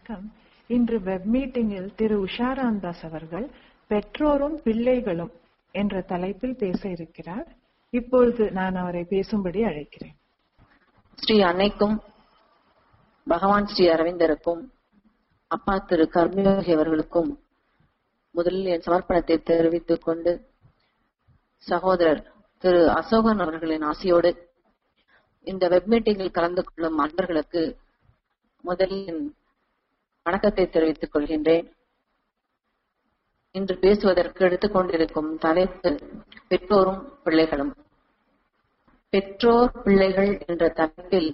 வணக்கம் இன்று வெப் மீட்டிங்கில் திரு உஷாராந்தாஸ் அவர்கள் பெற்றோரும் பிள்ளைகளும் என்ற தலைப்பில் பேச இருக்கிறார் இப்பொழுது நான் அவரை பேசும்படி அழைக்கிறேன் ஸ்ரீ அன்னைக்கும் பகவான் ஸ்ரீ அரவிந்தருக்கும் அப்பா திரு கர்மயோகி அவர்களுக்கும் முதலில் என் சமர்ப்பணத்தை தெரிவித்துக் கொண்டு சகோதரர் திரு அசோகன் அவர்களின் ஆசையோடு இந்த வெப் மீட்டிங்கில் கலந்து கொள்ளும் அன்பர்களுக்கு முதலில் என் வணக்கத்தை தெரிவித்துக் கொள்கின்றேன் இன்று பேசுவதற்கு எடுத்துக்கொண்டிருக்கும் தலைப்பு பெற்றோரும் பிள்ளைகளும் பெற்றோர் பிள்ளைகள் என்ற தலைப்பில்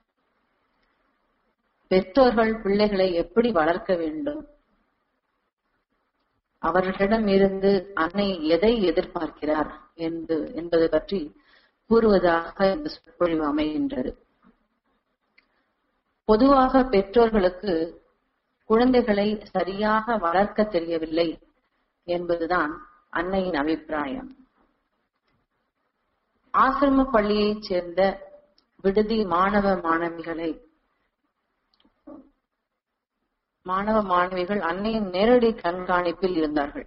பெற்றோர்கள் பிள்ளைகளை எப்படி வளர்க்க வேண்டும் அவர்களிடம் இருந்து அன்னை எதை எதிர்பார்க்கிறார் என்று என்பது பற்றி கூறுவதாக இந்த சொற்பொழிவு அமைகின்றது பொதுவாக பெற்றோர்களுக்கு குழந்தைகளை சரியாக வளர்க்க தெரியவில்லை என்பதுதான் அன்னையின் அபிப்பிராயம் ஆசிரம பள்ளியைச் சேர்ந்த விடுதி மாணவ மாணவிகளை மாணவ மாணவிகள் அன்னையின் நேரடி கண்காணிப்பில் இருந்தார்கள்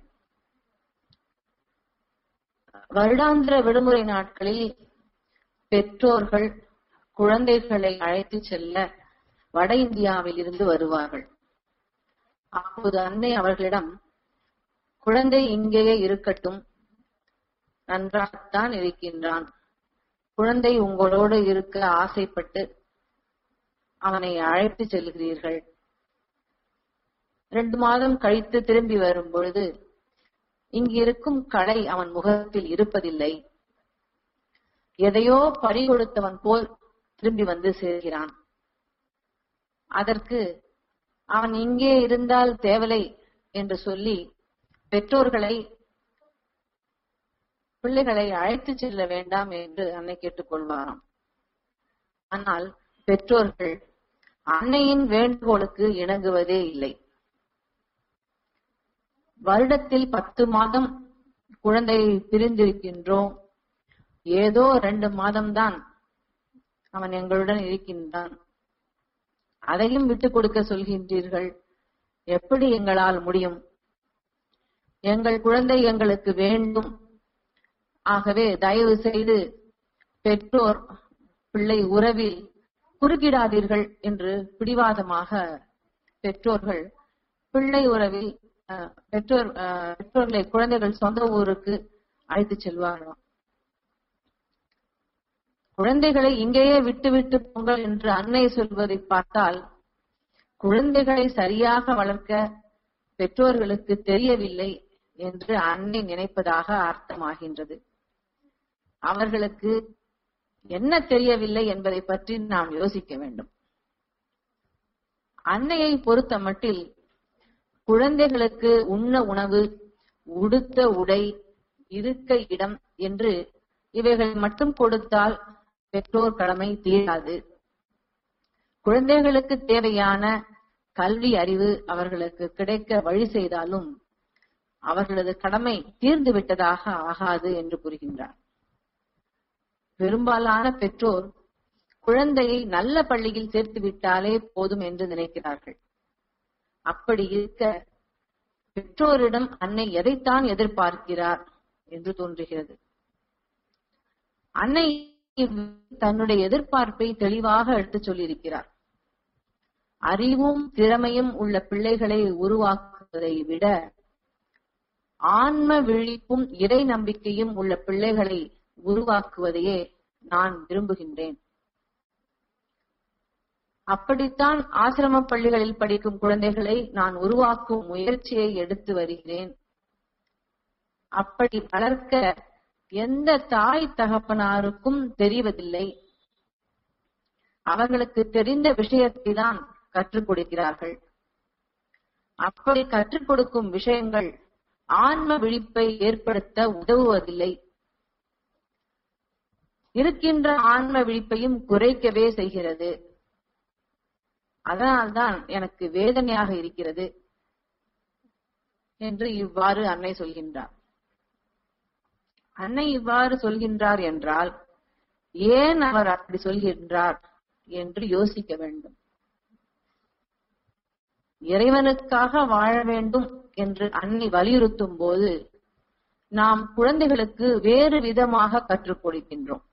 வருடாந்திர விடுமுறை நாட்களில் பெற்றோர்கள் குழந்தைகளை அழைத்து செல்ல வட இந்தியாவில் இருந்து வருவார்கள் அப்போது அன்னை அவர்களிடம் குழந்தை இங்கேயே இருக்கட்டும் நன்றாகத்தான் இருக்கின்றான் குழந்தை உங்களோடு இருக்க ஆசைப்பட்டு அவனை அழைத்து செல்கிறீர்கள் ரெண்டு மாதம் கழித்து திரும்பி வரும் பொழுது இங்கு இருக்கும் கடை அவன் முகத்தில் இருப்பதில்லை எதையோ பறி கொடுத்தவன் போல் திரும்பி வந்து சேர்கிறான் அதற்கு அவன் இங்கே இருந்தால் தேவலை என்று சொல்லி பெற்றோர்களை பிள்ளைகளை அழைத்து செல்ல வேண்டாம் என்று அன்னை கேட்டுக்கொள்வாராம் ஆனால் பெற்றோர்கள் அன்னையின் வேண்டுகோளுக்கு இணங்குவதே இல்லை வருடத்தில் பத்து மாதம் குழந்தையை பிரிந்திருக்கின்றோம் ஏதோ ரெண்டு மாதம்தான் அவன் எங்களுடன் இருக்கின்றான் அதையும் விட்டுக் கொடுக்க சொல்கின்றீர்கள் எப்படி எங்களால் முடியும் எங்கள் குழந்தை எங்களுக்கு வேண்டும் ஆகவே தயவு செய்து பெற்றோர் பிள்ளை உறவில் குறுக்கிடாதீர்கள் என்று பிடிவாதமாக பெற்றோர்கள் பிள்ளை உறவில் பெற்றோர் பெற்றோர்களை குழந்தைகள் சொந்த ஊருக்கு அழைத்து செல்வார்களாம் குழந்தைகளை இங்கேயே விட்டு விட்டு போங்கள் என்று அன்னை சொல்வதை பார்த்தால் குழந்தைகளை சரியாக வளர்க்க பெற்றோர்களுக்கு தெரியவில்லை என்று அன்னை நினைப்பதாக அர்த்தமாகின்றது அவர்களுக்கு என்ன தெரியவில்லை என்பதை பற்றி நாம் யோசிக்க வேண்டும் அன்னையை பொறுத்த மட்டில் குழந்தைகளுக்கு உண்ண உணவு உடுத்த உடை இருக்க இடம் என்று இவைகள் மட்டும் கொடுத்தால் பெற்றோர் கடமை தீராது குழந்தைகளுக்கு தேவையான கல்வி அறிவு அவர்களுக்கு கிடைக்க வழி செய்தாலும் அவர்களது கடமை தீர்ந்து விட்டதாக ஆகாது என்று கூறுகின்றார் பெரும்பாலான பெற்றோர் குழந்தையை நல்ல பள்ளியில் சேர்த்து விட்டாலே போதும் என்று நினைக்கிறார்கள் அப்படி இருக்க பெற்றோரிடம் அன்னை எதைத்தான் எதிர்பார்க்கிறார் என்று தோன்றுகிறது அன்னை தன்னுடைய எதிர்பார்ப்பை தெளிவாக எடுத்துச் சொல்லியிருக்கிறார் அறிவும் திறமையும் உள்ள பிள்ளைகளை உருவாக்குவதை விட ஆன்ம விழிப்பும் இறை நம்பிக்கையும் உள்ள பிள்ளைகளை உருவாக்குவதையே நான் விரும்புகின்றேன் அப்படித்தான் ஆசிரம பள்ளிகளில் படிக்கும் குழந்தைகளை நான் உருவாக்கும் முயற்சியை எடுத்து வருகிறேன் அப்படி வளர்க்க எந்த தாய் தகப்பனாருக்கும் தெரிவதில்லை அவர்களுக்கு தெரிந்த விஷயத்தை தான் கற்றுக் கொடுக்கிறார்கள் அப்படி கற்றுக் கொடுக்கும் விஷயங்கள் ஆன்ம விழிப்பை ஏற்படுத்த உதவுவதில்லை இருக்கின்ற ஆன்ம விழிப்பையும் குறைக்கவே செய்கிறது அதனால்தான் எனக்கு வேதனையாக இருக்கிறது என்று இவ்வாறு அன்னை சொல்கின்றார் அன்னை இவ்வாறு சொல்கின்றார் என்றால் ஏன் அவர் அப்படி சொல்கின்றார் என்று யோசிக்க வேண்டும் இறைவனுக்காக வாழ வேண்டும் என்று அன்னை வலியுறுத்தும் போது நாம் குழந்தைகளுக்கு வேறு விதமாக கற்றுக் கொடுக்கின்றோம்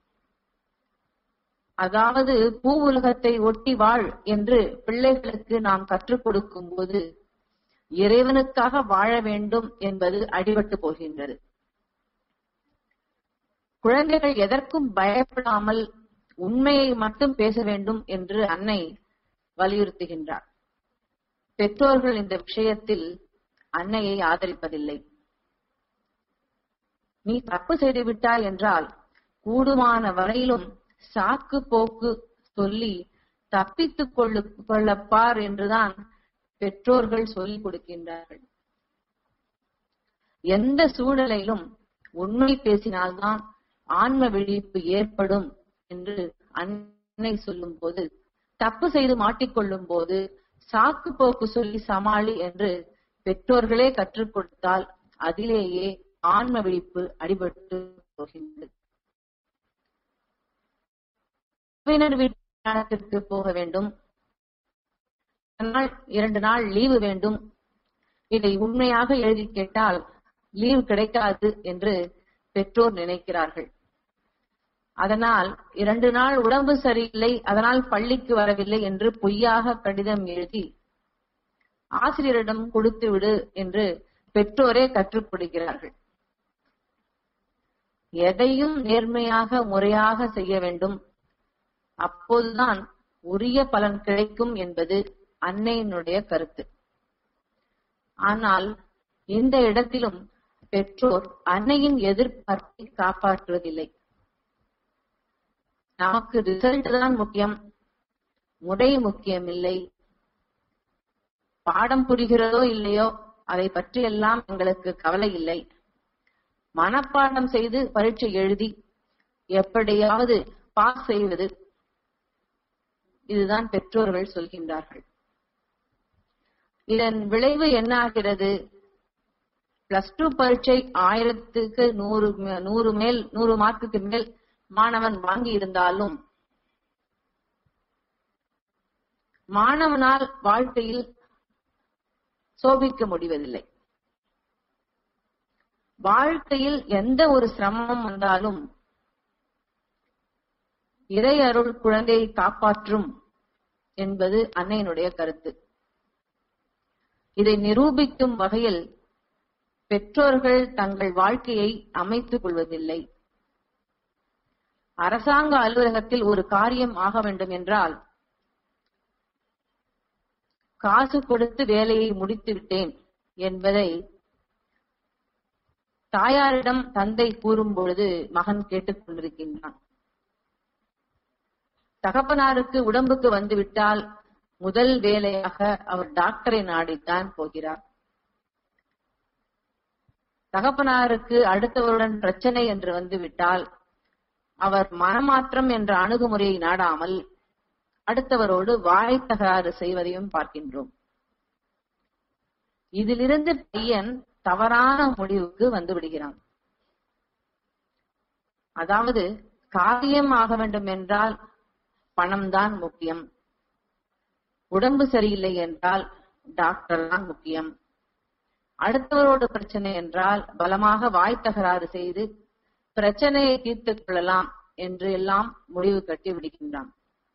அதாவது பூ உலகத்தை ஒட்டி வாழ் என்று பிள்ளைகளுக்கு நாம் கற்றுக் கொடுக்கும் போது இறைவனுக்காக வாழ வேண்டும் என்பது அடிபட்டு போகின்றது குழந்தைகள் எதற்கும் பயப்படாமல் உண்மையை மட்டும் பேச வேண்டும் என்று அன்னை வலியுறுத்துகின்றார் பெற்றோர்கள் இந்த விஷயத்தில் அன்னையை ஆதரிப்பதில்லை நீ தப்பு செய்து விட்டாய் என்றால் கூடுமான வரையிலும் சாக்கு போக்கு சொல்லி தப்பித்துக் கொள்ளு கொள்ளப்பார் என்றுதான் பெற்றோர்கள் சொல்லிக் கொடுக்கின்றார்கள் எந்த சூழலிலும் உண்மை பேசினால்தான் ஆன்ம விழிப்பு ஏற்படும் என்று அன்னை சொல்லும் போது தப்பு செய்து மாட்டிக்கொள்ளும் போது சாக்கு போக்கு சொல்லி சமாளி என்று பெற்றோர்களே கற்றுக் கொடுத்தால் அதிலேயே ஆன்ம விழிப்பு அடிபட்டு போகின்றது உறவினர் வீட்டிற்கு போக வேண்டும் நாள் இரண்டு நாள் லீவு வேண்டும் இதை உண்மையாக எழுதி கேட்டால் லீவு கிடைக்காது என்று பெற்றோர் நினைக்கிறார்கள் அதனால் இரண்டு நாள் உடம்பு சரியில்லை அதனால் பள்ளிக்கு வரவில்லை என்று பொய்யாக கடிதம் எழுதி ஆசிரியரிடம் கொடுத்து விடு என்று பெற்றோரே கற்றுக் கொடுக்கிறார்கள் எதையும் நேர்மையாக முறையாக செய்ய வேண்டும் அப்போதுதான் உரிய பலன் கிடைக்கும் என்பது அன்னையினுடைய கருத்து ஆனால் இந்த இடத்திலும் பெற்றோர் அன்னையின் எதிர்பார்ப்பை காப்பாற்றுவதில்லை நமக்கு ரிசல்ட் தான் முக்கியம் முறை முக்கியம் இல்லை பாடம் புரிகிறதோ இல்லையோ அதை பற்றி எல்லாம் எங்களுக்கு கவலை இல்லை மனப்பாடம் செய்து பரீட்சை எழுதி எப்படியாவது பாஸ் செய்வது இதுதான் பெற்றோர்கள் சொல்கின்றார்கள் இதன் விளைவு என்ன ஆகிறது பிளஸ் டூ பரீட்சை ஆயிரத்துக்கு நூறு நூறு மேல் நூறு மார்க்குக்கு மேல் மாணவன் வாங்கி இருந்தாலும் மாணவனால் வாழ்க்கையில் சோபிக்க முடிவதில்லை வாழ்க்கையில் எந்த ஒரு சிரமம் வந்தாலும் இறை அருள் குழந்தையை காப்பாற்றும் என்பது அன்னையினுடைய கருத்து இதை நிரூபிக்கும் வகையில் பெற்றோர்கள் தங்கள் வாழ்க்கையை அமைத்துக் கொள்வதில்லை அரசாங்க அலுவலகத்தில் ஒரு காரியம் ஆக வேண்டும் என்றால் காசு கொடுத்து வேலையை முடித்து விட்டேன் என்பதை தாயாரிடம் தந்தை கூறும் பொழுது மகன் கேட்டுக் கொண்டிருக்கின்றான் தகப்பனாருக்கு உடம்புக்கு வந்துவிட்டால் முதல் வேலையாக அவர் டாக்டரை நாடித்தான் போகிறார் தகப்பனாருக்கு அடுத்தவருடன் பிரச்சனை என்று வந்துவிட்டால் அவர் மனமாற்றம் என்ற அணுகுமுறையை நாடாமல் அடுத்தவரோடு வாய் தகராறு செய்வதையும் பார்க்கின்றோம் இதிலிருந்து பையன் தவறான முடிவுக்கு வந்து விடுகிறான் அதாவது காரியம் ஆக வேண்டும் என்றால் பணம்தான் முக்கியம் உடம்பு சரியில்லை என்றால் டாக்டர் தான் முக்கியம் அடுத்தவரோட பிரச்சனை என்றால் பலமாக வாய் தகராறு செய்து பிரச்சனையை தீர்த்துக் கொள்ளலாம் என்று எல்லாம் முடிவு கட்டி விடுகின்றான்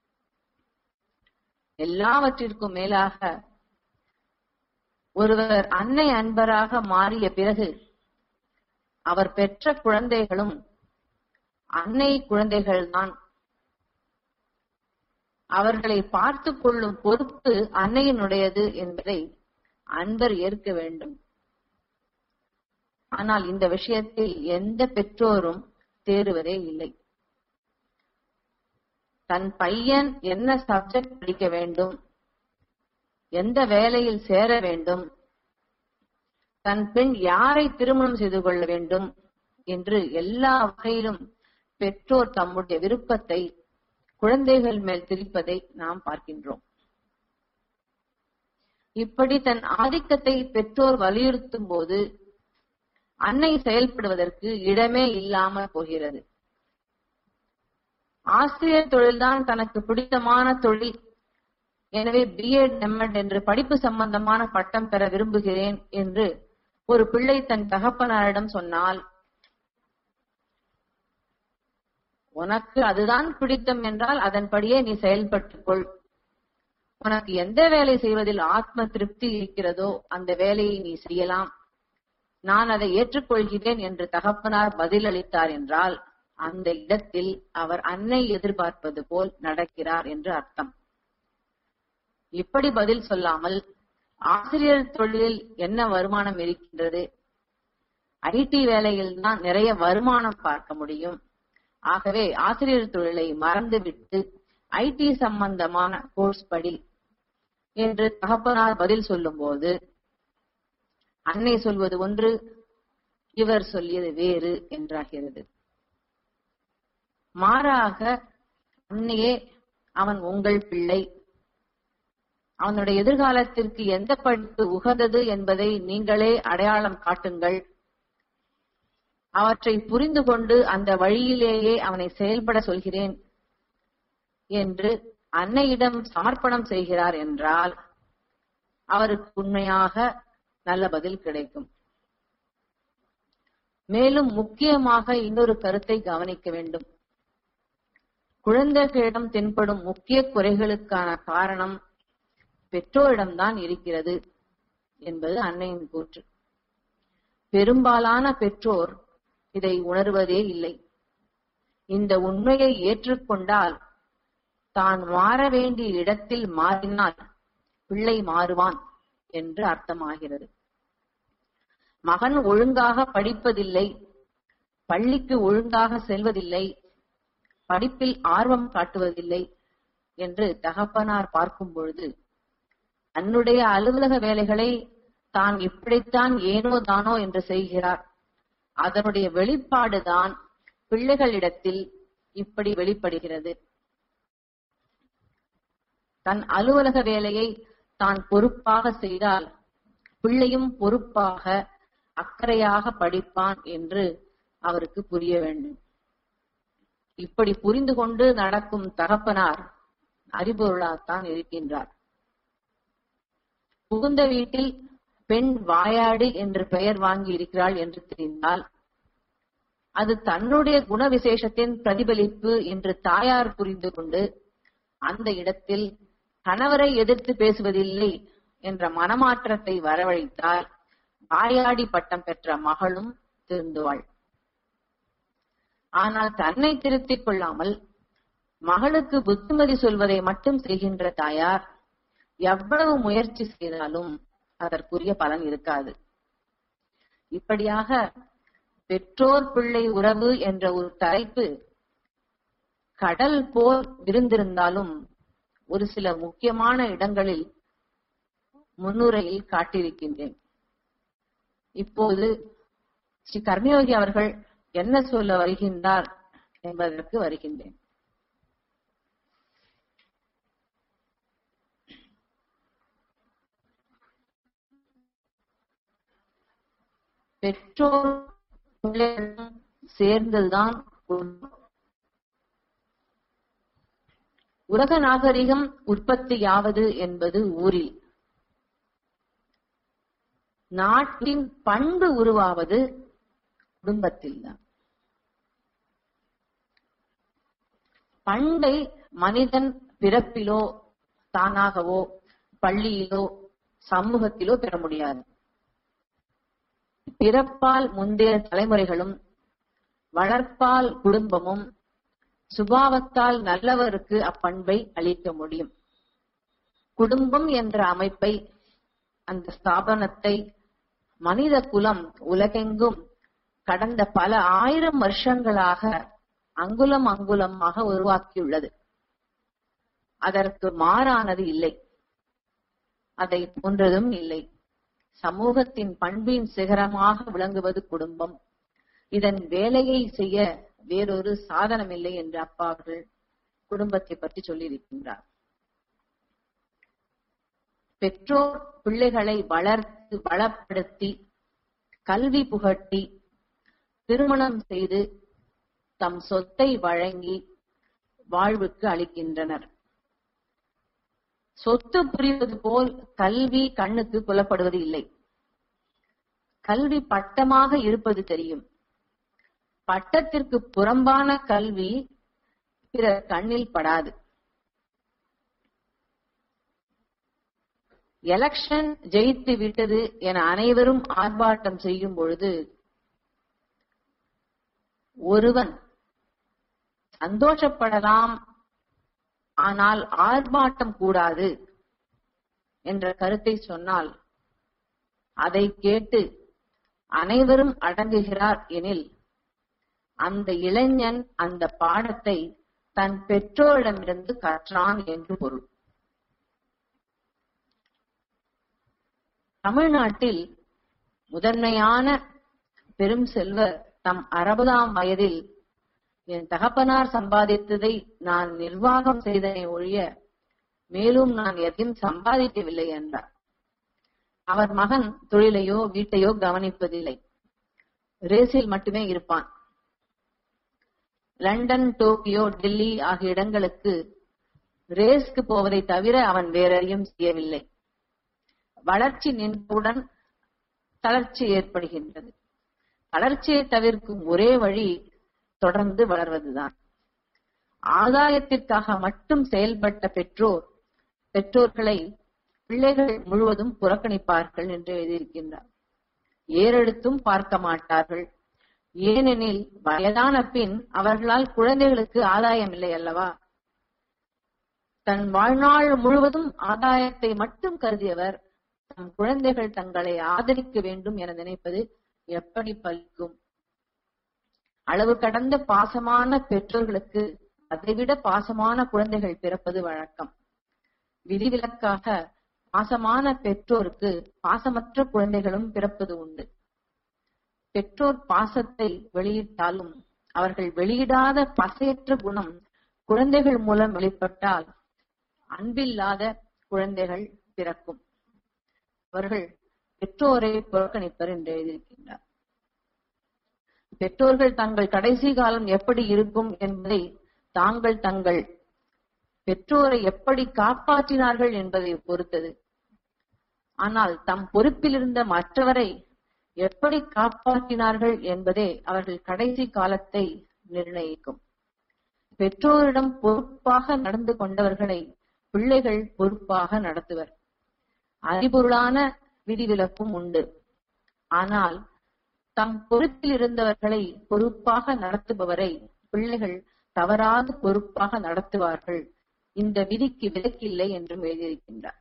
எல்லாவற்றிற்கும் மேலாக ஒருவர் அன்னை அன்பராக மாறிய பிறகு அவர் பெற்ற குழந்தைகளும் அன்னை குழந்தைகள்தான் அவர்களை பார்த்து கொள்ளும் பொறுப்பு அன்னையினுடையது என்பதை அன்பர் ஏற்க வேண்டும் ஆனால் இந்த விஷயத்தில் எந்த பெற்றோரும் தேறுவதே இல்லை தன் பையன் என்ன சப்ஜெக்ட் படிக்க வேண்டும் எந்த வேலையில் சேர வேண்டும் தன் பெண் யாரை திருமணம் செய்து கொள்ள வேண்டும் என்று எல்லா வகையிலும் பெற்றோர் தம்முடைய விருப்பத்தை குழந்தைகள் மேல் திரிப்பதை நாம் பார்க்கின்றோம் இப்படி தன் ஆதிக்கத்தை பெற்றோர் வலியுறுத்தும் போது அன்னை செயல்படுவதற்கு இடமே இல்லாமல் போகிறது ஆசிரியர் தொழில்தான் தனக்கு பிடித்தமான தொழில் எனவே பிஎட் எம்எட் என்று படிப்பு சம்பந்தமான பட்டம் பெற விரும்புகிறேன் என்று ஒரு பிள்ளை தன் தகப்பனாரிடம் சொன்னால் உனக்கு அதுதான் பிடித்தம் என்றால் அதன்படியே நீ செயல்பட்டுக் கொள் உனக்கு எந்த வேலை செய்வதில் ஆத்ம திருப்தி இருக்கிறதோ அந்த வேலையை நீ செய்யலாம் நான் அதை ஏற்றுக்கொள்கிறேன் என்று தகப்பனார் பதிலளித்தார் என்றால் அந்த இடத்தில் அவர் அன்னை எதிர்பார்ப்பது போல் நடக்கிறார் என்று அர்த்தம் இப்படி பதில் சொல்லாமல் ஆசிரியர் தொழிலில் என்ன வருமானம் இருக்கின்றது ஐடி வேலையில் தான் நிறைய வருமானம் பார்க்க முடியும் ஆகவே ஆசிரியர் தொழிலை மறந்துவிட்டு ஐடி சம்பந்தமான கோர்ஸ் படி என்று தகப்பனார் பதில் சொல்லும்போது அன்னை சொல்வது ஒன்று இவர் சொல்லியது வேறு என்றாகிறது மாறாக அன்னையே அவன் உங்கள் பிள்ளை அவனுடைய எதிர்காலத்திற்கு எந்த படிப்பு உகந்தது என்பதை நீங்களே அடையாளம் காட்டுங்கள் அவற்றை புரிந்து கொண்டு அந்த வழியிலேயே அவனை செயல்பட சொல்கிறேன் என்று அன்னையிடம் சமர்ப்பணம் செய்கிறார் என்றால் அவருக்கு உண்மையாக நல்ல பதில் கிடைக்கும் மேலும் முக்கியமாக இன்னொரு கருத்தை கவனிக்க வேண்டும் குழந்தைகளிடம் தென்படும் முக்கிய குறைகளுக்கான காரணம் பெற்றோரிடம்தான் இருக்கிறது என்பது அன்னையின் கூற்று பெரும்பாலான பெற்றோர் இதை உணர்வதே இல்லை இந்த உண்மையை ஏற்றுக்கொண்டால் தான் மாற வேண்டிய இடத்தில் மாறினால் பிள்ளை மாறுவான் என்று அர்த்தமாகிறது மகன் ஒழுங்காக படிப்பதில்லை பள்ளிக்கு ஒழுங்காக செல்வதில்லை படிப்பில் ஆர்வம் காட்டுவதில்லை என்று தகப்பனார் பார்க்கும் பொழுது தன்னுடைய அலுவலக வேலைகளை தான் இப்படித்தான் ஏனோ தானோ என்று செய்கிறார் அதனுடைய வெளிப்பாடுதான் பிள்ளைகளிடத்தில் இப்படி வெளிப்படுகிறது தன் அலுவலக வேலையை தான் பொறுப்பாக செய்தால் பிள்ளையும் பொறுப்பாக அக்கறையாக படிப்பான் என்று அவருக்கு புரிய வேண்டும் இப்படி புரிந்து கொண்டு நடக்கும் தகப்பனார் அறிபொருளாத்தான் இருக்கின்றார் புகுந்த வீட்டில் பெண் வாயாடி என்று பெயர் வாங்கி இருக்கிறாள் என்று தெரிந்தால் அது தன்னுடைய குண விசேஷத்தின் பிரதிபலிப்பு என்று தாயார் புரிந்து கொண்டு அந்த இடத்தில் கணவரை எதிர்த்து பேசுவதில்லை என்ற மனமாற்றத்தை வரவழைத்தால் வாயாடி பட்டம் பெற்ற மகளும் திருந்துவாள் ஆனால் தன்னை திருத்திக் கொள்ளாமல் மகளுக்கு புத்திமதி சொல்வதை மட்டும் செய்கின்ற தாயார் எவ்வளவு முயற்சி செய்தாலும் அதற்குரிய பலன் இருக்காது இப்படியாக பெற்றோர் பிள்ளை உறவு என்ற ஒரு தலைப்பு கடல் போல் விருந்திருந்தாலும் ஒரு சில முக்கியமான இடங்களில் முன்னுரையில் காட்டியிருக்கின்றேன் இப்போது ஸ்ரீ கர்மயோகி அவர்கள் என்ன சொல்ல வருகின்றார் என்பதற்கு வருகின்றேன் பெற்றோர் பிள்ளைகளும் சேர்ந்ததுதான் குடும்பம் உலக நாகரிகம் உற்பத்தியாவது என்பது ஊரில் நாட்டின் பண்பு உருவாவது குடும்பத்தில்தான் பண்பை மனிதன் பிறப்பிலோ தானாகவோ பள்ளியிலோ சமூகத்திலோ பெற முடியாது பிறப்பால் முந்தைய தலைமுறைகளும் வளர்ப்பால் குடும்பமும் சுபாவத்தால் நல்லவருக்கு அப்பண்பை அளிக்க முடியும் குடும்பம் என்ற அமைப்பை அந்த ஸ்தாபனத்தை மனித குலம் உலகெங்கும் கடந்த பல ஆயிரம் வருஷங்களாக அங்குலம் அங்குலமாக உருவாக்கியுள்ளது அதற்கு மாறானது இல்லை அதை போன்றதும் இல்லை சமூகத்தின் பண்பின் சிகரமாக விளங்குவது குடும்பம் இதன் வேலையை செய்ய வேறொரு சாதனம் இல்லை என்று அப்பா அவர்கள் குடும்பத்தை பற்றி சொல்லியிருக்கின்றார் பெற்றோர் பிள்ளைகளை வளர்த்து வளப்படுத்தி கல்வி புகட்டி திருமணம் செய்து தம் சொத்தை வழங்கி வாழ்வுக்கு அளிக்கின்றனர் சொத்து புரிவது போல் கல்வி கண்ணுக்கு புலப்படுவது இல்லை கல்வி பட்டமாக இருப்பது தெரியும் பட்டத்திற்கு புறம்பான கல்வி பிறர் கண்ணில் படாது எலெக்ஷன் ஜெயித்து விட்டது என அனைவரும் ஆர்ப்பாட்டம் செய்யும் பொழுது ஒருவன் சந்தோஷப்படலாம் ஆனால் ஆர்ப்பாட்டம் கூடாது என்ற கருத்தை சொன்னால் அதை கேட்டு அனைவரும் அடங்குகிறார் எனில் அந்த இளைஞன் அந்த பாடத்தை தன் பெற்றோரிடமிருந்து கற்றான் என்று பொருள் தமிழ்நாட்டில் முதன்மையான பெரும் செல்வர் தம் அறுபதாம் வயதில் என் தகப்பனார் சம்பாதித்ததை நான் நிர்வாகம் செய்தனை ஒழிய மேலும் நான் எதையும் சம்பாதிக்கவில்லை என்றார் அவர் மகன் தொழிலையோ வீட்டையோ கவனிப்பதில்லை ரேஸில் மட்டுமே இருப்பான் லண்டன் டோக்கியோ டெல்லி ஆகிய இடங்களுக்கு ரேஸ்க்கு போவதை தவிர அவன் வேறெதையும் செய்யவில்லை வளர்ச்சி நின்றவுடன் தளர்ச்சி ஏற்படுகின்றது வளர்ச்சியை தவிர்க்கும் ஒரே வழி தொடர்ந்து வளர்வதுதான் ஆதாயத்திற்காக மட்டும் செயல்பட்ட பெற்றோர் பெற்றோர்களை பிள்ளைகள் முழுவதும் புறக்கணிப்பார்கள் என்று எழுதியிருக்கின்றார் ஏறெடுத்தும் பார்க்க மாட்டார்கள் ஏனெனில் வயதான பின் அவர்களால் குழந்தைகளுக்கு ஆதாயம் இல்லை அல்லவா தன் வாழ்நாள் முழுவதும் ஆதாயத்தை மட்டும் கருதியவர் தம் குழந்தைகள் தங்களை ஆதரிக்க வேண்டும் என நினைப்பது எப்படி பலிக்கும் அளவு கடந்த பாசமான பெற்றோர்களுக்கு அதைவிட பாசமான குழந்தைகள் பிறப்பது வழக்கம் விதிவிலக்காக பாசமான பெற்றோருக்கு பாசமற்ற குழந்தைகளும் பிறப்பது உண்டு பெற்றோர் பாசத்தை வெளியிட்டாலும் அவர்கள் வெளியிடாத பசையற்ற குணம் குழந்தைகள் மூலம் வெளிப்பட்டால் அன்பில்லாத குழந்தைகள் பிறக்கும் அவர்கள் பெற்றோரை புறக்கணிப்பர் என்று எழுதியிருக்கின்றார் பெற்றோர்கள் தங்கள் கடைசி காலம் எப்படி இருக்கும் என்பதை தாங்கள் தங்கள் பெற்றோரை எப்படி காப்பாற்றினார்கள் என்பதை பொறுத்தது ஆனால் தம் பொறுப்பில் இருந்த மற்றவரை எப்படி காப்பாற்றினார்கள் என்பதே அவர்கள் கடைசி காலத்தை நிர்ணயிக்கும் பெற்றோரிடம் பொறுப்பாக நடந்து கொண்டவர்களை பிள்ளைகள் பொறுப்பாக நடத்துவர் அறிபொருளான விதிவிலக்கும் உண்டு ஆனால் தம் பொறுப்பில் இருந்தவர்களை பொறுப்பாக நடத்துபவரை பிள்ளைகள் தவறாது பொறுப்பாக நடத்துவார்கள் இந்த விதிக்கு விலக்கில்லை என்றும் எழுதியிருக்கின்றார்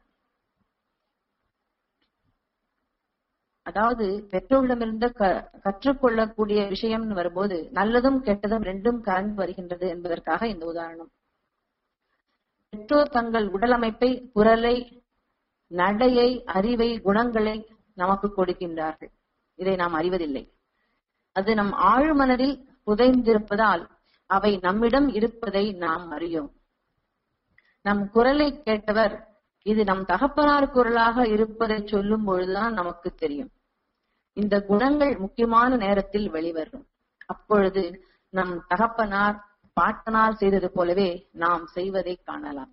அதாவது பெற்றோரிடமிருந்து க கற்றுக்கொள்ளக்கூடிய விஷயம்னு வரும்போது நல்லதும் கெட்டதும் ரெண்டும் கலந்து வருகின்றது என்பதற்காக இந்த உதாரணம் பெற்றோர் தங்கள் உடலமைப்பை குரலை நடையை அறிவை குணங்களை நமக்கு கொடுக்கின்றார்கள் இதை நாம் அறிவதில்லை அது நம் ஆழ்மனதில் புதைந்திருப்பதால் அவை நம்மிடம் இருப்பதை நாம் அறியோம் நம் குரலை கேட்டவர் இது நம் தகப்பனார் குரலாக இருப்பதை சொல்லும் பொழுதுதான் நமக்கு தெரியும் இந்த குணங்கள் முக்கியமான நேரத்தில் வெளிவரும் அப்பொழுது நம் தகப்பனார் பாட்டனார் செய்தது போலவே நாம் செய்வதை காணலாம்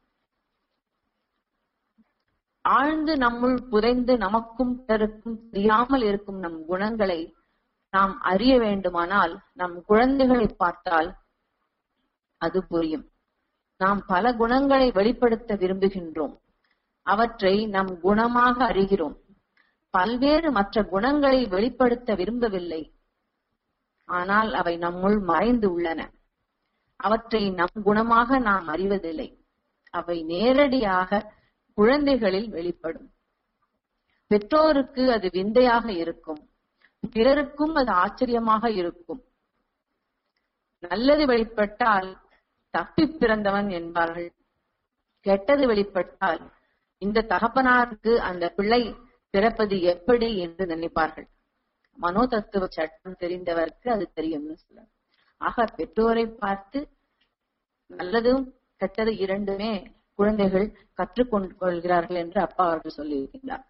ஆழ்ந்து நம்முள் புதைந்து நமக்கும் பிறருக்கும் தெரியாமல் இருக்கும் நம் குணங்களை நாம் அறிய வேண்டுமானால் நம் குழந்தைகளை பார்த்தால் அது புரியும் நாம் பல குணங்களை வெளிப்படுத்த விரும்புகின்றோம் அவற்றை நம் குணமாக அறிகிறோம் பல்வேறு மற்ற குணங்களை வெளிப்படுத்த விரும்பவில்லை ஆனால் அவை நம்முள் மறைந்து உள்ளன அவற்றை நம் குணமாக நாம் அறிவதில்லை அவை நேரடியாக குழந்தைகளில் வெளிப்படும் பெற்றோருக்கு அது விந்தையாக இருக்கும் பிறருக்கும் அது ஆச்சரியமாக இருக்கும் நல்லது வெளிப்பட்டால் தப்பி பிறந்தவன் என்பார்கள் கெட்டது வெளிப்பட்டால் இந்த தகப்பனாருக்கு அந்த பிள்ளை பிறப்பது எப்படி என்று நினைப்பார்கள் மனோ தத்துவ சட்டம் தெரிந்தவருக்கு அது தெரியும்னு சொல்ல ஆக பெற்றோரை பார்த்து நல்லதும் கெட்டது இரண்டுமே குழந்தைகள் கற்றுக்கொண்டு கொள்கிறார்கள் என்று அப்பா அவர்கள் சொல்லியிருக்கின்றார்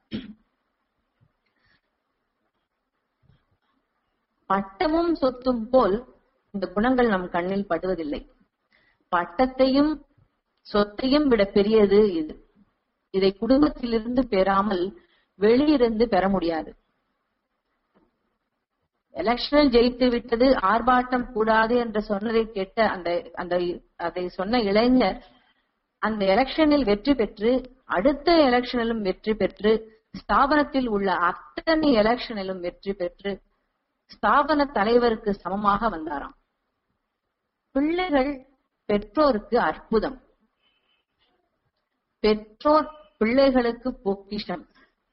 பட்டமும் சொத்தும் போல் இந்த குணங்கள் நம் கண்ணில் படுவதில்லை பட்டத்தையும் சொத்தையும் விட பெரியது இது இதை குடும்பத்திலிருந்து பெறாமல் வெளியிருந்து பெற முடியாது எலெக்ஷனில் ஜெயித்து விட்டது ஆர்ப்பாட்டம் கூடாது என்று சொன்னதை கேட்ட அந்த அந்த அதை சொன்ன இளைஞர் அந்த எலெக்ஷனில் வெற்றி பெற்று அடுத்த எலெக்ஷனிலும் வெற்றி பெற்று ஸ்தாபனத்தில் உள்ள அத்தனை எலெக்ஷனிலும் வெற்றி பெற்று ஸ்தாபன தலைவருக்கு சமமாக வந்தாராம் பிள்ளைகள் பெற்றோருக்கு அற்புதம் பெற்றோர் பிள்ளைகளுக்கு பொக்கிஷம்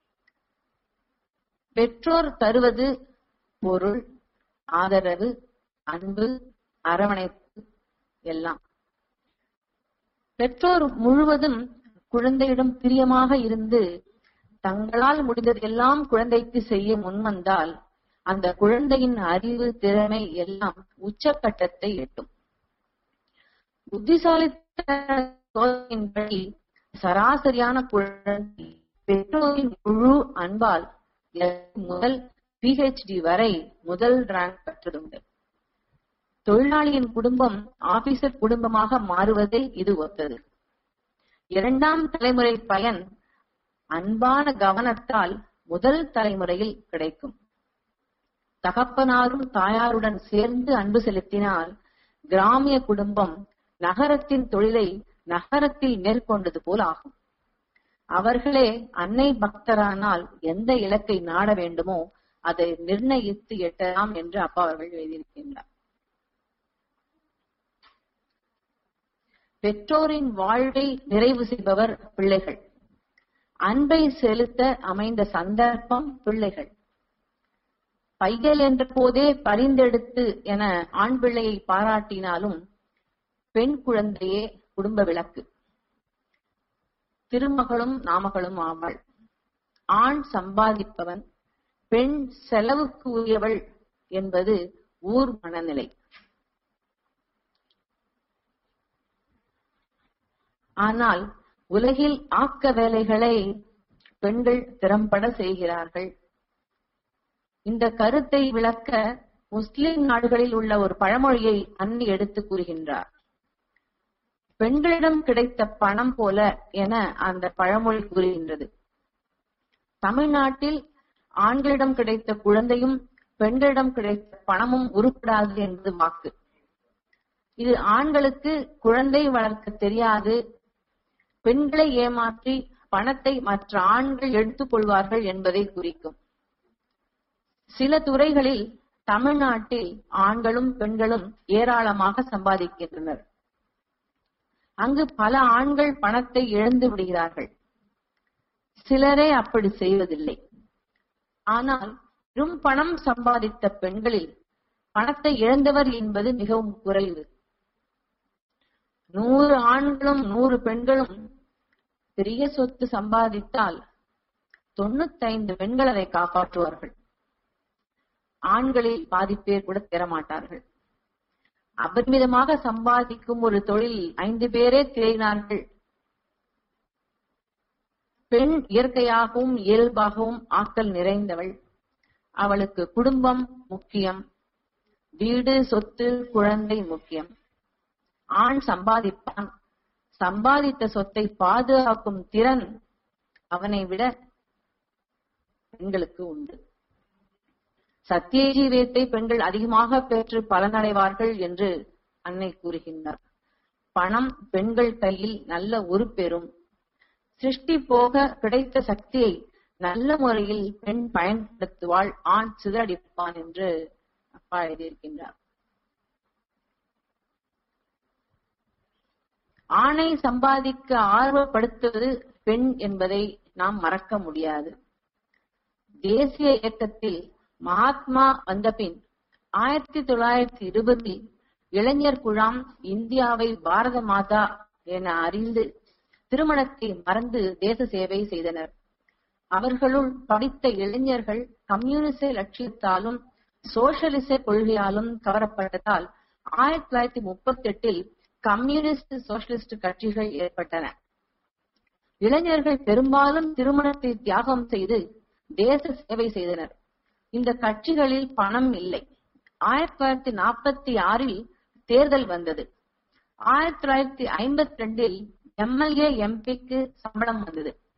பெற்றோர் தருவது பொருள் ஆதரவு அன்பு அரவணைப்பு எல்லாம் பெற்றோர் முழுவதும் குழந்தையிடம் பிரியமாக இருந்து தங்களால் முடிந்ததெல்லாம் குழந்தைக்கு செய்ய முன்வந்தால் அந்த குழந்தையின் அறிவு திறமை எல்லாம் உச்சக்கட்டத்தை எட்டும் புத்திசாலித்தனப்படி சராசரியான குழந்தை பெற்றோரின் முழு அன்பால் முதல் பிஹெச்டி வரை முதல் ரேங்க் பெற்றதுண்டு தொழிலாளியின் குடும்பம் ஆபீசர் குடும்பமாக மாறுவதை இது ஒத்தது இரண்டாம் தலைமுறை பயன் அன்பான கவனத்தால் முதல் தலைமுறையில் கிடைக்கும் தகப்பனாரும் தாயாருடன் சேர்ந்து அன்பு செலுத்தினால் கிராமிய குடும்பம் நகரத்தின் தொழிலை நகரத்தில் மேற்கொண்டது போல் ஆகும் அவர்களே அன்னை பக்தரானால் எந்த இலக்கை நாட வேண்டுமோ அதை நிர்ணயித்து எட்டலாம் என்று அப்பா அவர்கள் எழுதியிருக்கின்றார் பெற்றோரின் வாழ்வை நிறைவு செய்பவர் பிள்ளைகள் அன்பை செலுத்த அமைந்த சந்தர்ப்பம் பிள்ளைகள் பையல் என்ற போதே பரிந்தெடுத்து என ஆண் பிள்ளையை பாராட்டினாலும் பெண் குழந்தையே குடும்ப விளக்கு திருமகளும் நாமகளும் ஆவாள் ஆண் சம்பாதிப்பவன் பெண் செலவுக்கு உரியவள் என்பது ஊர் மனநிலை ஆனால் உலகில் ஆக்க வேலைகளை பெண்கள் திறம்பட செய்கிறார்கள் இந்த கருத்தை விளக்க முஸ்லிம் நாடுகளில் உள்ள ஒரு பழமொழியை அன்னி எடுத்து கூறுகின்றார் பெண்களிடம் கிடைத்த பணம் போல என அந்த பழமொழி கூறுகின்றது தமிழ்நாட்டில் ஆண்களிடம் கிடைத்த குழந்தையும் பெண்களிடம் கிடைத்த பணமும் உருப்படாது என்பது வாக்கு இது ஆண்களுக்கு குழந்தை வளர்க்க தெரியாது பெண்களை ஏமாற்றி பணத்தை மற்ற ஆண்கள் எடுத்துக் கொள்வார்கள் என்பதை குறிக்கும் சில துறைகளில் தமிழ்நாட்டில் ஆண்களும் பெண்களும் ஏராளமாக சம்பாதிக்கின்றனர் அங்கு பல ஆண்கள் பணத்தை இழந்து விடுகிறார்கள் சிலரே அப்படி செய்வதில்லை ஆனால் பெரும் பணம் சம்பாதித்த பெண்களில் பணத்தை இழந்தவர் என்பது மிகவும் குறைவு நூறு ஆண்களும் நூறு பெண்களும் பெரிய சொத்து சம்பாதித்தால் தொண்ணூத்தைந்து பெண்கள் அதை காப்பாற்றுவார்கள் ஆண்களில் பாதி பேர் கூட பெறமாட்டார்கள் அபரிமிதமாக சம்பாதிக்கும் ஒரு தொழில் ஐந்து பேரே திரையினார்கள் பெண் இயற்கையாகவும் இயல்பாகவும் ஆக்கல் நிறைந்தவள் அவளுக்கு குடும்பம் முக்கியம் வீடு சொத்து குழந்தை முக்கியம் ஆண் சம்பாதிப்பான் சம்பாதித்த சொத்தை பாதுகாக்கும் திறன் அவனை விட பெண்களுக்கு உண்டு சத்திய ஜீவியத்தை பெண்கள் அதிகமாக பெற்று பலனடைவார்கள் என்று அன்னை கூறுகின்றார் பணம் பெண்கள் கையில் நல்ல உருப்பெறும் சிருஷ்டி போக கிடைத்த சக்தியை நல்ல முறையில் பெண் பயன்படுத்துவாள் ஆண் சிதறடிப்பான் என்று அப்பா எழுதியிருக்கின்றார் ஆணை சம்பாதிக்க ஆர்வப்படுத்துவது பெண் என்பதை நாம் மறக்க முடியாது தேசிய இயக்கத்தில் மகாத்மா வந்தபின் ஆயிரத்தி தொள்ளாயிரத்தி இருபதில் இளைஞர் குழாம் இந்தியாவை பாரத மாதா என அறிந்து திருமணத்தை மறந்து தேச சேவை செய்தனர் அவர்களுள் படித்த இளைஞர்கள் கம்யூனிச லட்சியத்தாலும் சோசியலிச கொள்கையாலும் கவரப்பட்டதால் ஆயிரத்தி தொள்ளாயிரத்தி முப்பத்தி எட்டில் கம்யூனிஸ்ட் சோசியலிஸ்ட் கட்சிகள் ஏற்பட்டன இளைஞர்கள் பெரும்பாலும் திருமணத்தை தியாகம் செய்து தேச சேவை செய்தனர் இந்த கட்சிகளில் பணம் இல்லை ஆயிரத்தி தொள்ளாயிரத்தி நாற்பத்தி ஆறில் தேர்தல் வந்தது ஆயிரத்தி தொள்ளாயிரத்தி ஐம்பத்தி ரெண்டில் எம்எல்ஏ எம்பிக்கு சம்பளம் வந்தது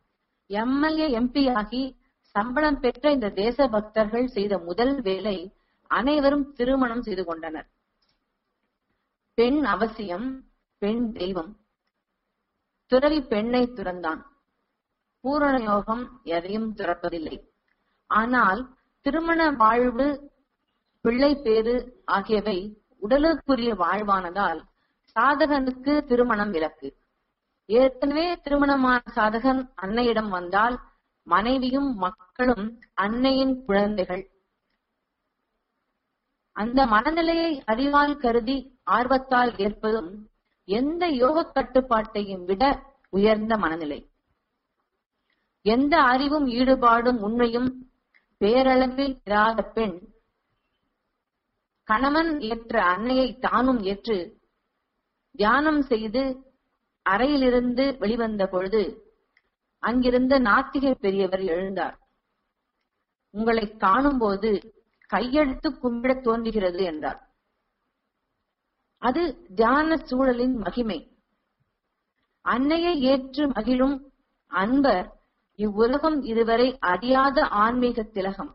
எம்எல்ஏ எம்பி ஆகி சம்பளம் பெற்ற இந்த தேச பக்தர்கள் செய்த முதல் வேலை அனைவரும் திருமணம் செய்து கொண்டனர் பெண் அவசியம் பெண் தெய்வம் துறவி பெண்ணை துறந்தான் பூரண யோகம் எதையும் துறப்பதில்லை ஆனால் திருமண வாழ்வு பிள்ளை பேறு ஆகியவை உடலுக்குரிய வாழ்வானதால் சாதகனுக்கு திருமணம் விலக்கு ஏற்கனவே திருமணமான சாதகன் அன்னையிடம் வந்தால் மனைவியும் மக்களும் அன்னையின் குழந்தைகள் அந்த மனநிலையை அறிவால் கருதி ஆர்வத்தால் ஏற்பதும் எந்த யோக கட்டுப்பாட்டையும் விட உயர்ந்த மனநிலை எந்த அறிவும் ஈடுபாடும் உண்மையும் பேரளவில் இராத பெண் கணவன் ஏற்ற அன்னையை தானும் ஏற்று தியானம் செய்து அறையிலிருந்து வெளிவந்த பொழுது அங்கிருந்த நாத்திக பெரியவர் எழுந்தார் உங்களை காணும்போது கையெடுத்து கும்பிட தோன்றுகிறது என்றார் அது தியான சூழலின் மகிமை அன்னையை ஏற்று மகிழும் அன்பர் இவ்வுலகம் இதுவரை அறியாத ஆன்மீக திலகம்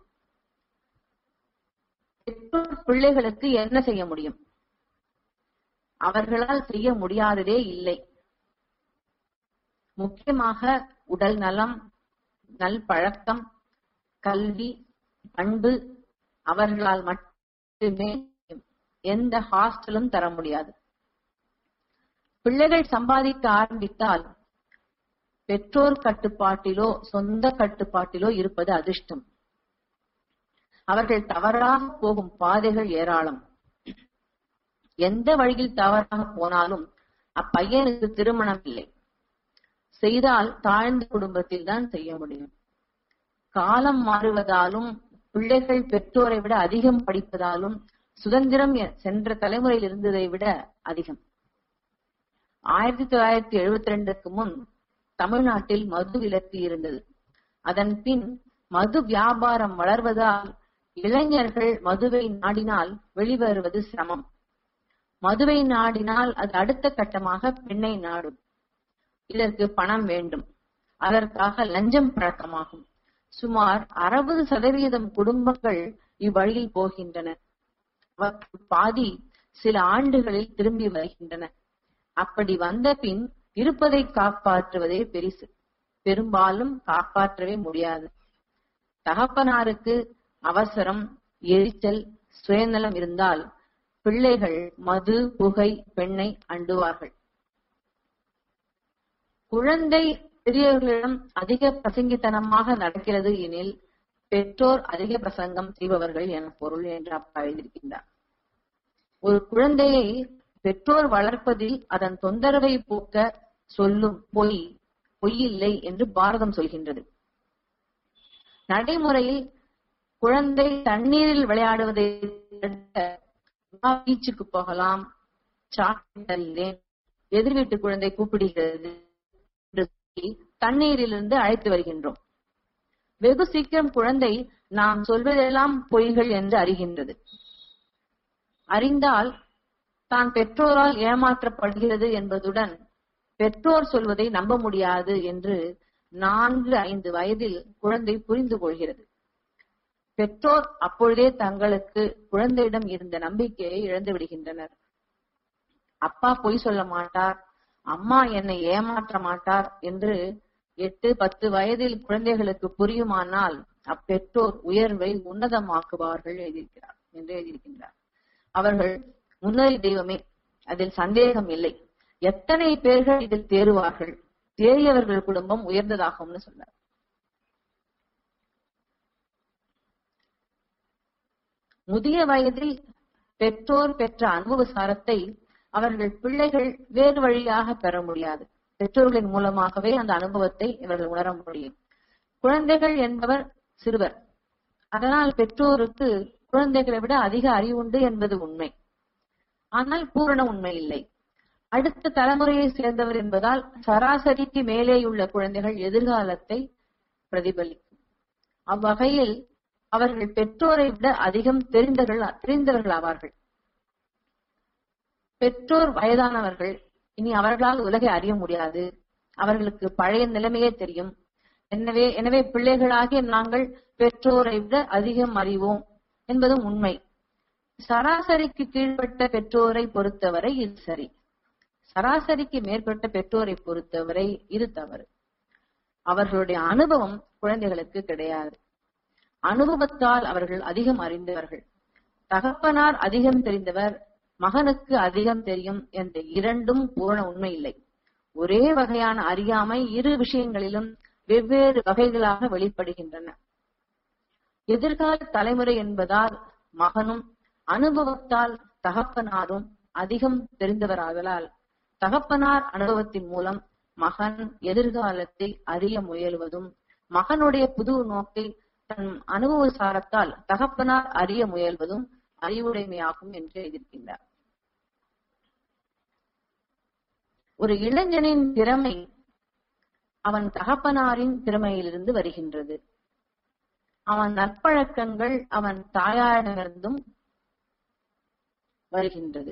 பெற்றோர் பிள்ளைகளுக்கு என்ன செய்ய முடியும் அவர்களால் செய்ய முடியாததே இல்லை முக்கியமாக உடல் நலம் நல் பழக்கம் கல்வி பண்பு அவர்களால் மட்டுமே எந்த ஹாஸ்டலும் தர முடியாது பிள்ளைகள் சம்பாதிக்க ஆரம்பித்தால் பெற்றோர் கட்டுப்பாட்டிலோ சொந்த கட்டுப்பாட்டிலோ இருப்பது அதிர்ஷ்டம் அவர்கள் தவறாக போகும் பாதைகள் ஏராளம் எந்த வழியில் தவறாக போனாலும் அப்பையனுக்கு திருமணம் இல்லை செய்தால் தாழ்ந்த குடும்பத்தில் தான் செய்ய முடியும் காலம் மாறுவதாலும் பிள்ளைகள் பெற்றோரை விட அதிகம் படிப்பதாலும் சுதந்திரம் சென்ற தலைமுறையில் இருந்ததை விட அதிகம் ஆயிரத்தி தொள்ளாயிரத்தி எழுபத்தி ரெண்டுக்கு முன் தமிழ்நாட்டில் மது விலக்கு இருந்தது அதன் பின் மது வியாபாரம் வளர்வதால் இளைஞர்கள் மதுவை நாடினால் வெளிவருவது சிரமம் மதுவை நாடினால் அது அடுத்த கட்டமாக பெண்ணை நாடும் இதற்கு பணம் வேண்டும் அதற்காக லஞ்சம் பழக்கமாகும் சுமார் அறுபது சதவீதம் குடும்பங்கள் இவ்வழியில் போகின்றன பாதி சில ஆண்டுகளில் திரும்பி வருகின்றன அப்படி வந்த பின் இருப்பதை காப்பாற்றுவதே பெரிசு பெரும்பாலும் காப்பாற்றவே முடியாது தகப்பனாருக்கு அவசரம் எரிச்சல் சுயநலம் இருந்தால் பிள்ளைகள் மது புகை பெண்ணை அண்டுவார்கள் குழந்தை பெரியவர்களிடம் அதிக பிரசங்கித்தனமாக நடக்கிறது எனில் பெற்றோர் அதிக பிரசங்கம் செய்பவர்கள் என பொருள் என்று அப்பா எழுதியிருக்கின்றார் ஒரு குழந்தையை பெற்றோர் வளர்ப்பதில் அதன் தொந்தரவை போக்க சொல்லும் பொய் பொய்யில்லை என்று பாரதம் சொல்கின்றது நடைமுறையில் குழந்தை தண்ணீரில் விளையாடுவதை பீச்சுக்கு போகலாம் சாப்பிட்டேன் எதிர் வீட்டு குழந்தை கூப்பிடுகிறது தண்ணீரிலிருந்து அழைத்து வருகின்றோம் வெகு சீக்கிரம் குழந்தை நாம் சொல்வதெல்லாம் பொய்கள் என்று அறிகின்றது அறிந்தால் தான் பெற்றோரால் ஏமாற்றப்படுகிறது என்பதுடன் பெற்றோர் சொல்வதை நம்ப முடியாது என்று நான்கு ஐந்து வயதில் குழந்தை புரிந்து கொள்கிறது பெற்றோர் அப்பொழுதே தங்களுக்கு குழந்தையிடம் இருந்த நம்பிக்கையை இழந்து விடுகின்றனர் அப்பா பொய் சொல்ல மாட்டார் அம்மா என்னை ஏமாற்ற மாட்டார் என்று எட்டு பத்து வயதில் குழந்தைகளுக்கு புரியுமானால் அப்பெற்றோர் உயர்வை உன்னதமாக்குவார்கள் எழுதியிருக்கிறார் என்று எழுதியிருக்கின்றார் அவர்கள் முன்னறி தெய்வமே அதில் சந்தேகம் இல்லை எத்தனை பேர்கள் இதில் தேறுவார்கள் தேறியவர்கள் குடும்பம் உயர்ந்ததாகும்னு சொன்னார் முதிய வயதில் பெற்றோர் பெற்ற அனுபவ சாரத்தை அவர்கள் பிள்ளைகள் வேறு வழியாக பெற முடியாது பெற்றோர்களின் மூலமாகவே அந்த அனுபவத்தை இவர்கள் உணர முடியும் குழந்தைகள் என்பவர் சிறுவர் அதனால் பெற்றோருக்கு குழந்தைகளை விட அதிக அறிவுண்டு என்பது உண்மை ஆனால் பூரண உண்மை இல்லை அடுத்த தலைமுறையை சேர்ந்தவர் என்பதால் சராசரிக்கு மேலேயுள்ள குழந்தைகள் எதிர்காலத்தை பிரதிபலிக்கும் அவ்வகையில் அவர்கள் பெற்றோரை விட அதிகம் தெரிந்தவர்கள் தெரிந்தவர்கள் ஆவார்கள் பெற்றோர் வயதானவர்கள் இனி அவர்களால் உலகை அறிய முடியாது அவர்களுக்கு பழைய நிலைமையே தெரியும் எனவே எனவே பிள்ளைகளாகிய நாங்கள் பெற்றோரை விட அதிகம் அறிவோம் என்பதும் உண்மை சராசரிக்கு கீழ்ப்பட்ட பெற்றோரை பொறுத்தவரை இது சரி சராசரிக்கு மேற்பட்ட பெற்றோரை பொறுத்தவரை இது தவறு அவர்களுடைய அனுபவம் குழந்தைகளுக்கு கிடையாது அனுபவத்தால் அவர்கள் அதிகம் அறிந்தவர்கள் தகப்பனார் அதிகம் தெரிந்தவர் மகனுக்கு அதிகம் தெரியும் என்ற இரண்டும் பூரண உண்மை இல்லை ஒரே வகையான அறியாமை இரு விஷயங்களிலும் வெவ்வேறு வகைகளாக வெளிப்படுகின்றன எதிர்கால தலைமுறை என்பதால் மகனும் அனுபவத்தால் தகப்பனாரும் அதிகம் தெரிந்தவராதலால் தகப்பனார் அனுபவத்தின் மூலம் மகன் எதிர்காலத்தை அறிய முயலுவதும் மகனுடைய புது நோக்கை தன் அனுபவ சாரத்தால் தகப்பனார் அறிய முயல்வதும் அறிவுடைமையாகும் என்று எழுதியிருக்கின்றார் ஒரு இளைஞனின் திறமை அவன் தகப்பனாரின் திறமையிலிருந்து வருகின்றது அவன் நற்பழக்கங்கள் அவன் தாயாரிடமிருந்தும் வருகின்றது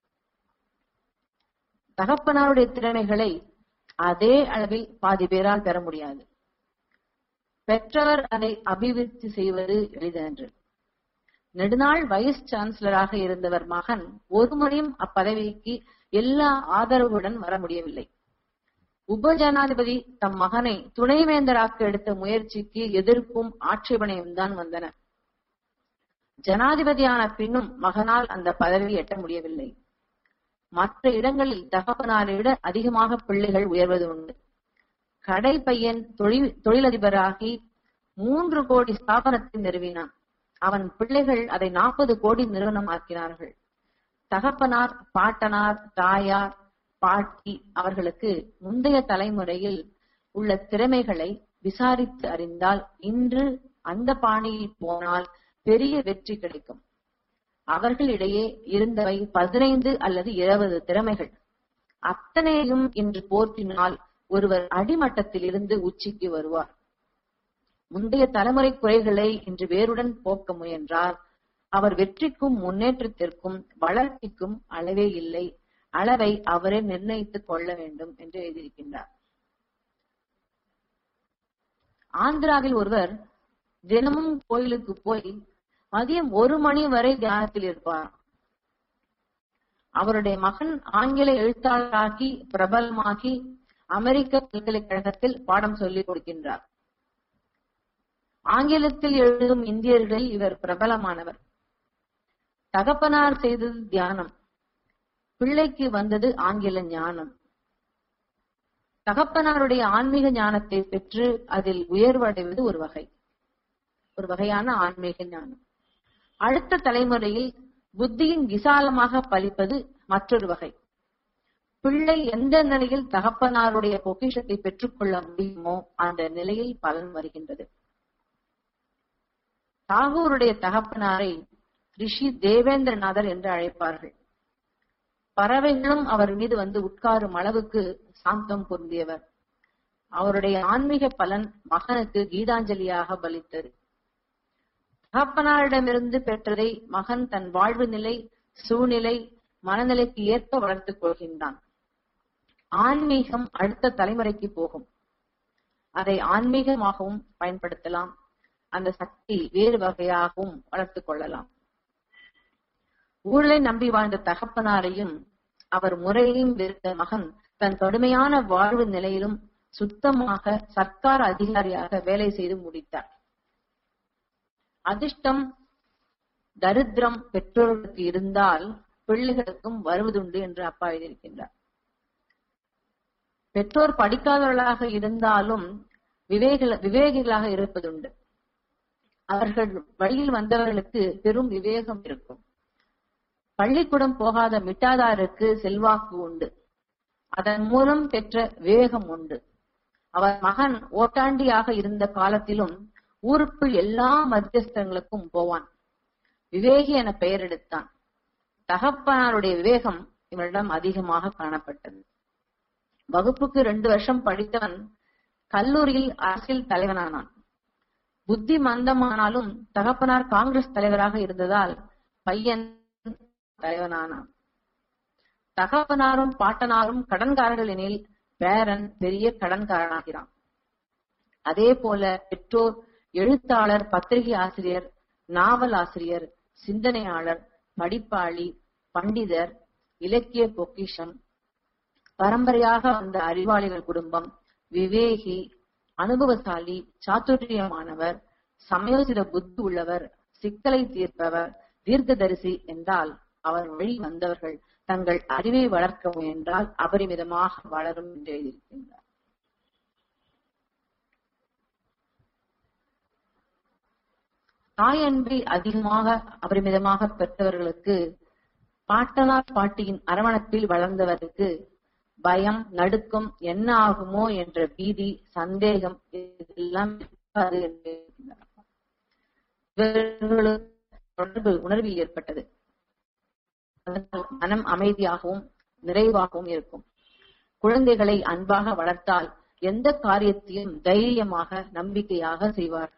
தகப்பனாருடைய திறமைகளை அதே அளவில் பாதி பேரால் பெற முடியாது பெற்றவர் அதை அபிவிருத்தி செய்வது எளிதன்று நெடுநாள் வைஸ் சான்சலராக இருந்தவர் மகன் ஒரு முறையும் அப்பதவிக்கு எல்லா ஆதரவுடன் வர முடியவில்லை உபஜனாதிபதி தம் மகனை துணைவேந்தராக்க எடுத்த முயற்சிக்கு எதிர்ப்பும் ஆட்சேபனையும் தான் வந்தன ஜனாதிபதியான பின்னும் மகனால் அந்த பதவியை எட்ட முடியவில்லை மற்ற இடங்களில் தகப்பனாரை விட அதிகமாக பிள்ளைகள் உயர்வது உண்டு கடை பையன் தொழில் தொழிலதிபராகி மூன்று கோடி ஸ்தாபனத்தை நிறுவினான் அவன் பிள்ளைகள் அதை நாற்பது கோடி நிறுவனமாக்கினார்கள் தகப்பனார் பாட்டனார் தாயார் பாட்டி அவர்களுக்கு முந்தைய தலைமுறையில் உள்ள திறமைகளை விசாரித்து அறிந்தால் இன்று அந்த பாணியில் போனால் பெரிய வெற்றி கிடைக்கும் அவர்களிடையே இருந்தவை பதினைந்து அல்லது இருபது திறமைகள் அத்தனையும் இன்று போற்றினால் ஒருவர் அடிமட்டத்தில் இருந்து உச்சிக்கு வருவார் முந்தைய தலைமுறை குறைகளை இன்று வேருடன் போக்க முயன்றால் அவர் வெற்றிக்கும் முன்னேற்றத்திற்கும் வளர்ச்சிக்கும் அளவே இல்லை அளவை அவரே நிர்ணயித்துக் கொள்ள வேண்டும் என்று எழுதியிருக்கின்றார் ஆந்திராவில் ஒருவர் தினமும் கோயிலுக்கு போய் மதியம் ஒரு மணி வரை தியானத்தில் இருப்பார் அவருடைய மகன் ஆங்கில எழுத்தாளராகி பிரபலமாகி அமெரிக்க பல்கலைக்கழகத்தில் பாடம் சொல்லிக் கொடுக்கின்றார் ஆங்கிலத்தில் எழுதும் இந்தியர்களில் இவர் பிரபலமானவர் தகப்பனார் செய்தது தியானம் பிள்ளைக்கு வந்தது ஆங்கில ஞானம் தகப்பனாருடைய ஆன்மீக ஞானத்தை பெற்று அதில் உயர்வடைவது ஒரு வகை ஒரு வகையான ஆன்மீக ஞானம் அடுத்த தலைமுறையில் புத்தியின் விசாலமாக பலிப்பது மற்றொரு வகை பிள்ளை எந்த நிலையில் தகப்பனாருடைய பொக்கிஷத்தை பெற்றுக்கொள்ள முடியுமோ அந்த நிலையில் பலன் வருகின்றது தாகூருடைய தகப்பனாரை ரிஷி தேவேந்திரநாதர் என்று அழைப்பார்கள் பறவைகளும் அவர் மீது வந்து உட்காரும் அளவுக்கு சாந்தம் பொருந்தியவர் அவருடைய ஆன்மீக பலன் மகனுக்கு கீதாஞ்சலியாக பலித்தது தகப்பனாரிடமிருந்து பெற்றதை மகன் தன் வாழ்வு நிலை சூழ்நிலை மனநிலைக்கு ஏற்ப வளர்த்துக் கொள்கின்றான் ஆன்மீகம் அடுத்த தலைமுறைக்கு போகும் அதை ஆன்மீகமாகவும் பயன்படுத்தலாம் அந்த சக்தி வேறு வகையாகவும் வளர்த்துக் கொள்ளலாம் ஊழலை நம்பி வாழ்ந்த தகப்பனாரையும் அவர் முறையையும் வெறுத்த மகன் தன் கடுமையான வாழ்வு நிலையிலும் சுத்தமாக சர்க்கார் அதிகாரியாக வேலை செய்து முடித்தார் அதிர்ஷ்டம் தரித்திரம் பெற்றோர்களுக்கு இருந்தால் பிள்ளைகளுக்கும் வருவதுண்டு என்று அப்பா எழுதியிருக்கின்றார் பெற்றோர் படிக்காதவர்களாக இருந்தாலும் விவேக விவேகிகளாக இருப்பதுண்டு அவர்கள் வழியில் வந்தவர்களுக்கு பெரும் விவேகம் இருக்கும் பள்ளிக்கூடம் போகாத மிட்டாதாருக்கு செல்வாக்கு உண்டு அதன் மூலம் பெற்ற விவேகம் உண்டு அவர் மகன் ஓட்டாண்டியாக இருந்த காலத்திலும் ஊருக்குள் எல்லா மத்தியஸ்தங்களுக்கும் போவான் விவேகி என பெயர் எடுத்தான் தகப்பனாருடைய விவேகம் இவரிடம் அதிகமாக காணப்பட்டது வகுப்புக்கு ரெண்டு வருஷம் படித்தவன் கல்லூரியில் அரசியல் தலைவனானான் புத்தி மந்தமானாலும் தகப்பனார் காங்கிரஸ் தலைவராக இருந்ததால் பையன் தலைவனானான் தகப்பனாரும் பாட்டனாரும் கடன்காரர்கள் எனில் பேரன் பெரிய கடன்காரனாகிறான் அதே போல பெற்றோர் எழுத்தாளர் பத்திரிகை ஆசிரியர் நாவல் ஆசிரியர் சிந்தனையாளர் படிப்பாளி பண்டிதர் இலக்கிய பொக்கிஷம் பரம்பரையாக வந்த அறிவாளிகள் குடும்பம் விவேகி அனுபவசாலி சாத்துரியமானவர் சமயோசித புத்தி உள்ளவர் சிக்கலை தீர்ப்பவர் தீர்க்கதரிசி என்றால் அவர் வழி வந்தவர்கள் தங்கள் அறிவை வளர்க்க முயன்றால் அபரிமிதமாக வளரும் என்று எழுதியிருக்கின்றார் தாய் அன்பை அதிகமாக அபரிமிதமாக பெற்றவர்களுக்கு பாட்டனார் பாட்டியின் அரவணைப்பில் வளர்ந்தவருக்கு பயம் நடுக்கம் என்ன ஆகுமோ என்ற பீதி சந்தேகம் இதெல்லாம் இருக்காது என்று எழுதினார். இவர்களுக்கு தொடர்பு உணர்வில் ஏற்பட்டது அதனால் மனம் அமைதியாகவும் நிறைவாகவும் இருக்கும் குழந்தைகளை அன்பாக வளர்த்தால் எந்த காரியத்தையும் தைரியமாக நம்பிக்கையாக செய்வார்கள்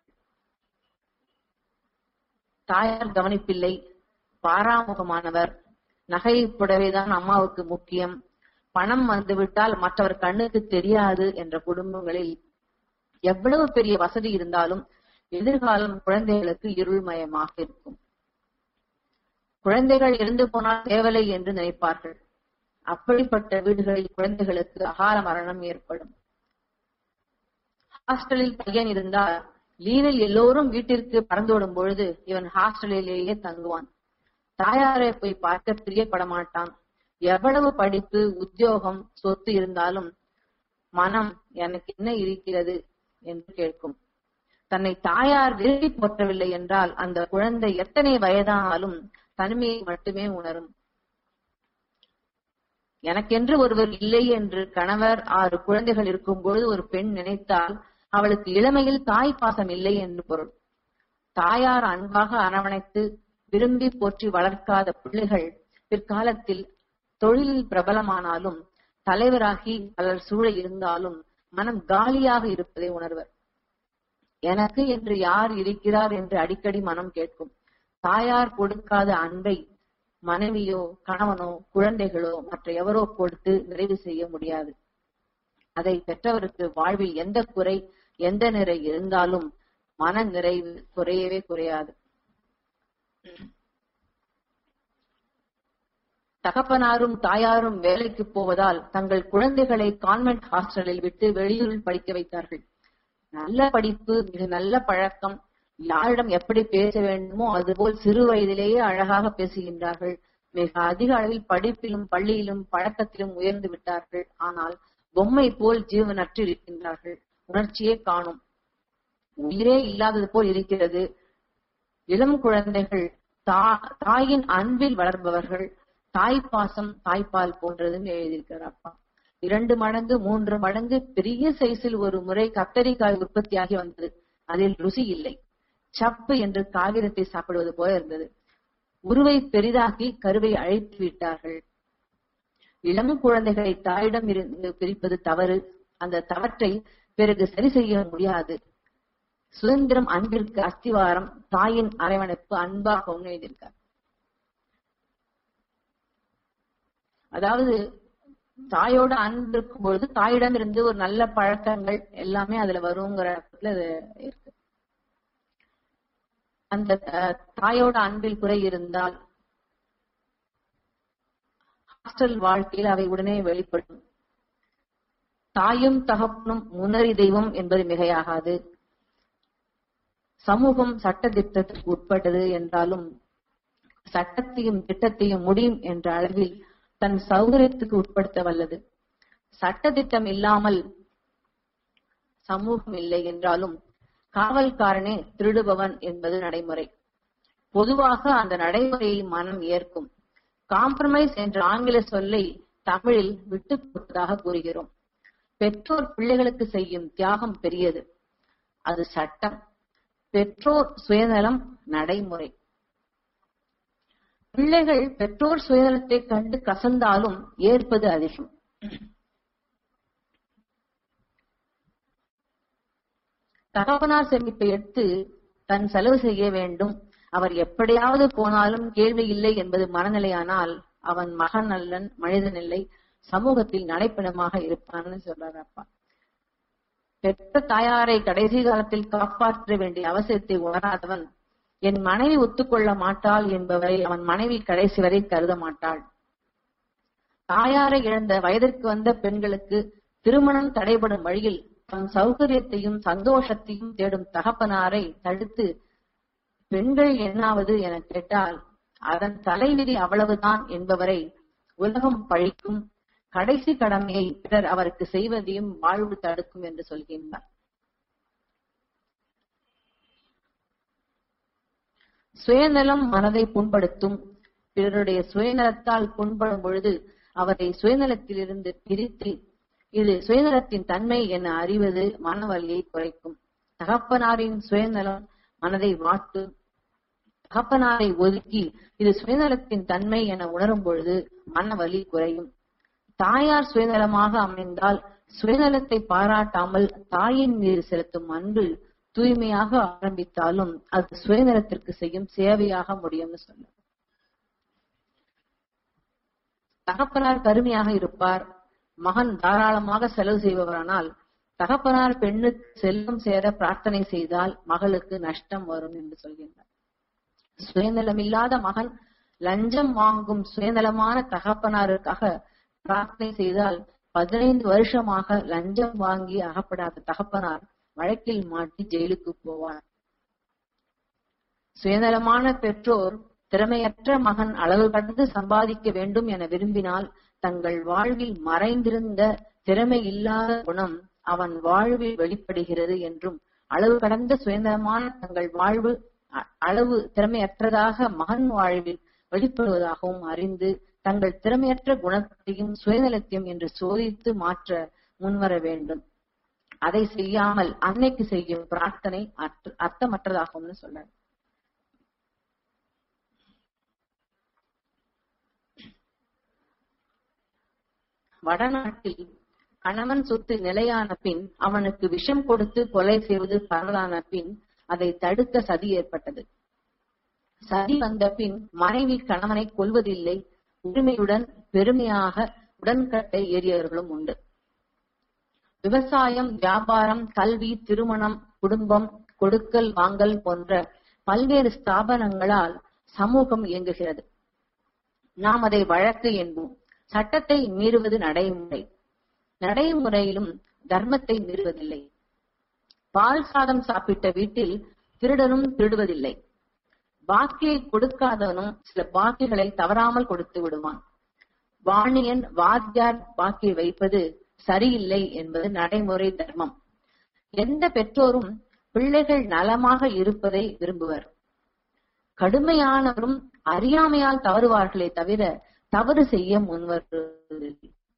தாயார் கவனிப்பில்லை பாராமுகமானவர் நகை புடவைதான் அம்மாவுக்கு முக்கியம் பணம் வந்துவிட்டால் மற்றவர் கண்ணுக்கு தெரியாது என்ற குடும்பங்களில் எவ்வளவு பெரிய வசதி இருந்தாலும் எதிர்காலம் குழந்தைகளுக்கு இருள்மயமாக இருக்கும் குழந்தைகள் இருந்து போனால் தேவலை என்று நினைப்பார்கள் அப்படிப்பட்ட வீடுகளில் குழந்தைகளுக்கு அகால மரணம் ஏற்படும் ஹாஸ்டலில் பையன் இருந்தால் லீவில் எல்லோரும் வீட்டிற்கு பறந்தோடும் பொழுது இவன் ஹாஸ்டலிலேயே தங்குவான் தாயாரை போய் பார்க்க பிரியப்பட மாட்டான் எவ்வளவு படிப்பு உத்தியோகம் சொத்து இருந்தாலும் மனம் எனக்கு என்ன இருக்கிறது என்று கேட்கும் தன்னை தாயார் விரும்பி போற்றவில்லை என்றால் அந்த குழந்தை எத்தனை வயதானாலும் தனிமையை மட்டுமே உணரும் எனக்கென்று ஒருவர் இல்லை என்று கணவர் ஆறு குழந்தைகள் இருக்கும் பொழுது ஒரு பெண் நினைத்தால் அவளுக்கு இளமையில் தாய் பாசம் இல்லை என்று பொருள் தாயார் அன்பாக அரவணைத்து விரும்பி போற்றி வளர்க்காத பிள்ளைகள் பிற்காலத்தில் தொழிலில் பிரபலமானாலும் தலைவராகி பலர் சூழ இருந்தாலும் மனம் காலியாக இருப்பதை உணர்வர் எனக்கு என்று யார் இருக்கிறார் என்று அடிக்கடி மனம் கேட்கும் தாயார் கொடுக்காத அன்பை மனைவியோ கணவனோ குழந்தைகளோ மற்ற எவரோ கொடுத்து நிறைவு செய்ய முடியாது அதை பெற்றவருக்கு வாழ்வில் எந்த குறை எந்த நிறை இருந்தாலும் மன நிறைவு குறையவே குறையாது தகப்பனாரும் தாயாரும் வேலைக்கு போவதால் தங்கள் குழந்தைகளை கான்வென்ட் ஹாஸ்டலில் விட்டு வெளியூரில் படிக்க வைத்தார்கள் நல்ல படிப்பு மிக நல்ல பழக்கம் யாரிடம் எப்படி பேச வேண்டுமோ அதுபோல் சிறு வயதிலேயே அழகாக பேசுகின்றார்கள் மிக அதிக அளவில் படிப்பிலும் பள்ளியிலும் பழக்கத்திலும் உயர்ந்து விட்டார்கள் ஆனால் பொம்மை போல் ஜீவனற்று இருக்கின்றார்கள் உணர்ச்சியே காணும் உயிரே இல்லாதது போல் இருக்கிறது இளம் குழந்தைகள் தா- தாயின் அன்பில் வளர்பவர்கள் தாய்ப்பாசம் தாய்ப்பால் போன்றதுன்னு எழுதியிருக்கிறார் அப்பா இரண்டு மடங்கு மூன்று மடங்கு பெரிய சைஸில் ஒரு முறை கத்தரிக்காய் உற்பத்தியாகி வந்தது அதில் ருசி இல்லை சப்பு என்று காகிதத்தை சாப்பிடுவது போல இருந்தது உருவை பெரிதாக்கி கருவை அழைத்து விட்டார்கள் இளம் குழந்தைகளை தாயிடம் இருந்து பிரிப்பது தவறு அந்த தவற்றை பிறகு சரி செய்ய முடியாது சுதந்திரம் அன்பிற்கு அஸ்திவாரம் தாயின் அரவணைப்பு அன்பாகவும் எழுதியிருக்கார் அதாவது தாயோட அன்பு இருக்கும் பொழுது தாயிடம் இருந்து ஒரு நல்ல பழக்கங்கள் எல்லாமே அதுல வருங்கிற இடத்துல அது இருக்கு அந்த அஹ், தாயோட அன்பில் குறை இருந்தால் ஹாஸ்டல் வாழ்க்கையில் அவை உடனே வெளிப்படும் தாயும் தகப்பனும் முன்னறி தெய்வம் என்பது மிகையாகாது சமூகம் சட்ட திட்டத்திற்கு உட்பட்டது என்றாலும் சட்டத்தையும் திட்டத்தையும் முடியும் என்ற அளவில் தன் சௌகரியத்துக்கு உட்படுத்த வல்லது சட்ட திட்டம் இல்லாமல் சமூகம் இல்லை என்றாலும் காவல்காரனே திருடுபவன் என்பது நடைமுறை பொதுவாக அந்த நடைமுறையை மனம் ஏற்கும் காம்ப்ரமைஸ் என்ற ஆங்கில சொல்லை தமிழில் விட்டுக் கொடுப்பதாக கூறுகிறோம் பெற்றோர் பிள்ளைகளுக்கு செய்யும் தியாகம் பெரியது அது சட்டம் பெற்றோர் சுயநலம் நடைமுறை பிள்ளைகள் பெற்றோர் சுயநலத்தை கண்டு கசந்தாலும் ஏற்பது அதிகம் தகப்பனார் சேமிப்பை எடுத்து தன் செலவு செய்ய வேண்டும் அவர் எப்படியாவது போனாலும் கேள்வி இல்லை என்பது மனநிலையானால் அவன் மகன் அல்லன் மனிதன் இல்லை சமூகத்தில் நடைப்பிணமாக இருப்பான்னு சொல்றாரு அப்பா பெற்ற தாயாரை கடைசி காலத்தில் காப்பாற்ற வேண்டிய அவசியத்தை உணராதவன் என் மனைவி ஒத்துக்கொள்ள மாட்டாள் என்பவரை அவன் மனைவி கடைசி வரை கருத மாட்டாள் தாயாரை இழந்த வயதிற்கு வந்த பெண்களுக்கு திருமணம் தடைபடும் வழியில் தன் சௌகரியத்தையும் சந்தோஷத்தையும் தேடும் தகப்பனாரை தடுத்து பெண்கள் என்னாவது என கேட்டால் அதன் தலைவிதி அவ்வளவுதான் என்பவரை உலகம் பழிக்கும் கடைசி கடமையை பிறர் அவருக்கு செய்வதையும் வாழ்வு தடுக்கும் என்று சொல்கின்றார் சுயநலம் மனதை புண்படுத்தும் பிறருடைய சுயநலத்தால் புண்படும் பொழுது அவரை சுயநலத்திலிருந்து பிரித்து இது சுயநலத்தின் தன்மை என அறிவது மனவலியை குறைக்கும் தகப்பனாரின் சுயநலம் மனதை வாட்டும் தகப்பனாரை ஒதுக்கி இது சுயநலத்தின் தன்மை என உணரும் பொழுது மனவலி குறையும் தாயார் சுயநலமாக அமைந்தால் சுயநலத்தை பாராட்டாமல் தாயின் மீது செலுத்தும் அன்பு தூய்மையாக ஆரம்பித்தாலும் அது சுயநலத்திற்கு செய்யும் சேவையாக முடியும்னு சொல்ல தகப்பனார் கருமையாக இருப்பார் மகன் தாராளமாக செலவு செய்பவரானால் தகப்பனார் பெண்ணுக்கு செல்வம் சேர பிரார்த்தனை செய்தால் மகளுக்கு நஷ்டம் வரும் என்று சொல்கின்றார் சுயநலமில்லாத மகன் லஞ்சம் வாங்கும் சுயநலமான தகப்பனாருக்காக பிரார்த்தனை செய்தால் பதினைந்து வருஷமாக லஞ்சம் வாங்கி அகப்படாத தகப்பனார் வழக்கில் மாட்டி ஜெயிலுக்கு போவார் சுயநலமான பெற்றோர் திறமையற்ற மகன் அளவு கடந்து சம்பாதிக்க வேண்டும் என விரும்பினால் தங்கள் வாழ்வில் மறைந்திருந்த திறமை இல்லாத குணம் அவன் வாழ்வில் வெளிப்படுகிறது என்றும் அளவு கடந்த சுயநலமான தங்கள் வாழ்வு அளவு திறமையற்றதாக மகன் வாழ்வில் வெளிப்படுவதாகவும் அறிந்து தங்கள் திறமையற்ற குணத்தையும் சுயநலத்தையும் என்று சோதித்து மாற்ற முன்வர வேண்டும் அதை செய்யாமல் அன்னைக்கு செய்யும் பிரார்த்தனை அர்த்தமற்றதாகும்னு சொல்றாரு வடநாட்டில் கணவன் சொத்து நிலையான பின் அவனுக்கு விஷம் கொடுத்து கொலை செய்வது பரவலான பின் அதை தடுக்க சதி ஏற்பட்டது சதி வந்த பின் மனைவி கணவனை கொல்வதில்லை உரிமையுடன் பெருமையாக உடன்கட்டை ஏறியவர்களும் உண்டு விவசாயம் வியாபாரம் கல்வி திருமணம் குடும்பம் கொடுக்கல் வாங்கல் போன்ற பல்வேறு ஸ்தாபனங்களால் சமூகம் இயங்குகிறது நாம் அதை வழக்கு என்போம் சட்டத்தை மீறுவது நடைமுறை நடைமுறையிலும் தர்மத்தை மீறுவதில்லை பால் சாதம் சாப்பிட்ட வீட்டில் திருடனும் திருடுவதில்லை பாக்கியை கொடுக்காதவனும் சில பாக்கிகளை தவறாமல் கொடுத்து விடுவான் வாணியன் வாத்தியார் பாக்கி வைப்பது சரியில்லை என்பது நடைமுறை தர்மம் எந்த பெற்றோரும் பிள்ளைகள் நலமாக இருப்பதை விரும்புவர் கடுமையானவரும் அறியாமையால் தவறுவார்களே தவிர தவறு செய்ய முன்வருவதில்லை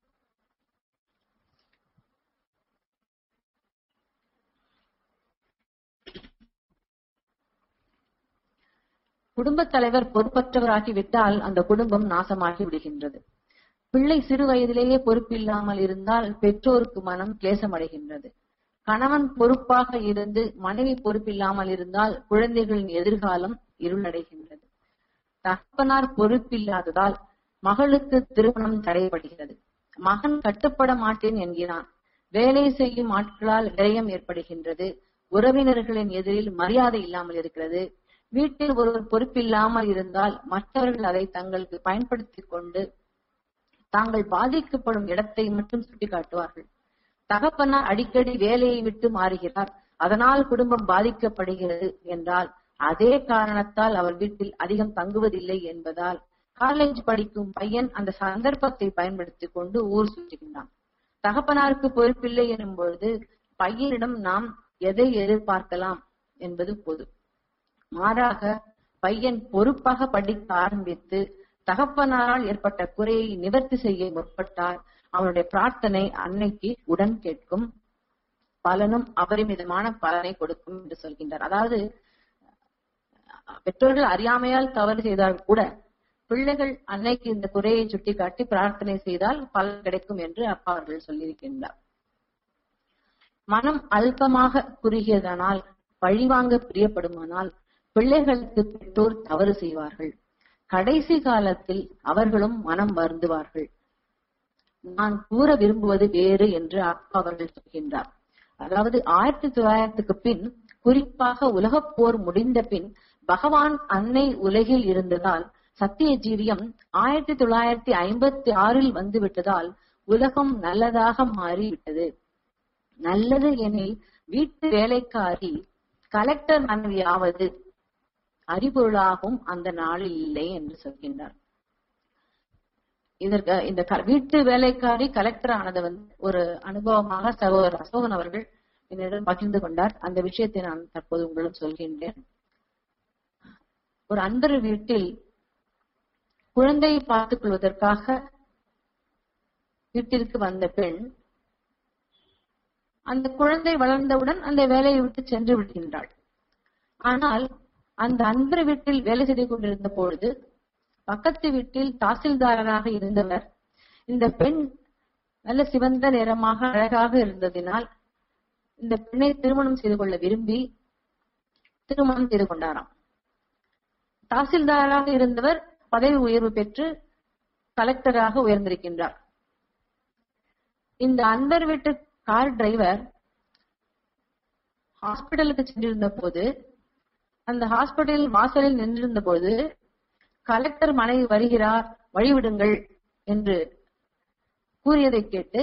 குடும்பத் தலைவர் பொறுப்பற்றவராகிவிட்டால் அந்த குடும்பம் நாசமாகி விடுகின்றது பிள்ளை சிறு வயதிலேயே பொறுப்பில்லாமல் இருந்தால் பெற்றோருக்கு மனம் கிளேசமடைகின்றது கணவன் பொறுப்பாக இருந்து மனைவி பொறுப்பில்லாமல் இருந்தால் குழந்தைகளின் எதிர்காலம் இருளடைகின்றது தகப்பனார் பொறுப்பில்லாததால் மகளுக்கு திருமணம் தடைபடுகிறது மகன் கட்டுப்பட மாட்டேன் என்கிறான் வேலை செய்யும் ஆட்களால் விரயம் ஏற்படுகின்றது உறவினர்களின் எதிரில் மரியாதை இல்லாமல் இருக்கிறது வீட்டில் ஒருவர் பொறுப்பில்லாமல் இருந்தால் மற்றவர்கள் அதை தங்களுக்கு பயன்படுத்திக் கொண்டு தாங்கள் பாதிக்கப்படும் இடத்தை மட்டும் சுட்டிக்காட்டுவார்கள் தகப்பனார் அடிக்கடி வேலையை விட்டு மாறுகிறார் அதனால் குடும்பம் பாதிக்கப்படுகிறது என்றால் அதே காரணத்தால் அவர் வீட்டில் அதிகம் தங்குவதில்லை என்பதால் காலேஜ் படிக்கும் பையன் அந்த சந்தர்ப்பத்தை பயன்படுத்திக் கொண்டு ஊர் சுற்றுகின்றான் தகப்பனாருக்கு பொறுப்பில்லை எனும் பொழுது பையனிடம் நாம் எதை எதிர்பார்க்கலாம் என்பது பொது மாறாக பையன் பொறுப்பாக படிக்க ஆரம்பித்து தகப்பனாரால் ஏற்பட்ட குறையை நிவர்த்தி செய்ய முற்பட்டால் அவனுடைய பிரார்த்தனை அன்னைக்கு உடன் கேட்கும் பலனும் அபரிமிதமான பலனை கொடுக்கும் என்று சொல்கின்றார் அதாவது பெற்றோர்கள் அறியாமையால் தவறு செய்தால் கூட பிள்ளைகள் அன்னைக்கு இந்த குறையை சுட்டிக்காட்டி பிரார்த்தனை செய்தால் பலன் கிடைக்கும் என்று அப்பா அவர்கள் சொல்லியிருக்கின்றார் மனம் அல்பமாக குறுகியதனால் பழிவாங்க பிரியப்படுமானால் பிள்ளைகளுக்கு பெற்றோர் தவறு செய்வார்கள் கடைசி காலத்தில் அவர்களும் மனம் வருந்துவார்கள் நான் கூற விரும்புவது வேறு என்று அப்பா அவர்கள் சொல்கின்றார் அதாவது ஆயிரத்தி தொள்ளாயிரத்துக்கு பின் குறிப்பாக உலகப் போர் முடிந்த பின் பகவான் அன்னை உலகில் இருந்ததால் சத்திய ஜீவியம் ஆயிரத்தி தொள்ளாயிரத்தி ஐம்பத்தி ஆறில் வந்து விட்டதால் உலகம் நல்லதாக மாறிவிட்டது நல்லது எனில் வீட்டு வேலைக்காரி கலெக்டர் மனைவியாவது அறிபொருளாகவும் அந்த நாளில் இல்லை என்று சொல்கின்றார் இதற்கு இந்த க- வீட்டு வேலைக்காரி கலெக்டர் ஆனது வந்து ஒரு அனுபவமாக சகோதரர் அசோகன் அவர்கள் என்னிடம் பகிர்ந்து கொண்டார் அந்த விஷயத்தை நான் தற்போது உங்களிடம் சொல்கின்றேன் ஒரு அன்பர் வீட்டில் குழந்தையை பார்த்துக் கொள்வதற்காக வீட்டிற்கு வந்த பெண் அந்த குழந்தை வளர்ந்தவுடன் அந்த வேலையை விட்டு சென்று விடுகின்றாள் ஆனால் அந்த அன்பர் வீட்டில் வேலை செய்து கொண்டிருந்த பொழுது பக்கத்து வீட்டில் தாசில்தாரராக இருந்தவர் இந்த பெண் நல்ல சிவந்த நிறமாக அழகாக இருந்ததினால் இந்த பெண்ணை திருமணம் செய்து கொள்ள விரும்பி திருமணம் செய்து கொண்டாராம் தாசில்தாராக இருந்தவர் பதவி உயர்வு பெற்று கலெக்டராக உயர்ந்திருக்கின்றார் இந்த அன்பர் வீட்டு கார் டிரைவர் ஹாஸ்பிட்டலுக்கு சென்றிருந்த போது அந்த ஹாஸ்பிட்டல் வாசலில் நின்றிருந்த போது கலெக்டர் மனைவி வருகிறார் வழிவிடுங்கள் என்று கூறியதை கேட்டு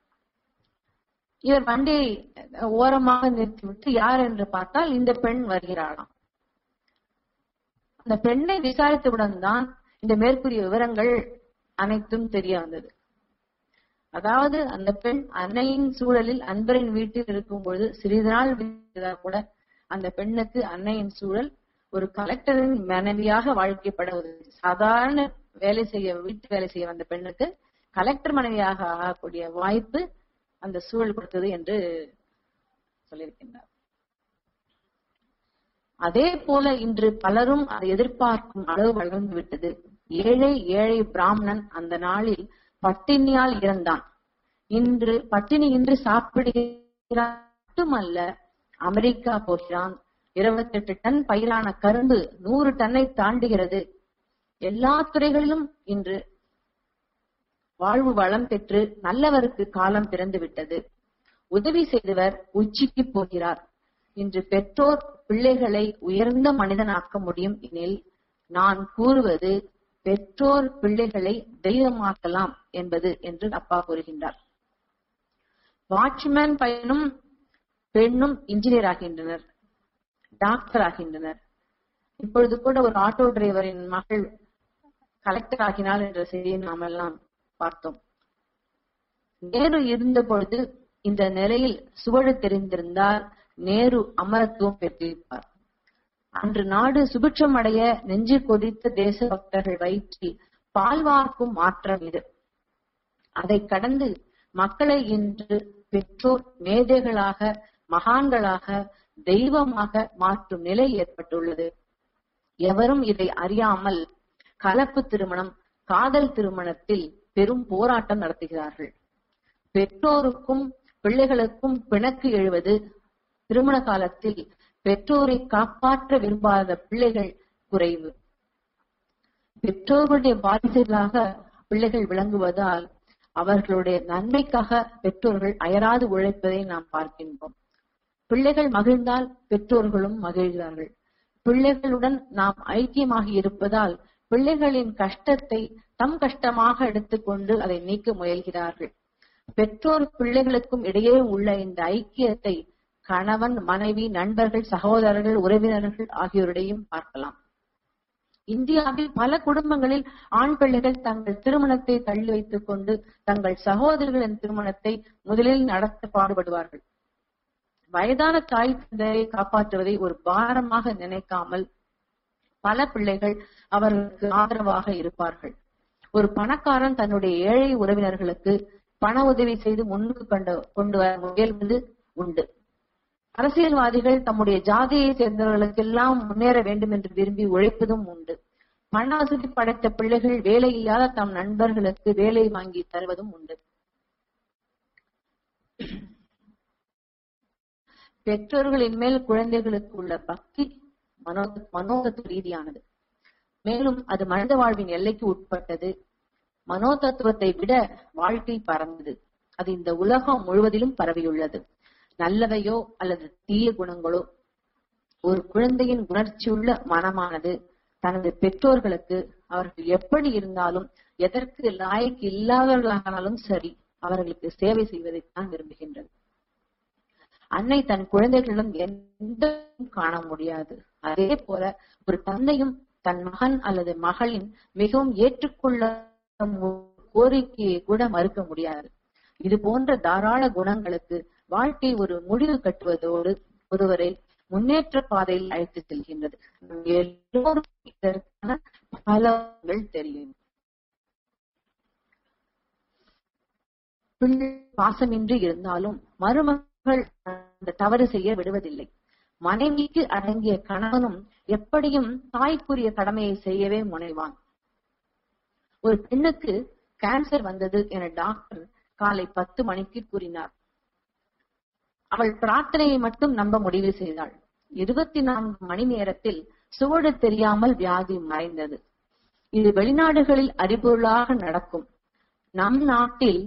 இவர் வண்டியை ஓரமாக நிறுத்திவிட்டு யார் என்று பார்த்தால் இந்த பெண் வருகிறாளாம் அந்த பெண்ணை விசாரித்தவுடன் தான் இந்த மேற்கூறிய விவரங்கள் அனைத்தும் தெரிய வந்தது அதாவது அந்த பெண் அன்னையின் சூழலில் அன்பரின் வீட்டில் இருக்கும் பொழுது சிறிது நாள் விட்டதா கூட அந்த பெண்ணுக்கு அன்னையின் சூழல் ஒரு கலெக்டரின் மனைவியாக வாழ்க்கைப்பட உதவி சாதாரண வேலை செய்ய வீட்டு வேலை செய்ய வந்த பெண்ணுக்கு கலெக்டர் மனைவியாக ஆகக்கூடிய வாய்ப்பு அந்த சூழல் கொடுத்தது என்று சொல்லியிருக்கின்றார் அதே போல இன்று பலரும் அதை எதிர்பார்க்கும் அளவு வளர்ந்து விட்டது ஏழை ஏழை பிராமணன் அந்த நாளில் பட்டினியால் இறந்தான் இன்று பட்டினி இன்று சாப்பிடுகிறான் மட்டுமல்ல அமெரிக்கா போகிறான் இருபத்தெட்டு டன் பயிரான கரும்பு நூறு டன்னை தாண்டுகிறது எல்லா துறைகளிலும் இன்று வாழ்வு வளம் பெற்று நல்லவருக்கு காலம் பிறந்து விட்டது உதவி செய்தவர் உச்சிக்கு போகிறார் இன்று பெற்றோர் பிள்ளைகளை உயர்ந்த மனிதனாக்க முடியும் எனில் நான் கூறுவது பெற்றோர் பிள்ளைகளை தெய்வமாக்கலாம் என்பது என்று அப்பா கூறுகின்றார் வாட்ச்மேன் பையனும் பெண்ணும் இன்ஜினியர் ஆகின்றனர் டாக்டர் ஆகின்றனர் இப்பொழுது கூட ஒரு ஆட்டோ டிரைவரின் மகள் கலெக்டர் ஆகினாள் என்ற செய்தியை நாம் எல்லாம் பார்த்தோம் நேரு இருந்த பொழுது இந்த நிலையில் சுவடு தெரிந்திருந்தால் நேரு அமரத்துவம் பெற்றிருப்பார் அன்று நாடு சுபிட்சம் அடைய நெஞ்சு கொதித்த தேச பக்தர்கள் வயிற்றில் பால் வார்க்கும் மாற்றம் இது அதை கடந்து மக்களை இன்று பெற்றோர் மேதைகளாக மகான்களாக தெய்வமாக மாற்றும் நிலை ஏற்பட்டுள்ளது எவரும் இதை அறியாமல் கலப்பு திருமணம் காதல் திருமணத்தில் பெரும் போராட்டம் நடத்துகிறார்கள் பெற்றோருக்கும் பிள்ளைகளுக்கும் பிணக்கு எழுவது திருமண காலத்தில் பெற்றோரை காப்பாற்ற விரும்பாத பிள்ளைகள் குறைவு பெற்றோர்களுடைய வாரிசுகளாக பிள்ளைகள் விளங்குவதால் அவர்களுடைய நன்மைக்காக பெற்றோர்கள் அயராது உழைப்பதை நாம் பார்க்கின்றோம் பிள்ளைகள் மகிழ்ந்தால் பெற்றோர்களும் மகிழ்கிறார்கள் பிள்ளைகளுடன் நாம் ஐக்கியமாகி இருப்பதால் பிள்ளைகளின் கஷ்டத்தை தம் கஷ்டமாக எடுத்துக்கொண்டு அதை நீக்க முயல்கிறார்கள் பெற்றோர் பிள்ளைகளுக்கும் இடையே உள்ள இந்த ஐக்கியத்தை கணவன் மனைவி நண்பர்கள் சகோதரர்கள் உறவினர்கள் ஆகியோரிடையும் பார்க்கலாம் இந்தியாவில் பல குடும்பங்களில் ஆண் பிள்ளைகள் தங்கள் திருமணத்தை தள்ளி வைத்துக் கொண்டு தங்கள் சகோதரர்களின் திருமணத்தை முதலில் நடத்த பாடுபடுவார்கள் வயதான தாய் தந்தையை காப்பாற்றுவதை ஒரு பாரமாக நினைக்காமல் பல பிள்ளைகள் அவர்களுக்கு ஆதரவாக இருப்பார்கள் ஒரு பணக்காரன் தன்னுடைய ஏழை உறவினர்களுக்கு பண உதவி செய்து முன்னுக்கு கொண்டு கொண்டு வர முயல்வது உண்டு அரசியல்வாதிகள் தம்முடைய ஜாதியை சேர்ந்தவர்களுக்கெல்லாம் முன்னேற வேண்டும் என்று விரும்பி உழைப்பதும் உண்டு பண வசதி படைத்த பிள்ளைகள் வேலை இல்லாத தம் நண்பர்களுக்கு வேலை வாங்கி தருவதும் உண்டு பெற்றோர்களின் மேல் குழந்தைகளுக்கு உள்ள பக்தி மனோ மனோதத்துவ ரீதியானது மேலும் அது மனித வாழ்வின் எல்லைக்கு உட்பட்டது மனோ தத்துவத்தை விட வாழ்க்கை பறந்தது அது இந்த உலகம் முழுவதிலும் பரவியுள்ளது நல்லவையோ அல்லது தீய குணங்களோ ஒரு குழந்தையின் உணர்ச்சியுள்ள மனமானது தனது பெற்றோர்களுக்கு அவர்கள் எப்படி இருந்தாலும் எதற்கு லாயக்கு இல்லாதவர்களானாலும் சரி அவர்களுக்கு சேவை செய்வதைத்தான் விரும்புகின்றது அன்னை தன் குழந்தைகளிடம் எந்த காண முடியாது அதே போல ஒரு தந்தையும் தன் மகன் அல்லது மகளின் மிகவும் ஏற்றுக்கொள்ள கோரிக்கையை கூட மறுக்க முடியாது இது போன்ற தாராள குணங்களுக்கு வாழ்க்கை ஒரு முடிவு கட்டுவதோடு ஒருவரை முன்னேற்ற பாதையில் அழைத்து செல்கின்றது எல்லோரும் இதற்கான பலங்கள் தெரியும் பிள்ளை பாசமின்றி இருந்தாலும் மருமகள் அந்த தவறு செய்ய விடுவதில்லை மனைவிக்கு அடங்கிய கணவனும் எப்படியும் தாய்க்குரிய கடமையை செய்யவே முனைவான் ஒரு பெண்ணுக்கு கேன்சர் வந்தது என டாக்டர் காலை பத்து மணிக்கு கூறினார் அவள் பிரார்த்தனையை மட்டும் நம்ப முடிவு செய்தாள் இருபத்தி நான்கு மணி நேரத்தில் சுவடு தெரியாமல் வியாதி மறைந்தது இது வெளிநாடுகளில் அறிபொருளாக நடக்கும் நம் நாட்டில்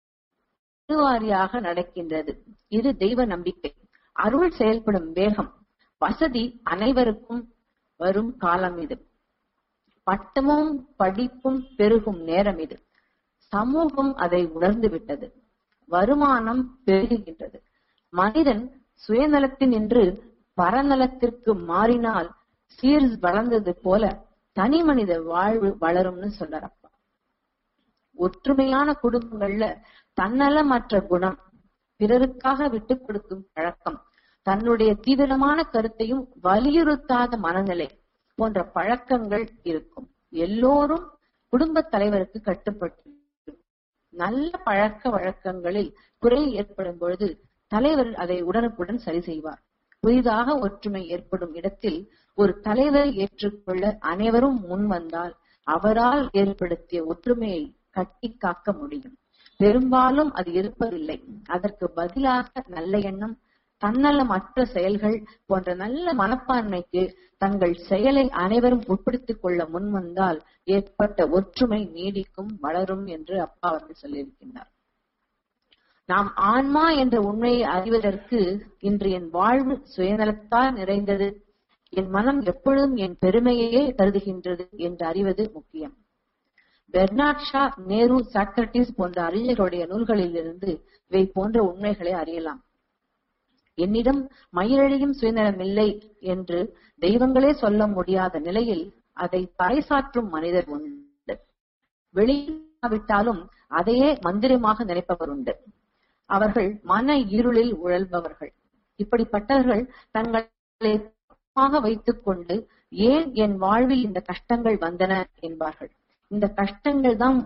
வாரியாக நடக்கின்றது இது தெய்வ நம்பிக்கை அருள் செயல்படும் வேகம் வசதி அனைவருக்கும் வரும் காலம் இது பட்டமும் படிப்பும் பெருகும் நேரம் இது சமூகம் அதை உணர்ந்து விட்டது வருமானம் பெருகுகின்றது மனிதன் சுயநலத்தின் என்று பரநலத்திற்கு மாறினால் சீர் வளர்ந்தது போல தனி மனித வாழ்வு வளரும்னு சொல்றாரப்பா ஒற்றுமையான குடும்பங்கள்ல தன்னலமற்ற குணம் பிறருக்காக விட்டு கொடுக்கும் பழக்கம் தன்னுடைய தீவிரமான கருத்தையும் வலியுறுத்தாத மனநிலை போன்ற பழக்கங்கள் இருக்கும் எல்லோரும் குடும்ப தலைவருக்கு கட்டுப்பட்டு நல்ல பழக்க வழக்கங்களில் குறை ஏற்படும் பொழுது தலைவர் அதை உடனுக்குடன் சரி செய்வார் புதிதாக ஒற்றுமை ஏற்படும் இடத்தில் ஒரு தலைவரை ஏற்றுக்கொள்ள அனைவரும் முன் வந்தால் அவரால் ஏற்படுத்திய ஒற்றுமையை கட்டி காக்க முடியும் பெரும்பாலும் அது இருப்பதில்லை அதற்கு பதிலாக நல்ல எண்ணம் தன்னலமற்ற செயல்கள் போன்ற நல்ல மனப்பான்மைக்கு தங்கள் செயலை அனைவரும் உட்படுத்திக் கொள்ள முன் வந்தால் ஏற்பட்ட ஒற்றுமை நீடிக்கும் வளரும் என்று அப்பா அவர்கள் சொல்லியிருக்கின்றார் நாம் ஆன்மா என்ற உண்மையை அறிவதற்கு இன்று என் வாழ்வு சுயநலத்தால் நிறைந்தது என் மனம் எப்பொழுதும் என் பெருமையையே கருதுகின்றது என்று அறிவது முக்கியம் பெர்னாட் ஷா நேரு சாக்ரட்டிஸ் போன்ற அறிஞர்களுடைய நூல்களிலிருந்து இவை போன்ற உண்மைகளை அறியலாம் என்னிடம் மயிரழியும் சுயநலம் இல்லை என்று தெய்வங்களே சொல்ல முடியாத நிலையில் அதை பறைசாற்றும் மனிதர் உண்டு வெளியிடாவிட்டாலும் அதையே மந்திரமாக நினைப்பவர் உண்டு அவர்கள் மன இருளில் உழல்பவர்கள் இப்படிப்பட்டவர்கள் தங்களை வைத்துக் கொண்டு ஏன் என் வாழ்வில் இந்த கஷ்டங்கள் வந்தன என்பார்கள் இந்த கஷ்டங்கள் தான்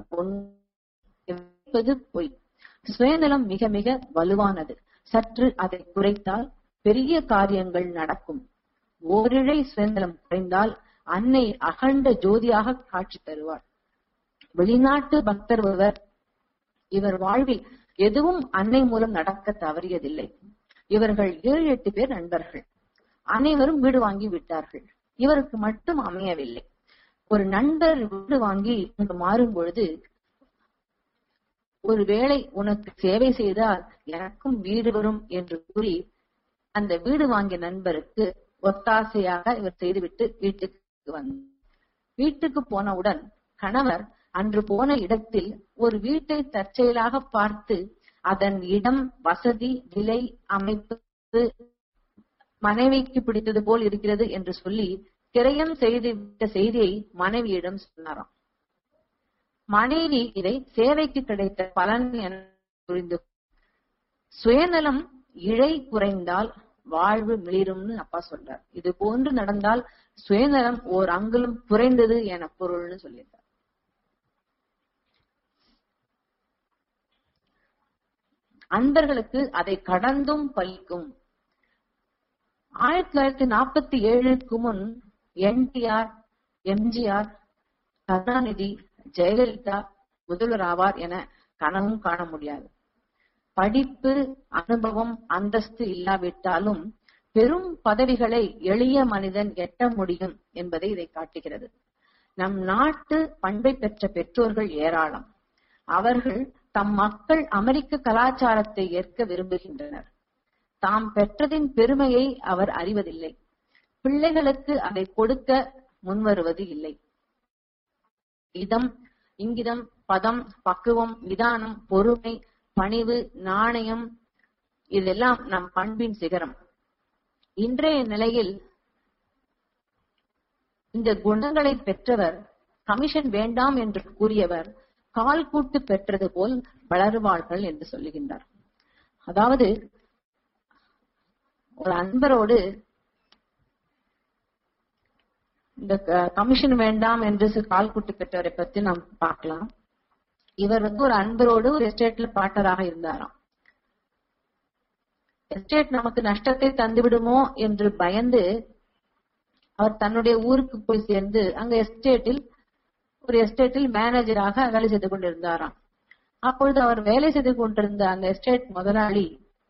பொய் சுயநலம் மிக மிக வலுவானது சற்று அதை குறைத்தால் பெரிய காரியங்கள் நடக்கும் ஓரிழை சுதந்திரம் குறைந்தால் அன்னை அகண்ட ஜோதியாக காட்சி தருவார் வெளிநாட்டு பக்தர் ஒருவர் இவர் வாழ்வில் எதுவும் அன்னை மூலம் நடக்க தவறியதில்லை இவர்கள் ஏழு எட்டு பேர் நண்பர்கள் அனைவரும் வீடு வாங்கி விட்டார்கள் இவருக்கு மட்டும் அமையவில்லை ஒரு நண்பர் வீடு வாங்கி இங்கு மாறும் பொழுது ஒருவேளை உனக்கு சேவை செய்தால் எனக்கும் வீடு வரும் என்று கூறி அந்த வீடு வாங்கிய நண்பருக்கு ஒத்தாசையாக இவர் செய்துவிட்டு வீட்டுக்கு வந்தார் வீட்டுக்கு போனவுடன் கணவர் அன்று போன இடத்தில் ஒரு வீட்டை தற்செயலாக பார்த்து அதன் இடம் வசதி விலை அமைப்பு மனைவிக்கு பிடித்தது போல் இருக்கிறது என்று சொல்லி கிரயம் செய்து விட்ட செய்தியை மனைவியிடம் சொன்னாராம் மனைவி இதை சேவைக்கு கிடைத்த பலன் என புரிந்து சுயநலம் இழை குறைந்தால் வாழ்வு மிளிரும்னு அப்பா சொல்றார் இது போன்று நடந்தால் சுயநலம் ஓர் அங்குலம் குறைந்தது என பொருள்னு சொல்லியிருக்கார் அன்பர்களுக்கு அதை கடந்தும் பலிக்கும் ஆயிரத்தி தொள்ளாயிரத்தி நாற்பத்தி ஏழுக்கு முன் என்டிஆர் எம்ஜிஆர் கருணாநிதி ஜெயலலிதா முதல்வர் ஆவார் என கனவும் காண முடியாது படிப்பு அனுபவம் அந்தஸ்து இல்லாவிட்டாலும் பெரும் பதவிகளை எளிய மனிதன் எட்ட முடியும் என்பதை இதை காட்டுகிறது நம் நாட்டு பண்பை பெற்ற பெற்றோர்கள் ஏராளம் அவர்கள் தம் மக்கள் அமெரிக்க கலாச்சாரத்தை ஏற்க விரும்புகின்றனர் தாம் பெற்றதின் பெருமையை அவர் அறிவதில்லை பிள்ளைகளுக்கு அதை கொடுக்க முன்வருவது இல்லை இதம் இங்கிதம் பதம் பக்குவம் நிதானம் பொறுமை பணிவு நாணயம் இதெல்லாம் நம் பண்பின் சிகரம் இன்றைய நிலையில் இந்த குணங்களை பெற்றவர் கமிஷன் வேண்டாம் என்று கூறியவர் கால் கூட்டு பெற்றது போல் வளருவார்கள் என்று சொல்லுகின்றார் அதாவது ஒரு அன்பரோடு இந்த கமிஷன் வேண்டாம் என்று கால் கூட்டு பெற்றவரை பத்தி நாம் பார்க்கலாம் இவர் வந்து ஒரு அன்பரோடு ஒரு எஸ்டேட்ல பார்ட்னராக இருந்தாராம் எஸ்டேட் நமக்கு நஷ்டத்தை தந்துவிடுமோ என்று பயந்து அவர் தன்னுடைய ஊருக்கு போய் சேர்ந்து அங்க எஸ்டேட்டில் ஒரு எஸ்டேட்டில் மேனேஜராக வேலை செய்து கொண்டிருந்தாராம் அப்பொழுது அவர் வேலை செய்து கொண்டிருந்த அந்த எஸ்டேட் முதலாளி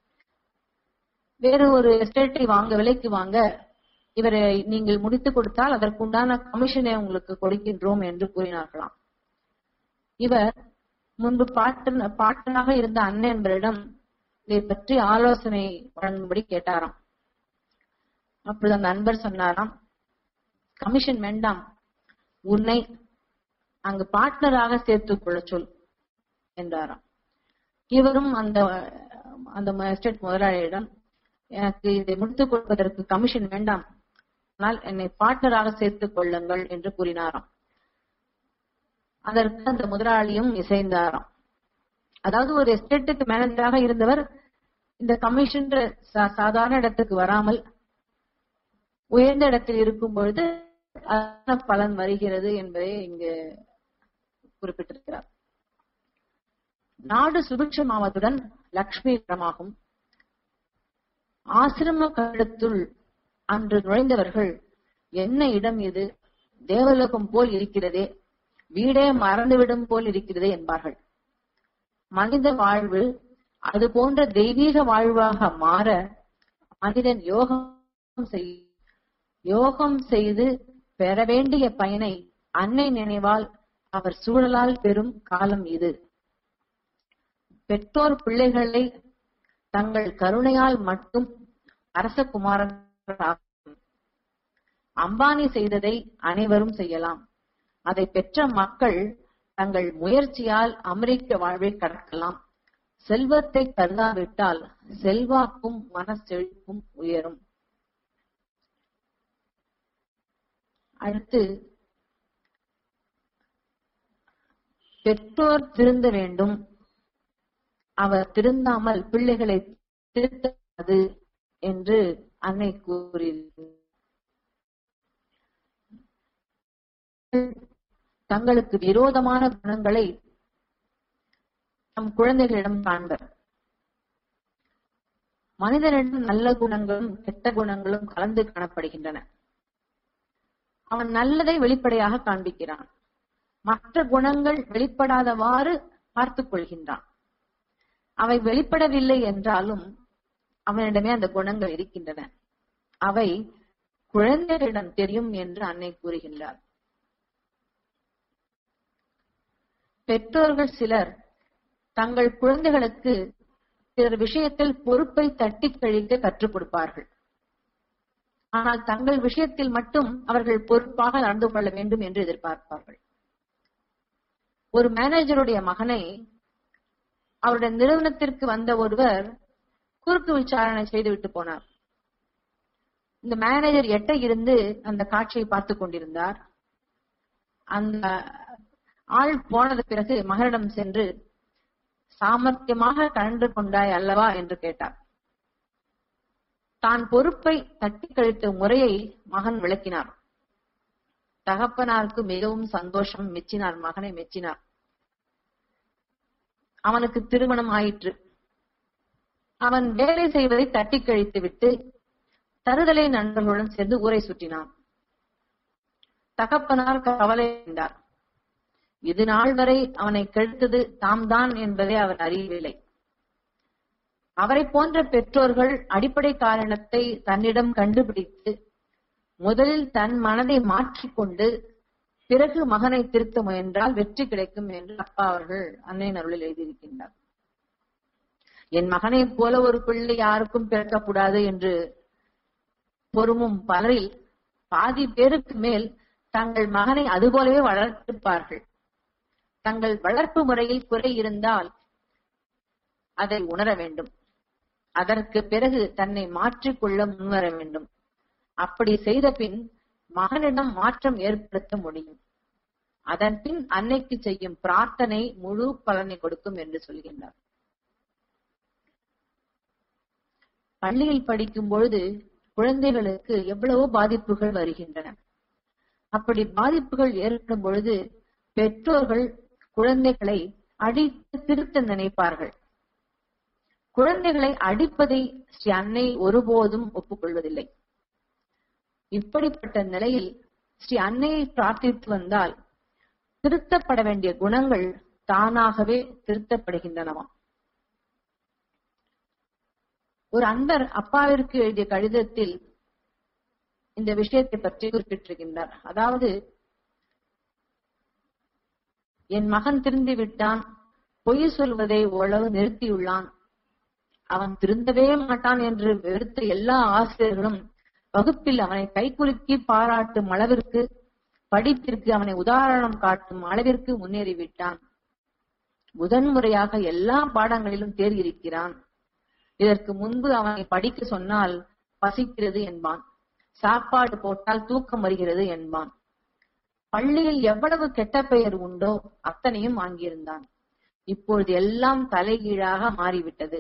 வேறு ஒரு எஸ்டேட்டை வாங்க விலைக்கு வாங்க இவரை நீங்கள் முடித்து கொடுத்தால் அதற்குண்டான கமிஷனை உங்களுக்கு கொடுக்கின்றோம் என்று கூறினார்களாம் இவர் முன்பு பாட்டன் பாட்டனாக இருந்த அண்ணன் என்பவரிடம் இதை பற்றி ஆலோசனை வழங்கும்படி கேட்டாராம் அப்பொழுது அந்த நண்பர் சொன்னாராம் கமிஷன் வேண்டாம் உன்னை அங்கு பார்ட்னராக சேர்த்துக் கொள்ள சொல் என்றாராம் இவரும் அந்த அந்த எஸ்டேட் முதலாளியிடம் எனக்கு இதை முடித்துக் கொடுப்பதற்கு கமிஷன் வேண்டாம் ஆனால் என்னை பார்ட்னராக சேர்த்துக் கொள்ளுங்கள் என்று கூறினாராம் அதற்கு அந்த முதலாளியும் இசைந்தாராம் அதாவது ஒரு எஸ்டேட்டுக்கு மேனேஜராக இருந்தவர் இந்த கமிஷன் சாதாரண இடத்துக்கு வராமல் உயர்ந்த இடத்தில் இருக்கும் பொழுது பலன் வருகிறது என்பதை இங்கு குறிப்பிட்டிருக்கிறார் நாடு சுபிட்சமாவதுடன் லக்ஷ்மி இடமாகும் ஆசிரம கழகத்துள் அன்று நுழைந்தவர்கள் என்ன இடம் இது தேவலோகம் போல் இருக்கிறதே வீடே மறந்துவிடும் போல் இருக்கிறதே என்பார்கள் மனித வாழ்வு அது போன்ற தெய்வீக வாழ்வாக மாற மனிதன் யோகம் செய் யோகம் செய்து பெற வேண்டிய பயனை அன்னை நினைவால் அவர் சூழலால் பெறும் காலம் இது பெற்றோர் பிள்ளைகளை தங்கள் கருணையால் மட்டும் அரசகுமாரன் அம்பானி செய்ததை அனைவரும் செய்யலாம் அதை பெற்ற மக்கள் தங்கள் முயற்சியால் அமெரிக்க வாழ்வை கடக்கலாம் செல்வத்தை கருதாவிட்டால் செல்வாக்கும் மனச்செழிப்பும் உயரும் அடுத்து பெற்றோர் திருந்த வேண்டும் அவர் திருந்தாமல் பிள்ளைகளை திருத்தாது என்று அன்னை கூறி தங்களுக்கு விரோதமான குணங்களை நம் குழந்தைகளிடம் காண்பர் மனிதனிடம் நல்ல குணங்களும் கெட்ட குணங்களும் கலந்து காணப்படுகின்றன அவன் நல்லதை வெளிப்படையாக காண்பிக்கிறான் மற்ற குணங்கள் வெளிப்படாதவாறு பார்த்துக் கொள்கின்றான் அவை வெளிப்படவில்லை என்றாலும் அவனிடமே அந்த குணங்கள் இருக்கின்றன அவை குழந்தைகளிடம் தெரியும் என்று அன்னை கூறுகின்றார் பெற்றோர்கள் சிலர் தங்கள் குழந்தைகளுக்கு பிறர் விஷயத்தில் பொறுப்பை தட்டி கழிக்க கற்றுக் கொடுப்பார்கள் ஆனால் தங்கள் விஷயத்தில் மட்டும் அவர்கள் பொறுப்பாக நடந்து கொள்ள வேண்டும் என்று எதிர்பார்ப்பார்கள் ஒரு மேனேஜருடைய மகனை அவருடைய நிறுவனத்திற்கு வந்த ஒருவர் குறுக்கு விசாரணை செய்துவிட்டு போனார் இந்த மேனேஜர் எட்ட இருந்து அந்த காட்சியை பார்த்து கொண்டிருந்தார் அந்த ஆள் போனது பிறகு மகனிடம் சென்று சாமர்த்தியமாக கலந்து கொண்டாய் அல்லவா என்று கேட்டார் தான் பொறுப்பை தட்டி கழித்த முறையை மகன் விளக்கினார் தகப்பனாருக்கு மிகவும் சந்தோஷம் மெச்சினார் மகனை மெச்சினார் அவனுக்கு திருமணம் ஆயிற்று அவன் வேலை செய்வதை தட்டி கழித்து விட்டு தருதலை நண்பர்களுடன் சேர்ந்து ஊரை சுற்றினான் தகப்பனார் கவலை அடைந்தார் இது நாள் வரை அவனை கெடுத்தது தாம் தான் என்பதை அவர் அறியவில்லை அவரை போன்ற பெற்றோர்கள் அடிப்படை காரணத்தை தன்னிடம் கண்டுபிடித்து முதலில் தன் மனதை மாற்றிக்கொண்டு பிறகு மகனை திருத்த முயன்றால் வெற்றி கிடைக்கும் என்று அப்பா அவர்கள் அன்னையின் அருளில் எழுதியிருக்கின்றார் என் மகனைப் போல ஒரு பிள்ளை யாருக்கும் பிறக்கக்கூடாது என்று பொறுமும் பலரில் பாதி பேருக்கு மேல் தங்கள் மகனை அதுபோலவே வளர்த்திருப்பார்கள் தங்கள் வளர்ப்பு முறையில் குறை இருந்தால் அதை உணர வேண்டும் அதற்கு பிறகு தன்னை மாற்றிக்கொள்ள முன்வர வேண்டும் அப்படி செய்த பின் மகனிடம் மாற்றம் ஏற்படுத்த முடியும் அதன் பின் அன்னைக்கு செய்யும் பிரார்த்தனை முழு பலனை கொடுக்கும் என்று சொல்கின்றார் பள்ளியில் படிக்கும் பொழுது குழந்தைகளுக்கு எவ்வளவோ பாதிப்புகள் வருகின்றன அப்படி பாதிப்புகள் ஏற்படும் பொழுது பெற்றோர்கள் குழந்தைகளை அடித்து திருத்த நினைப்பார்கள் குழந்தைகளை அடிப்பதை ஸ்ரீ அன்னை ஒருபோதும் ஒப்புக்கொள்வதில்லை இப்படிப்பட்ட நிலையில் ஸ்ரீ அன்னையை பிரார்த்தித்து வந்தால் திருத்தப்பட வேண்டிய குணங்கள் தானாகவே திருத்தப்படுகின்றனவாம் ஒரு அன்பர் அப்பாவிற்கு எழுதிய கடிதத்தில் இந்த விஷயத்தை பற்றி குறிப்பிட்டிருக்கின்றார் அதாவது என் மகன் திருந்தி விட்டான் பொய் சொல்வதை ஓரளவு நிறுத்தியுள்ளான் அவன் திருந்தவே மாட்டான் என்று வெறுத்த எல்லா ஆசிரியர்களும் வகுப்பில் அவனை கைக்குலுக்கி பாராட்டும் அளவிற்கு படிப்பிற்கு அவனை உதாரணம் காட்டும் அளவிற்கு முன்னேறிவிட்டான் முதன்முறையாக எல்லா பாடங்களிலும் தேறியிருக்கிறான் இதற்கு முன்பு அவனை படிக்க சொன்னால் பசிக்கிறது என்பான் சாப்பாடு போட்டால் தூக்கம் வருகிறது என்பான் பள்ளியில் எவ்வளவு கெட்ட பெயர் உண்டோ அத்தனையும் வாங்கியிருந்தான் இப்பொழுது எல்லாம் தலைகீழாக மாறிவிட்டது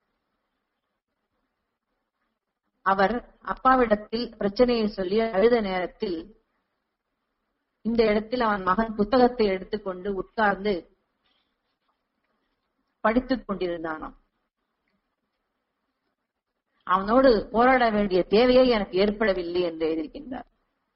அவர் அப்பாவிடத்தில் பிரச்சனையை சொல்லி அழுத நேரத்தில் இந்த இடத்தில் அவன் மகன் புத்தகத்தை எடுத்துக்கொண்டு உட்கார்ந்து படித்துக் கொண்டிருந்தானாம் அவனோடு போராட வேண்டிய தேவையே எனக்கு ஏற்படவில்லை என்று எழுதியிருக்கின்றார்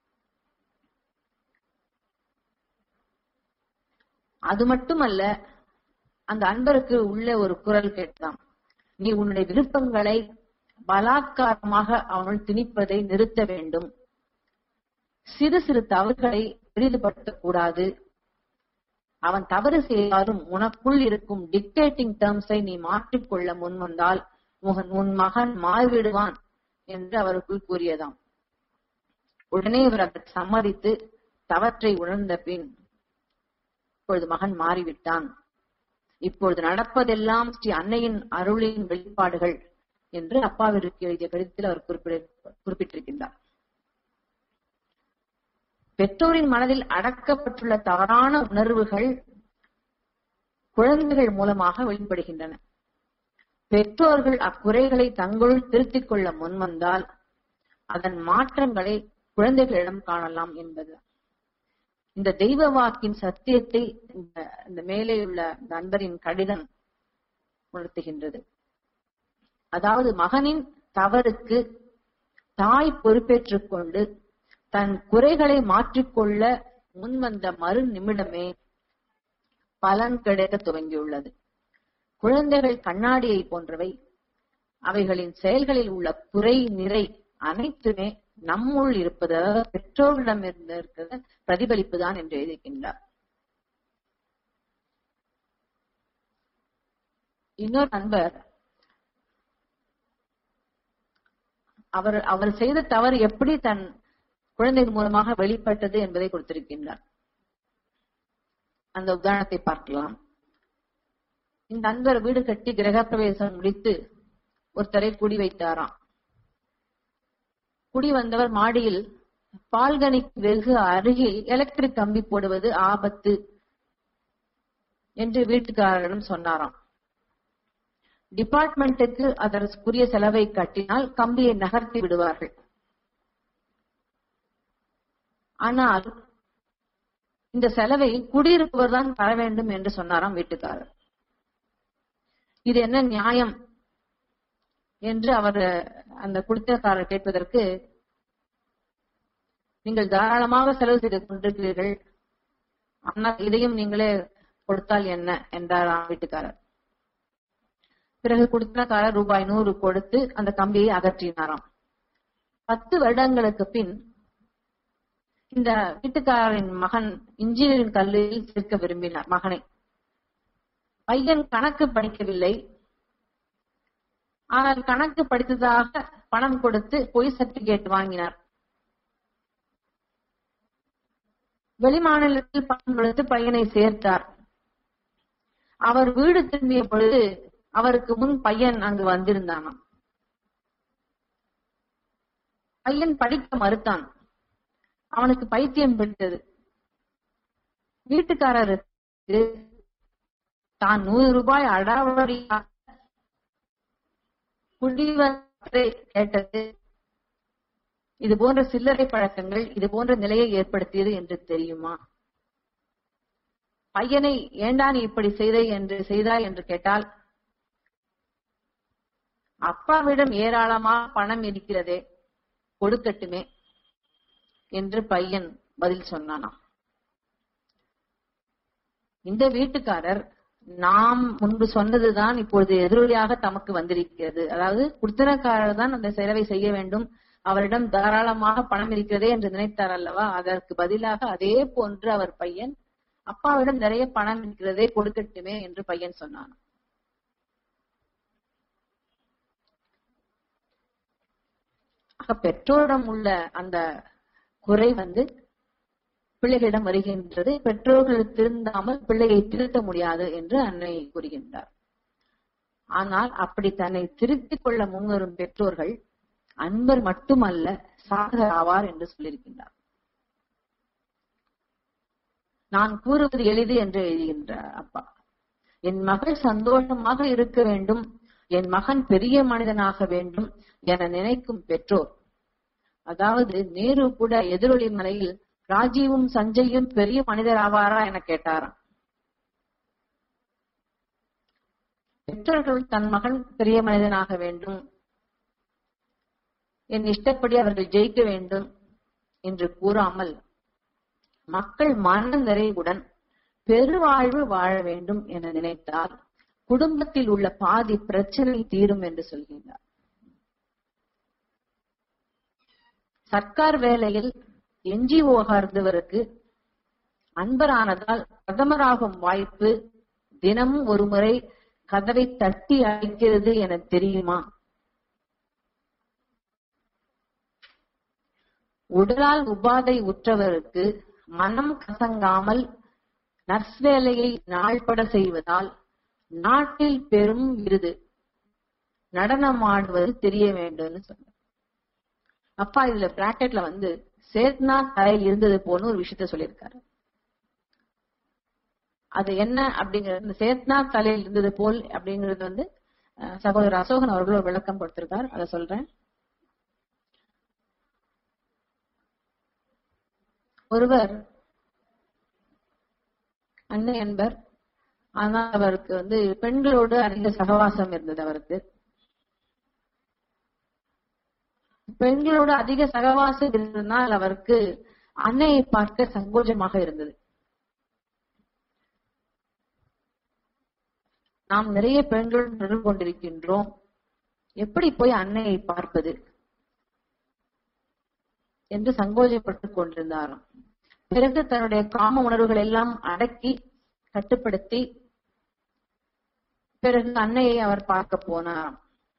அது மட்டுமல்ல அந்த அன்பருக்கு உள்ள ஒரு குரல் கேட்டான் நீ உன்னுடைய விருப்பங்களை பலாத்காரமாக அவனுள் திணிப்பதை நிறுத்த வேண்டும் சிறு சிறு தவறுகளை பெரிதுபடுத்தக் கூடாது அவன் தவறு செய்தாலும் உனக்குள் இருக்கும் டிக்டேட்டிங் டேர்ம்ஸை நீ மாற்றிக்கொள்ள முன்வந்தால் உன் உன் மகன் மாறிவிடுவான் என்று அவருக்குள் கூறியதாம் உடனே இவர் அதற்கு சம்மதித்து தவற்றை உணர்ந்த பின் இப்பொழுது மகன் மாறிவிட்டான் இப்பொழுது நடப்பதெல்லாம் ஸ்ரீ அன்னையின் அருளின் வெளிப்பாடுகள் என்று அப்பாவிற்கு எழுதிய கடிதத்தில் அவர் குறிப்பிட்டிருக்கின்றார் பெற்றோரின் மனதில் அடக்கப்பட்டுள்ள தவறான உணர்வுகள் குழந்தைகள் மூலமாக வெளிப்படுகின்றன பெற்றோர்கள் அக்குறைகளை தங்களுள் திருத்திக் கொள்ள முன்வந்தால் அதன் மாற்றங்களை குழந்தைகளிடம் காணலாம் என்பது இந்த தெய்வ வாக்கின் சத்தியத்தை இந்த மேலே உள்ள நண்பரின் கடிதம் உணர்த்துகின்றது அதாவது மகனின் தவறுக்கு தாய் பொறுப்பேற்றுக் கொண்டு தன் குறைகளை மாற்றிக்கொள்ள முன்வந்த மறு நிமிடமே பலன் கிடைக்க துவங்கியுள்ளது குழந்தைகள் கண்ணாடியை போன்றவை அவைகளின் செயல்களில் உள்ள குறை நிறை அனைத்துமே நம்முள் இருப்பது பெற்றோர்களிடம் இருந்து இருக்கிற பிரதிபலிப்பு தான் என்று எழுதியிருக்கின்றார் இன்னொரு நண்பர் அவர் அவர் செய்த தவறு எப்படி தன் குழந்தைகள் மூலமாக வெளிப்பட்டது என்பதை கொடுத்திருக்கின்றார் அந்த உதாரணத்தை பார்க்கலாம் இந்த அன்பர் வீடு கட்டி கிரகப்பிரவேசம் முடித்து ஒருத்தரை குடி வைத்தாராம் குடி வந்தவர் மாடியில் பால்கனிக்கு வெகு அருகில் எலக்ட்ரிக் கம்பி போடுவது ஆபத்து என்று வீட்டுக்காரரிடம் சொன்னாராம் டிபார்ட்மெண்ட்டுக்கு அதற்குரிய செலவை கட்டினால் கம்பியை நகர்த்தி விடுவார்கள் ஆனால் இந்த செலவை குடியிருப்பவர் தான் தர வேண்டும் என்று சொன்னாராம் வீட்டுக்காரர் இது என்ன நியாயம் என்று அவர் அந்த குடித்தக்காரர் கேட்பதற்கு நீங்கள் தாராளமாக செலவு செய்து கொண்டிருக்கிறீர்கள் ஆனால் இதையும் நீங்களே கொடுத்தால் என்ன என்றார் வீட்டுக்காரர் பிறகு குடித்தனக்காரர் ரூபாய் நூறு கொடுத்து அந்த கம்பியை அகற்றினாராம் பத்து வருடங்களுக்கு பின் இந்த வீட்டுக்காரரின் மகன் இன்ஜினியரிங் கல்லூரியில் சேர்க்க விரும்பினார் மகனை பையன் கணக்கு படிக்கவில்லை ஆனால் கணக்கு படித்ததாக பணம் கொடுத்து பொய் சர்டிபிகேட் வாங்கினார் வெளிமாநிலத்தில் பணம் கொடுத்து பையனை சேர்த்தார் அவர் வீடு திரும்பிய பொழுது அவருக்கு முன் பையன் அங்கு வந்திருந்தானாம் பையன் படிக்க மறுத்தான் அவனுக்கு பைத்தியம் பிடித்தது வீட்டுக்காரருக்கு தான் நூறு ரூபாய் அடாவடியாக குடிவரத்தை கேட்டது இது போன்ற சில்லறை பழக்கங்கள் இது போன்ற நிலையை ஏற்படுத்தியது என்று தெரியுமா பையனை ஏண்டா நீ இப்படி செய்தை என்று செய்தாய் என்று கேட்டால் அப்பாவிடம் ஏராளமா பணம் இருக்கிறதே கொடுக்கட்டுமே என்று பையன் பதில் சொன்னானாம் இந்த வீட்டுக்காரர் நாம் முன்பு சொன்னதுதான் இப்பொழுது எதிரொலியாக தமக்கு வந்திருக்கிறது அதாவது குடுத்தனக்காரர் தான் அந்த செலவை செய்ய வேண்டும் அவரிடம் தாராளமாக பணம் இருக்கிறதே என்று நினைத்தார் அல்லவா அதற்கு பதிலாக அதே போன்று அவர் பையன் அப்பாவிடம் நிறைய பணம் இருக்கிறதே கொடுக்கட்டுமே என்று பையன் சொன்னான் ஆக பெற்றோரிடம் உள்ள அந்த குறை வந்து பிள்ளைகளிடம் வருகின்றது பெற்றோர்கள் திருந்தாமல் பிள்ளையை திருத்த முடியாது என்று அன்னை கூறுகின்றார் ஆனால் அப்படி தன்னை திருத்திக் கொள்ள முன்வரும் பெற்றோர்கள் அன்பர் மட்டுமல்ல சாகர் ஆவார் என்று சொல்லியிருக்கின்றார் நான் கூறுவது எளிது என்று எழுதுகின்றார் அப்பா என் மகள் சந்தோஷமாக இருக்க வேண்டும் என் மகன் பெரிய மனிதனாக வேண்டும் என நினைக்கும் பெற்றோர் அதாவது நேரு கூட எதிரொலி மலையில் ராஜீவும் சஞ்சயும் பெரிய மனிதர் ஆவாரா என கேட்டாராம் பெற்றோர்கள் தன் மகன் பெரிய மனிதனாக வேண்டும் என் இஷ்டப்படி அவர்கள் ஜெயிக்க வேண்டும் என்று கூறாமல் மக்கள் மன நிறைவுடன் பெருவாழ்வு வாழ வேண்டும் என நினைத்தால் குடும்பத்தில் உள்ள பாதி பிரச்சனை தீரும் என்று சொல்கின்றார் சர்க்கார் வேலையில் என்ஜிஓ இருந்தவருக்கு அன்பரானதால் பிரதமராகும் வாய்ப்பு தினமும் ஒரு முறை கதவை தட்டி அழைக்கிறது என தெரியுமா உடலால் உபாதை உற்றவருக்கு மனம் கசங்காமல் நர்ஸ் வேலையை நாள்பட செய்வதால் நாட்டில் பெரும் விருது நடனமாடுவது தெரிய வேண்டும்னு சொன்னார் அப்பா இதுல பிராக்கெட்ல வந்து சேத்னா தலையில் இருந்தது போல ஒரு விஷயத்த சொல்லியிருக்காரு அது என்ன அப்படிங்கிறது இந்த சேத்னா தலையில் இருந்தது போல் அப்படிங்கிறது வந்து அஹ், சகோதரர் அசோகன் அவர்கள் ஒரு விளக்கம் கொடுத்திருக்கார் அதை சொல்றேன் ஒருவர் அன்னை என்பர் ஆனால் அவருக்கு வந்து பெண்களோடு அதிக சகவாசம் இருந்தது அவருக்கு பெண்களோடு அதிக சகவாசம் இருந்ததனால் அவருக்கு அன்னையை பார்க்க சங்கோஜமாக இருந்தது நாம் நிறைய பெண்களுடன் தொடர்பு கொண்டிருக்கின்றோம் எப்படி போய் அன்னையை பார்ப்பது என்று சங்கோஜப்பட்டுக் கொண்டிருந்தாராம் பிறகு தன்னுடைய காம உணர்வுகள் எல்லாம் அடக்கி கட்டுப்படுத்தி பிறகு அன்னையை அவர் பார்க்க போனாராம்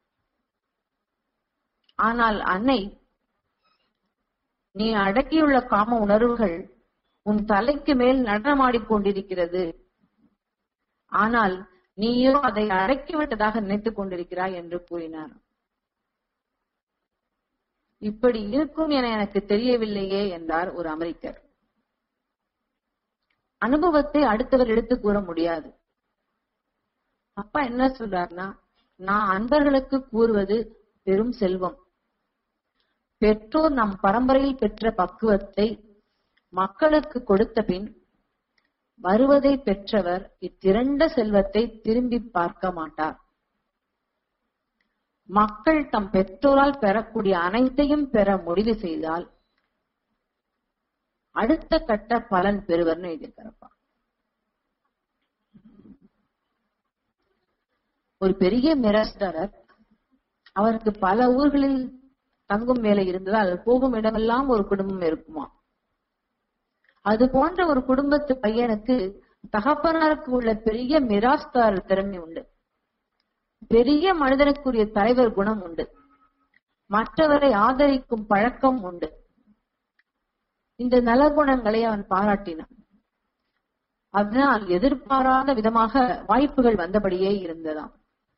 ஆனால் அன்னை நீ அடக்கியுள்ள காம உணர்வுகள் உன் தலைக்கு மேல் நடனமாடிக் கொண்டிருக்கிறது ஆனால் நீயோ அதை அடக்கிவிட்டதாக நினைத்துக் கொண்டிருக்கிறாய் என்று கூறினார் இப்படி இருக்கும் என எனக்கு தெரியவில்லையே என்றார் ஒரு அமெரிக்கர் அனுபவத்தை அடுத்தவர் எடுத்து கூற முடியாது அப்பா என்ன சொல்றாருன்னா நான் அன்பர்களுக்கு கூறுவது பெரும் செல்வம் பெற்றோர் நம் பரம்பரையில் பெற்ற பக்குவத்தை மக்களுக்கு கொடுத்த பின் வருவதை பெற்றவர் இத்திரண்ட செல்வத்தை திரும்பி பார்க்க மாட்டார் மக்கள் தம் பெற்றோரால் பெறக்கூடிய அனைத்தையும் பெற முடிவு செய்தால் அடுத்த கட்ட பலன் பெறுவர்னு எழுதியிருக்காரப்பா ஒரு பெரிய மிரஸ்டரர் அவருக்கு பல ஊர்களில் தங்கும் வேலை இருந்ததால் போகும் இடமெல்லாம் ஒரு குடும்பம் இருக்குமா அது போன்ற ஒரு குடும்பத்து பையனுக்கு தகப்பனாருக்கு உள்ள பெரிய மிராஸ்தார் திறமை உண்டு பெரிய மனிதனுக்குரிய தலைவர் குணம் உண்டு மற்றவரை ஆதரிக்கும் பழக்கம் உண்டு இந்த நலகுணங்களை அவன் பாராட்டினான் அதனால் எதிர்பாராத விதமாக வாய்ப்புகள் வந்தபடியே இருந்ததாம்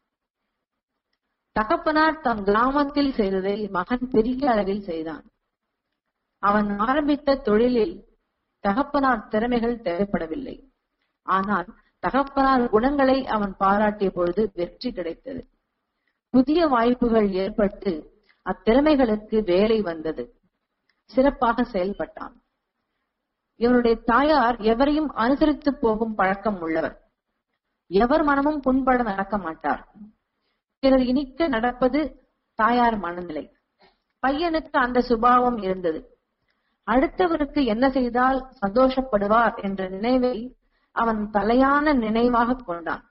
தகப்பனார் தம் கிராமத்தில் செய்ததை மகன் பெரிய அளவில் செய்தான் அவன் ஆரம்பித்த தொழிலில் தகப்பனார் திறமைகள் தேவைப்படவில்லை ஆனால் தகப்பனார் குணங்களை அவன் பாராட்டிய பொழுது வெற்றி கிடைத்தது புதிய வாய்ப்புகள் ஏற்பட்டு அத்திறமைகளுக்கு வேலை வந்தது சிறப்பாக செயல்பட்டான் இவனுடைய தாயார் எவரையும் அனுசரித்து போகும் பழக்கம் உள்ளவர் எவர் மனமும் புண்பட நடக்க மாட்டார் பிறர் இனிக்க நடப்பது தாயார் மனநிலை பையனுக்கு அந்த சுபாவம் இருந்தது அடுத்தவருக்கு என்ன செய்தால் சந்தோஷப்படுவார் என்ற நினைவை அவன் தலையான நினைவாக கொண்டான்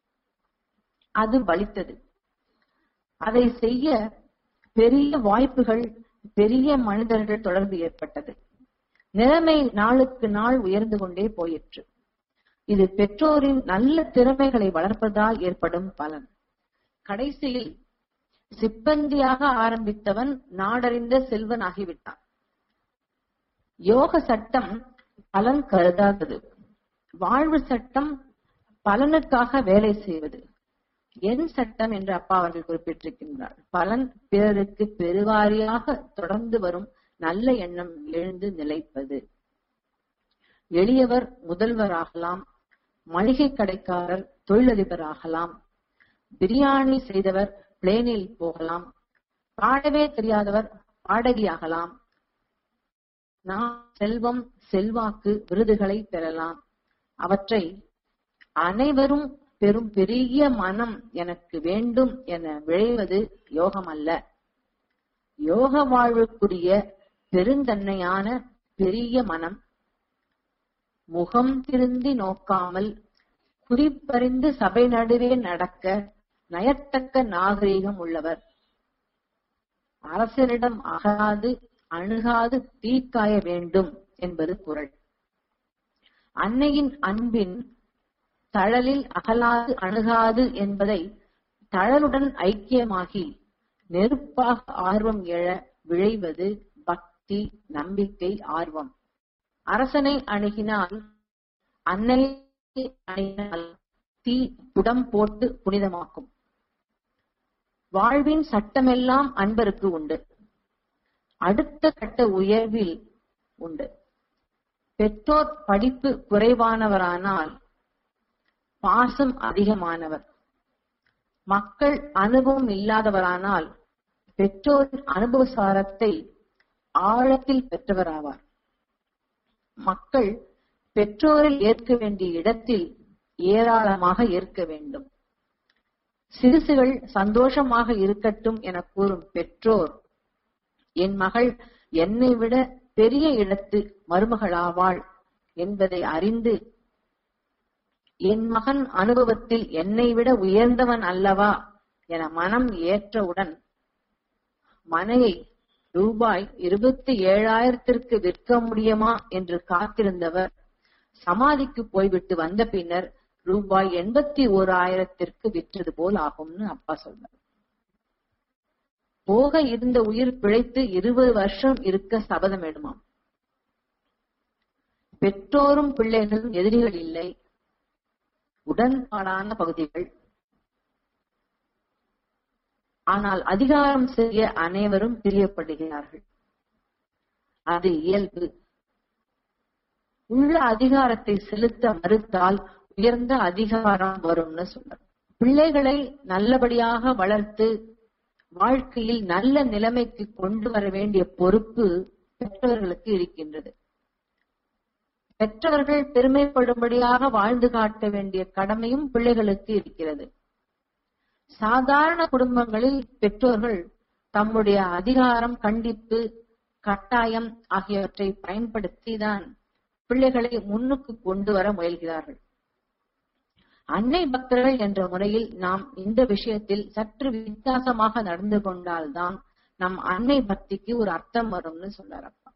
அது பலித்தது அதை செய்ய பெரிய வாய்ப்புகள் பெரிய மனிதர்கள் தொடர்பு ஏற்பட்டது நிலைமை நாளுக்கு நாள் உயர்ந்து கொண்டே போயிற்று இது பெற்றோரின் நல்ல திறமைகளை வளர்ப்பதால் ஏற்படும் பலன் கடைசியில் சிப்பந்தியாக ஆரம்பித்தவன் நாடறிந்த செல்வன் ஆகிவிட்டான் யோக சட்டம் பலன் கருதாதது வாழ்வு சட்டம் பலனுக்காக வேலை செய்வது என் சட்டம் என்று அப்பா அவர்கள் குறிப்பிட்டிருக்கின்றார் பலன் பிறருக்கு பெருவாரியாக தொடர்ந்து வரும் நல்ல எண்ணம் எழுந்து நிலைப்பது எளியவர் முதல்வராகலாம் மளிகை கடைக்காரர் தொழிலதிபர் ஆகலாம் பிரியாணி செய்தவர் பிளேனில் போகலாம் பாடவே தெரியாதவர் பாடகியாகலாம் நாம் செல்வம் செல்வாக்கு விருதுகளை பெறலாம் அவற்றை அனைவரும் பெரும் பெரிய மனம் எனக்கு வேண்டும் என விழைவது யோகம் அல்ல யோக வாழ்வுக்குரிய பெருந்தன்மையான பெரிய மனம் முகம் திருந்தி நோக்காமல் குறிப்பறிந்து சபை நடுவே நடக்க நயத்தக்க நாகரீகம் உள்ளவர் அரசரிடம் அகாது அணுகாது தீக்காய வேண்டும் என்பது குரல் அன்னையின் அன்பின் தழலில் அகலாது அணுகாது என்பதை தழலுடன் ஐக்கியமாகி நெருப்பாக ஆர்வம் எழ விழைவது பக்தி நம்பிக்கை ஆர்வம் அரசனை அணுகினால் அன்னை அணுகினால் தீ புடம் போட்டு புனிதமாக்கும் வாழ்வின் சட்டமெல்லாம் அன்பருக்கு உண்டு அடுத்த கட்ட உயர்வில் உண்டு பெற்றோர் படிப்பு குறைவானவரானால் பாசம் அதிகமானவர் மக்கள் அனுபவம் இல்லாதவரானால் பெற்றோரின் அனுபவசாரத்தை ஆழத்தில் பெற்றவராவார் மக்கள் பெற்றோரில் ஏற்க வேண்டிய இடத்தில் ஏராளமாக ஏற்க வேண்டும் சிறுசுகள் சந்தோஷமாக இருக்கட்டும் என கூறும் பெற்றோர் என் மகள் என்னை விட பெரிய இடத்து மருமகளாவாள் என்பதை அறிந்து என் மகன் அனுபவத்தில் என்னை விட உயர்ந்தவன் அல்லவா என மனம் ஏற்றவுடன் மனையை ரூபாய் இருபத்தி ஏழாயிரத்திற்கு விற்க முடியுமா என்று காத்திருந்தவர் சமாதிக்கு போய்விட்டு வந்த பின்னர் ரூபாய் எண்பத்தி ஓர் ஆயிரத்திற்கு விற்றது போல் ஆகும்னு அப்பா சொல்றார் போக இருந்த உயிர் பிழைத்து இருபது வருஷம் இருக்க சபதம் எடுமாம் பெற்றோரும் பிள்ளைகளும் எதிரிகள் இல்லை உடன்பாடான பகுதிகள் ஆனால் அதிகாரம் செய்ய அனைவரும் பிரியப்படுகிறார்கள் அது இயல்பு உள்ள அதிகாரத்தை செலுத்த மறுத்தால் உயர்ந்த அதிகாரம் வரும்னு சொல்றார் பிள்ளைகளை நல்லபடியாக வளர்த்து வாழ்க்கையில் நல்ல நிலைமைக்கு கொண்டு வர வேண்டிய பொறுப்பு பெற்றவர்களுக்கு இருக்கின்றது பெற்றவர்கள் பெருமைப்படும்படியாக வாழ்ந்து காட்ட வேண்டிய கடமையும் பிள்ளைகளுக்கு இருக்கிறது சாதாரண குடும்பங்களில் பெற்றோர்கள் தம்முடைய அதிகாரம் கண்டிப்பு கட்டாயம் ஆகியவற்றை பயன்படுத்திதான் பிள்ளைகளை முன்னுக்கு கொண்டு வர முயல்கிறார்கள் அன்னை பக்தர்கள் என்ற முறையில் நாம் இந்த விஷயத்தில் சற்று வித்தியாசமாக நடந்து கொண்டால்தான் நம் அன்னை பக்திக்கு ஒரு அர்த்தம் வரும்னு சொல்றார் அப்பா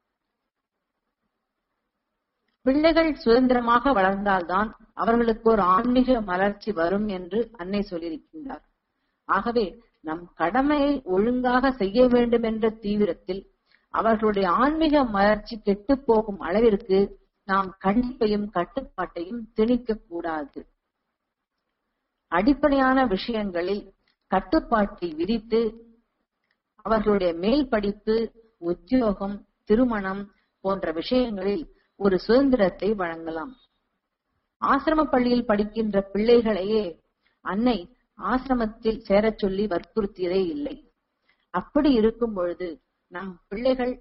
பிள்ளைகள் சுதந்திரமாக வளர்ந்தால்தான் அவர்களுக்கு ஒரு ஆன்மீக மலர்ச்சி வரும் என்று அன்னை சொல்லியிருக்கின்றார் ஆகவே நம் கடமையை ஒழுங்காக செய்ய வேண்டும் என்ற தீவிரத்தில் அவர்களுடைய ஆன்மீக மலர்ச்சி கெட்டு போகும் அளவிற்கு நாம் கண்டிப்பையும் கட்டுப்பாட்டையும் திணிக்க கூடாது அடிப்படையான விஷயங்களில் கட்டுப்பாட்டை விதித்து அவர்களுடைய மேல் படிப்பு உத்தியோகம் திருமணம் போன்ற விஷயங்களில் ஒரு சுதந்திரத்தை வழங்கலாம் ஆசிரம பள்ளியில் படிக்கின்ற பிள்ளைகளையே அன்னை ஆசிரமத்தில் சேரச் சொல்லி வற்புறுத்தியதே இல்லை அப்படி இருக்கும் பொழுது நம் பிள்ளைகள்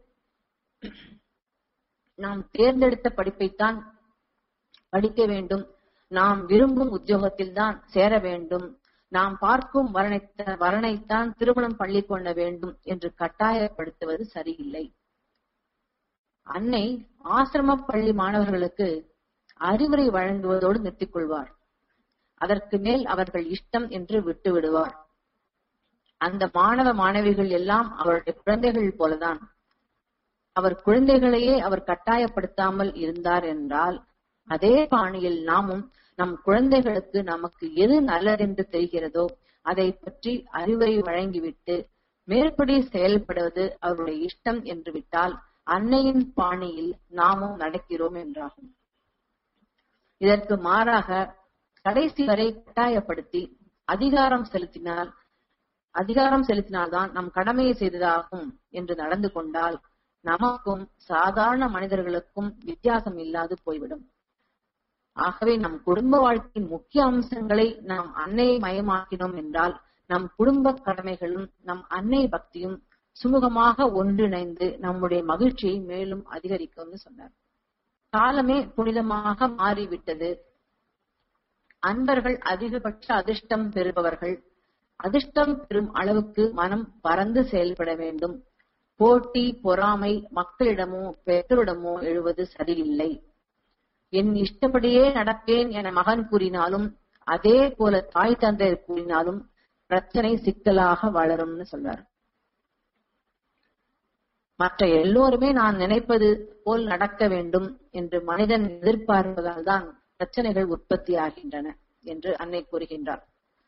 நாம் தேர்ந்தெடுத்த படிப்பைத்தான் படிக்க வேண்டும் நாம் விரும்பும் உத்தியோகத்தில் தான் சேர வேண்டும் நாம் பார்க்கும் வரணைத்த வரனைத்தான் திருமணம் பள்ளி கொள்ள வேண்டும் என்று கட்டாயப்படுத்துவது சரியில்லை அன்னை ஆசிரம பள்ளி மாணவர்களுக்கு அறிவுரை வழங்குவதோடு நிறுத்திக் கொள்வார் அதற்கு மேல் அவர்கள் இஷ்டம் என்று விட்டு விடுவார் அந்த மாணவ மாணவிகள் எல்லாம் அவருடைய குழந்தைகள் போலதான் அவர் குழந்தைகளையே அவர் கட்டாயப்படுத்தாமல் இருந்தார் என்றால் அதே பாணியில் நாமும் நம் குழந்தைகளுக்கு நமக்கு எது நல்லதென்று தெரிகிறதோ அதை பற்றி அறிவுரை வழங்கிவிட்டு மேற்படி செயல்படுவது அவருடைய இஷ்டம் என்று விட்டால் அன்னையின் பாணியில் நாமும் நடக்கிறோம் என்றாகும் இதற்கு மாறாக கடைசி வரை கட்டாயப்படுத்தி அதிகாரம் செலுத்தினால் அதிகாரம் செலுத்தினால்தான் நம் கடமையை செய்ததாகும் என்று நடந்து கொண்டால் நமக்கும் சாதாரண மனிதர்களுக்கும் வித்தியாசம் இல்லாது போய்விடும் ஆகவே நம் குடும்ப வாழ்க்கையின் முக்கிய அம்சங்களை நாம் அன்னையை மயமாக்கினோம் என்றால் நம் குடும்ப கடமைகளும் நம் அன்னை பக்தியும் சுமூகமாக ஒன்றிணைந்து நம்முடைய மகிழ்ச்சியை மேலும் அதிகரிக்கும்னு சொன்னார் காலமே புனிதமாக மாறிவிட்டது அன்பர்கள் அதிகபட்ச அதிர்ஷ்டம் பெறுபவர்கள் அதிர்ஷ்டம் பெறும் அளவுக்கு மனம் பறந்து செயல்பட வேண்டும் போட்டி பொறாமை மக்களிடமோ பெற்றோரிடமோ எழுவது சரியில்லை என் இஷ்டப்படியே நடப்பேன் என மகன் கூறினாலும் அதே போல தாய் தந்தையர் கூறினாலும் பிரச்சனை சிக்கலாக வளரும்னு சொல்றார் மற்ற எல்லோருமே நான் நினைப்பது போல் நடக்க வேண்டும் என்று மனிதன் எதிர்பார்ப்பதால் தான் பிரச்சனைகள் உற்பத்தி ஆகின்றன என்று அன்னை கூறுகின்றார்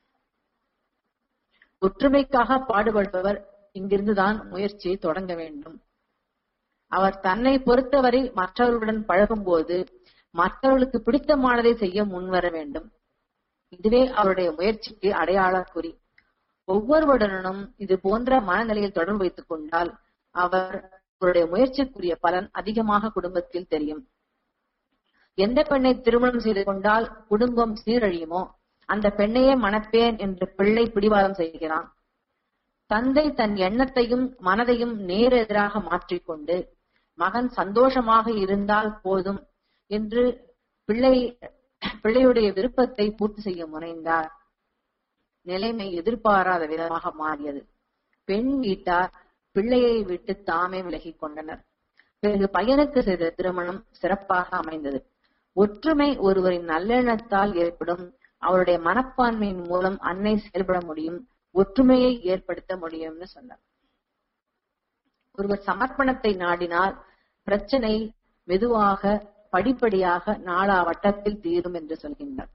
ஒற்றுமைக்காக பாடுபடுபவர் இங்கிருந்துதான் முயற்சியை தொடங்க வேண்டும் அவர் தன்னை பொறுத்தவரை மற்றவர்களுடன் பழகும் போது மற்றவர்களுக்கு பிடித்தமானதை செய்ய முன்வர வேண்டும் இதுவே அவருடைய முயற்சிக்கு அடையாள குறி ஒவ்வொருவருடனும் இது போன்ற மனநிலையில் தொடர்பு வைத்துக் கொண்டால் அவர் அவருடைய முயற்சிக்குரிய பலன் அதிகமாக குடும்பத்தில் தெரியும் எந்த பெண்ணை திருமணம் செய்து கொண்டால் குடும்பம் சீரழியுமோ அந்த பெண்ணையே மணப்பேன் என்று பிள்ளை பிடிவாதம் செய்கிறான் தந்தை தன் எண்ணத்தையும் மனதையும் நேர் எதிராக மாற்றிக்கொண்டு மகன் சந்தோஷமாக இருந்தால் போதும் என்று பிள்ளை பிள்ளையுடைய விருப்பத்தை பூர்த்தி செய்ய முனைந்தார் நிலைமை எதிர்பாராத விதமாக மாறியது பெண் வீட்டார் பிள்ளையை விட்டு தாமே விலகிக் கொண்டனர் பிறகு பையனுக்கு செய்த திருமணம் சிறப்பாக அமைந்தது ஒற்றுமை ஒருவரின் நல்லெண்ணத்தால் ஏற்படும் அவருடைய மனப்பான்மையின் மூலம் அன்னை செயல்பட முடியும் ஒற்றுமையை ஏற்படுத்த முடியும்னு சொன்னார் ஒருவர் சமர்ப்பணத்தை நாடினால் பிரச்சனை மெதுவாக படிப்படியாக நாளா வட்டத்தில் தீரும் என்று சொல்கின்றார்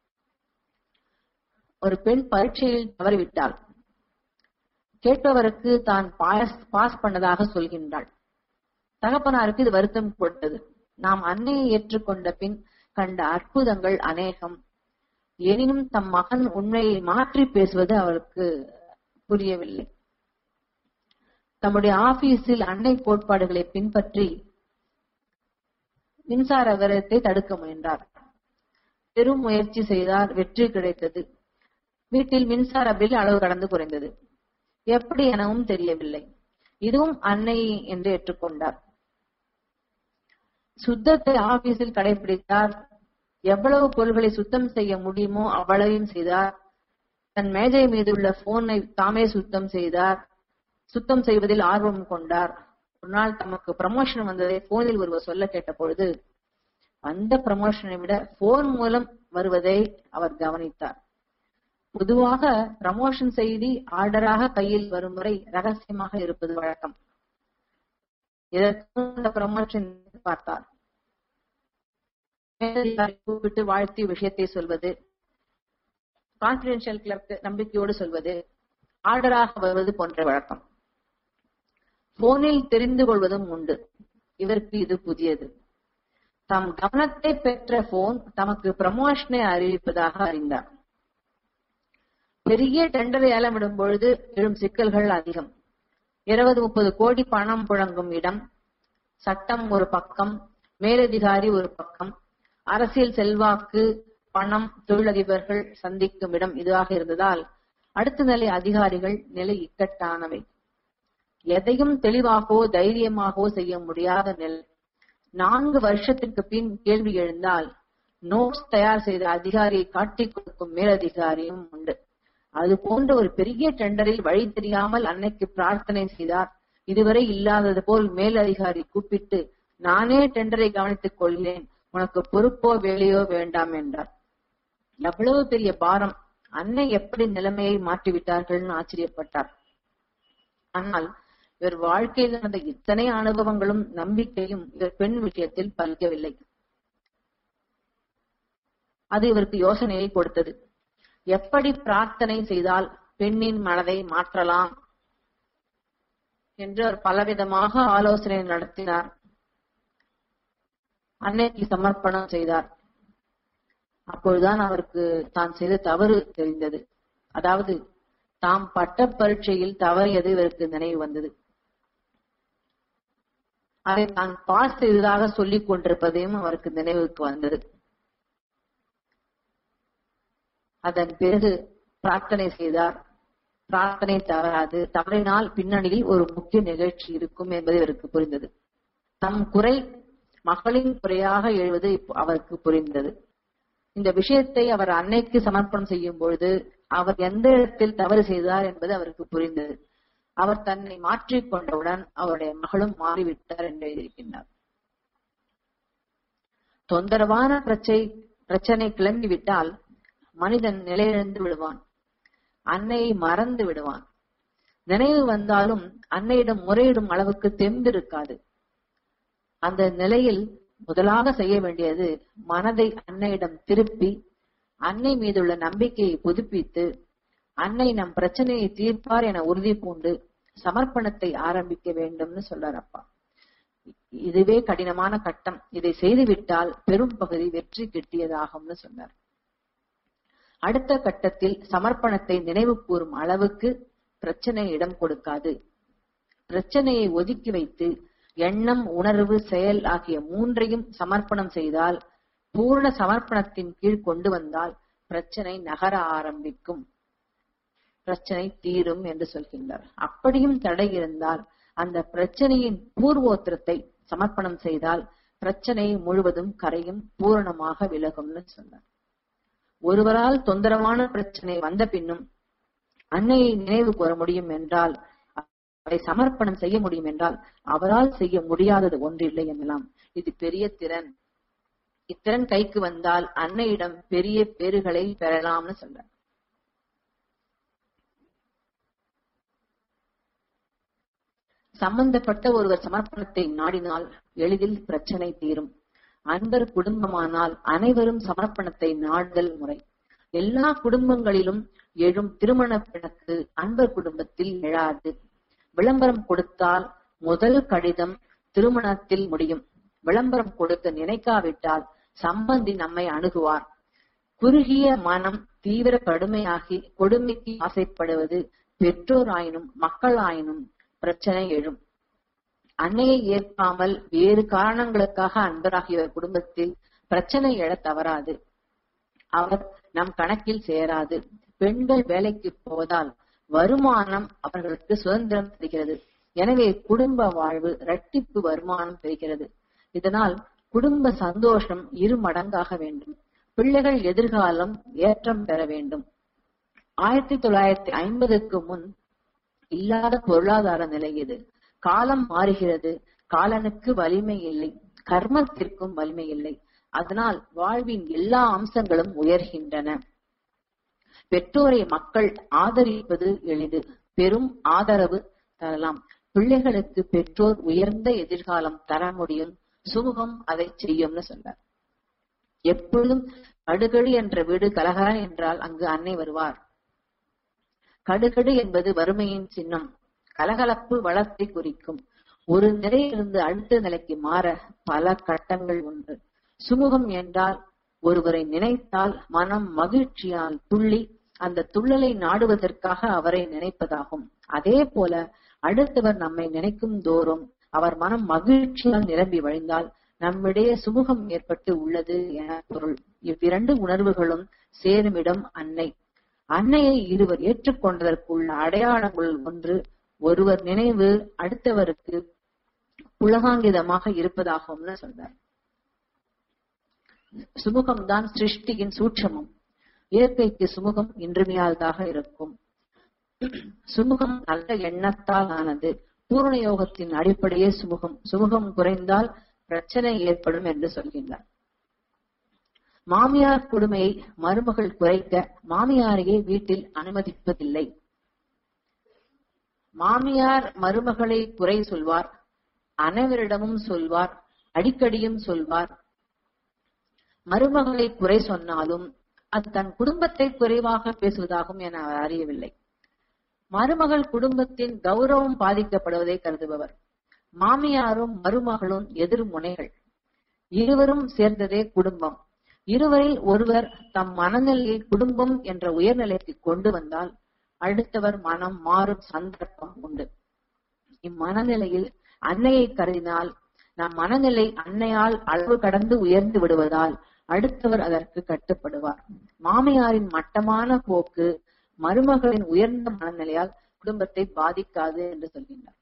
ஒரு பெண் பரீட்சையில் தவறிவிட்டாள் கேட்பவருக்கு தான் பாஸ் பாஸ் பண்ணதாக சொல்கின்றாள் தகப்பனாருக்கு இது வருத்தம் கொடுத்தது நாம் அன்னையை ஏற்றுக்கொண்ட பின் கண்ட அற்புதங்கள் அநேகம் எனினும் தம் மகன் உண்மையை மாற்றி பேசுவது அவருக்கு புரியவில்லை தம்முடைய ஆபீஸில் அன்னை கோட்பாடுகளை பின்பற்றி மின்சார விரயத்தை தடுக்க முயன்றார் பெரும் முயற்சி செய்தார் வெற்றி கிடைத்தது வீட்டில் மின்சார பில் அளவு கடந்து குறைந்தது எப்படி எனவும் தெரியவில்லை இதுவும் அன்னை என்று ஏற்றுக்கொண்டார் சுத்தத்தை ஆபீஸில் கடைபிடித்தார் எவ்வளவு பொருள்களை சுத்தம் செய்ய முடியுமோ அவ்வளவையும் செய்தார் தன் மேஜை மீது உள்ள போனை தாமே சுத்தம் செய்தார் சுத்தம் செய்வதில் ஆர்வம் கொண்டார் ஒரு நாள் தமக்கு ப்ரமோஷன் வந்ததை போனில் ஒருவர் சொல்ல கேட்ட பொழுது அந்த ப்ரமோஷனை விட போன் மூலம் வருவதை அவர் கவனித்தார் பொதுவாக ப்ரமோஷன் செய்தி ஆர்டராக கையில் வரும் வரை ரகசியமாக இருப்பது வழக்கம் இதற்கு அந்த ப்ரமோஷன் பார்த்தார் மேலதிகாரி கூப்பிட்டு வாழ்த்தி விஷயத்தை சொல்வது கான்பிடென்ஷியல் கிளர்க் நம்பிக்கையோடு சொல்வது ஆர்டராக வருவது போன்ற வழக்கம் போனில் தெரிந்து கொள்வதும் உண்டு இவருக்கு இது புதியது தம் கவனத்தை பெற்ற போன் தமக்கு ப்ரமோஷனை அறிவிப்பதாக அறிந்தார் பெரிய டெண்டரை ஏலமிடும் பொழுது எழும் சிக்கல்கள் அதிகம் இருபது முப்பது கோடி பணம் புழங்கும் இடம் சட்டம் ஒரு பக்கம் மேலதிகாரி ஒரு பக்கம் அரசியல் செல்வாக்கு பணம் தொழிலதிபர்கள் சந்திக்கும் இடம் இதுவாக இருந்ததால் அடுத்த நிலை அதிகாரிகள் நிலை இக்கட்டானவை எதையும் தெளிவாகவோ தைரியமாகவோ செய்ய முடியாத நிலை நான்கு வருஷத்திற்கு பின் கேள்வி எழுந்தால் நோட்ஸ் தயார் செய்த அதிகாரியை காட்டிக் கொடுக்கும் மேலதிகாரியும் உண்டு அது போன்ற ஒரு பெரிய டெண்டரில் வழி தெரியாமல் அன்னைக்கு பிரார்த்தனை செய்தார் இதுவரை இல்லாதது போல் மேலதிகாரி கூப்பிட்டு நானே டெண்டரை கவனித்துக் கொள்கிறேன் உனக்கு பொறுப்போ வேலையோ வேண்டாம் என்றார் எவ்வளவு பெரிய பாரம் அன்னை எப்படி நிலைமையை மாற்றிவிட்டார்கள்னு ஆச்சரியப்பட்டார் ஆனால் இவர் வாழ்க்கையில் நடந்த இத்தனை அனுபவங்களும் நம்பிக்கையும் இவர் பெண் விஷயத்தில் பலிக்கவில்லை அது இவருக்கு யோசனையை கொடுத்தது எப்படி பிரார்த்தனை செய்தால் பெண்ணின் மனதை மாற்றலாம் என்று அவர் பலவிதமாக ஆலோசனை நடத்தினார் அன்னைக்கு சமர்ப்பணம் செய்தார் அப்பொழுதுதான் அவருக்கு தான் செய்த தவறு தெரிந்தது அதாவது தாம் பட்ட பரீட்சையில் தவறியது இவருக்கு நினைவு வந்தது அதை தான் பாஸ் செய்ததாக சொல்லிக் கொண்டிருப்பதையும் அவருக்கு நினைவுக்கு வந்தது அதன் பிறகு பிரார்த்தனை செய்தார் பிரார்த்தனை தவறாது தவறினால் பின்னணியில் ஒரு முக்கிய நிகழ்ச்சி இருக்கும் என்பது இவருக்கு புரிந்தது தம் குறை மகளின் குறையாக எழுவது அவருக்கு புரிந்தது இந்த விஷயத்தை அவர் அன்னைக்கு சமர்ப்பணம் செய்யும் பொழுது அவர் எந்த இடத்தில் தவறு செய்தார் என்பது அவருக்கு புரிந்தது அவர் தன்னை மாற்றிக் கொண்டவுடன் அவருடைய மகளும் மாறிவிட்டார் என்று எழுதியிருக்கின்றார் தொந்தரவான பிரச்சனை பிரச்சனை கிளம்பிவிட்டால் மனிதன் நிலையிழந்து விடுவான் அன்னையை மறந்து விடுவான் நினைவு வந்தாலும் அன்னையிடம் முறையிடும் அளவுக்கு தெம்பு இருக்காது அந்த நிலையில் முதலாக செய்ய வேண்டியது மனதை அன்னையிடம் திருப்பி அன்னை மீதுள்ள நம்பிக்கையை புதுப்பித்து அன்னை நம் பிரச்சனையை தீர்ப்பார் என உறுதி பூண்டு சமர்ப்பணத்தை ஆரம்பிக்க வேண்டும்னு சொல்றார் அப்பா இதுவே கடினமான கட்டம் இதை செய்துவிட்டால் பெரும் பகுதி வெற்றி கிட்டியதாகும்னு சொன்னார் அடுத்த கட்டத்தில் சமர்ப்பணத்தை நினைவு கூறும் அளவுக்கு பிரச்சனை இடம் கொடுக்காது பிரச்சனையை ஒதுக்கி வைத்து எண்ணம் உணர்வு செயல் ஆகிய மூன்றையும் சமர்ப்பணம் செய்தால் பூர்ண சமர்ப்பணத்தின் கீழ் கொண்டு வந்தால் பிரச்சனை நகர ஆரம்பிக்கும் பிரச்சனை தீரும் என்று சொல்கின்றார் அப்படியும் தடை இருந்தால் அந்த பிரச்சனையின் பூர்வோத்திரத்தை சமர்ப்பணம் செய்தால் பிரச்சனை முழுவதும் கரையும் பூரணமாக விலகும்னு சொன்னார் ஒருவரால் தொந்தரவான பிரச்சனை வந்த பின்னும் அன்னையை நினைவு கூற முடியும் என்றால் அதை சமர்ப்பணம் செய்ய முடியும் என்றால் அவரால் செய்ய முடியாதது ஒன்றில்லை எனலாம் இது பெரிய திறன் இத்திறன் கைக்கு வந்தால் அன்னையிடம் பெரிய பேறுகளை பெறலாம்னு சொல்றார் சம்பந்தப்பட்ட ஒருவர் சமர்ப்பணத்தை நாடினால் எளிதில் பிரச்சனை தீரும் அன்பர் குடும்பமானால் அனைவரும் சமர்ப்பணத்தை நாடுதல் முறை எல்லா குடும்பங்களிலும் எழும் திருமண பிணக்கு அன்பர் குடும்பத்தில் எழாது விளம்பரம் கொடுத்தால் முதல் கடிதம் திருமணத்தில் முடியும் விளம்பரம் கொடுக்க நினைக்காவிட்டால் சம்பந்தி நம்மை அணுகுவார் குறுகிய மனம் தீவிர கடுமையாகி கொடுமைக்கு ஆசைப்படுவது பெற்றோராயினும் மக்களாயினும் பிரச்சனை எழும் அன்னையை ஏற்காமல் வேறு காரணங்களுக்காக அன்பராகிய குடும்பத்தில் பிரச்சனை எழ தவறாது அவர் நம் கணக்கில் சேராது பெண்கள் வேலைக்கு போவதால் வருமானம் அவர்களுக்கு சுதந்திரம் தருகிறது எனவே குடும்ப வாழ்வு இரட்டிப்பு வருமானம் பெறுகிறது இதனால் குடும்ப சந்தோஷம் இரு மடங்காக வேண்டும் பிள்ளைகள் எதிர்காலம் ஏற்றம் பெற வேண்டும் ஆயிரத்தி தொள்ளாயிரத்தி ஐம்பதுக்கு முன் இல்லாத பொருளாதார நிலை இது காலம் மாறுகிறது காலனுக்கு வலிமை இல்லை கர்மத்திற்கும் வலிமை இல்லை அதனால் வாழ்வின் எல்லா அம்சங்களும் உயர்கின்றன பெற்றோரை மக்கள் ஆதரிப்பது எளிது பெரும் ஆதரவு தரலாம் பிள்ளைகளுக்கு பெற்றோர் உயர்ந்த எதிர்காலம் தர முடியும் சுமூகம் அதை செய்யும்னு சொன்னார் எப்பொழுதும் கடுகடு என்ற வீடு கலகல என்றால் அங்கு அன்னை வருவார் கடுகடு என்பது வறுமையின் சின்னம் கலகலப்பு வளத்தை குறிக்கும் ஒரு நிலையிலிருந்து அடுத்த நிலைக்கு மாற பல கட்டங்கள் உண்டு சுமூகம் என்றால் ஒருவரை நினைத்தால் மனம் மகிழ்ச்சியால் துள்ளி அந்த துள்ளலை நாடுவதற்காக அவரை நினைப்பதாகும் அதே போல அடுத்தவர் நம்மை நினைக்கும் தோறும் அவர் மனம் மகிழ்ச்சியால் நிரம்பி வழிந்தால் நம்மிடையே சுமூகம் ஏற்பட்டு உள்ளது என பொருள் இவ்விரண்டு உணர்வுகளும் சேருமிடம் அன்னை அன்னையை இருவர் ஏற்றுக்கொண்டதற்குள்ள அடையாளங்கள் ஒன்று ஒருவர் நினைவு அடுத்தவருக்கு புலகாங்கிதமாக இருப்பதாகும்னு சொல்றார் சுமுகம்தான் சிருஷ்டியின் சூட்சமம் இயற்கைக்கு சுமுகம் இன்றியமையாததாக இருக்கும் சுமுகம் நல்ல எண்ணத்தால் ஆனது பூரண யோகத்தின் அடிப்படையே சுமுகம் சுமுகம் குறைந்தால் பிரச்சனை ஏற்படும் என்று சொல்கின்றார் மாமியார் கொடுமையை மருமகள் குறைக்க மாமியாரையே வீட்டில் அனுமதிப்பதில்லை மாமியார் மருமகளை குறை சொல்வார் அனைவரிடமும் சொல்வார் அடிக்கடியும் சொல்வார் மருமகளை குறை சொன்னாலும் அது தன் குடும்பத்தை குறைவாக பேசுவதாகும் என அவர் அறியவில்லை மருமகள் குடும்பத்தின் கௌரவம் பாதிக்கப்படுவதை கருதுபவர் மாமியாரும் மருமகளும் எதிர்முனைகள் இருவரும் சேர்ந்ததே குடும்பம் இருவரில் ஒருவர் தம் மனநிலையை குடும்பம் என்ற உயர்நிலைக்கு கொண்டு வந்தால் அடுத்தவர் மனம் மாறும் சந்தர்ப்பம் உண்டு இம்மனநிலையில் அன்னையை கருதினால் நம் மனநிலை அன்னையால் அளவு கடந்து உயர்ந்து விடுவதால் அடுத்தவர் அதற்கு கட்டுப்படுவார் மாமியாரின் மட்டமான போக்கு மருமகளின் உயர்ந்த மனநிலையால் குடும்பத்தை பாதிக்காது என்று சொல்கின்றார்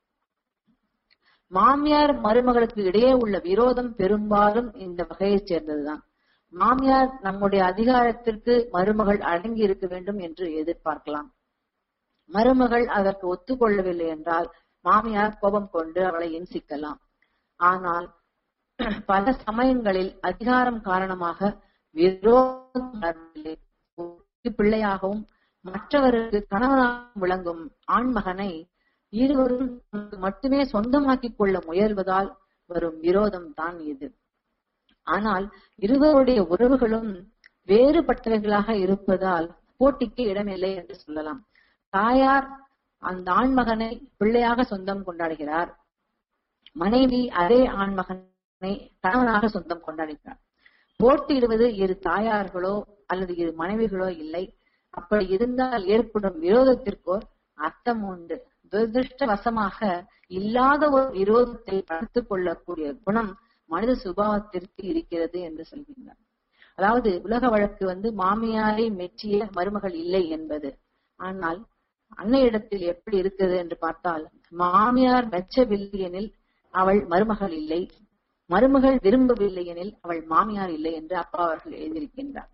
மாமியார் மருமகளுக்கு இடையே உள்ள விரோதம் பெரும்பாலும் இந்த வகையைச் சேர்ந்ததுதான் மாமியார் நம்முடைய அதிகாரத்திற்கு மருமகள் அடங்கி இருக்க வேண்டும் என்று எதிர்பார்க்கலாம் மருமகள் அதற்கு ஒத்துக்கொள்ளவில்லை என்றால் மாமியார் கோபம் கொண்டு அவளை இன்சிக்கலாம் ஆனால் பல சமயங்களில் அதிகாரம் காரணமாக விரோதம் பிள்ளையாகவும் மற்றவருக்கு கணவனாகவும் விளங்கும் ஆண்மகனை இருவரும் மட்டுமே சொந்தமாக்கிக் கொள்ள முயல்வதால் வரும் விரோதம் தான் இது ஆனால் இருவருடைய உறவுகளும் வேறுபட்டவர்களாக இருப்பதால் போட்டிக்கு இடமில்லை என்று சொல்லலாம் தாயார் அந்த ஆண்மகனை பிள்ளையாக சொந்தம் கொண்டாடுகிறார் மனைவி அதே ஆண்மகனை கணவனாக சொந்தம் கொண்டாடுகிறார் போட்டியிடுவது இரு தாயார்களோ அல்லது இரு மனைவிகளோ இல்லை அப்படி இருந்தால் ஏற்படும் விரோதத்திற்கோ அர்த்தம் உண்டு துரதிருஷ்டவசமாக இல்லாத ஒரு விரோதத்தை வளர்த்துக் கொள்ளக்கூடிய குணம் மனித சுபாவத்திற்கு இருக்கிறது என்று சொல்கின்றார் அதாவது உலக வழக்கு வந்து மாமியாரை மெச்சிய மருமகள் இல்லை என்பது ஆனால் அன்னையிடத்தில் எப்படி இருக்குது என்று பார்த்தால் மாமியார் மெச்சவில்லை எனில் அவள் மருமகள் இல்லை மருமகள் விரும்பவில்லை எனில் அவள் மாமியார் இல்லை என்று அப்பா அவர்கள் எழுதியிருக்கின்றார்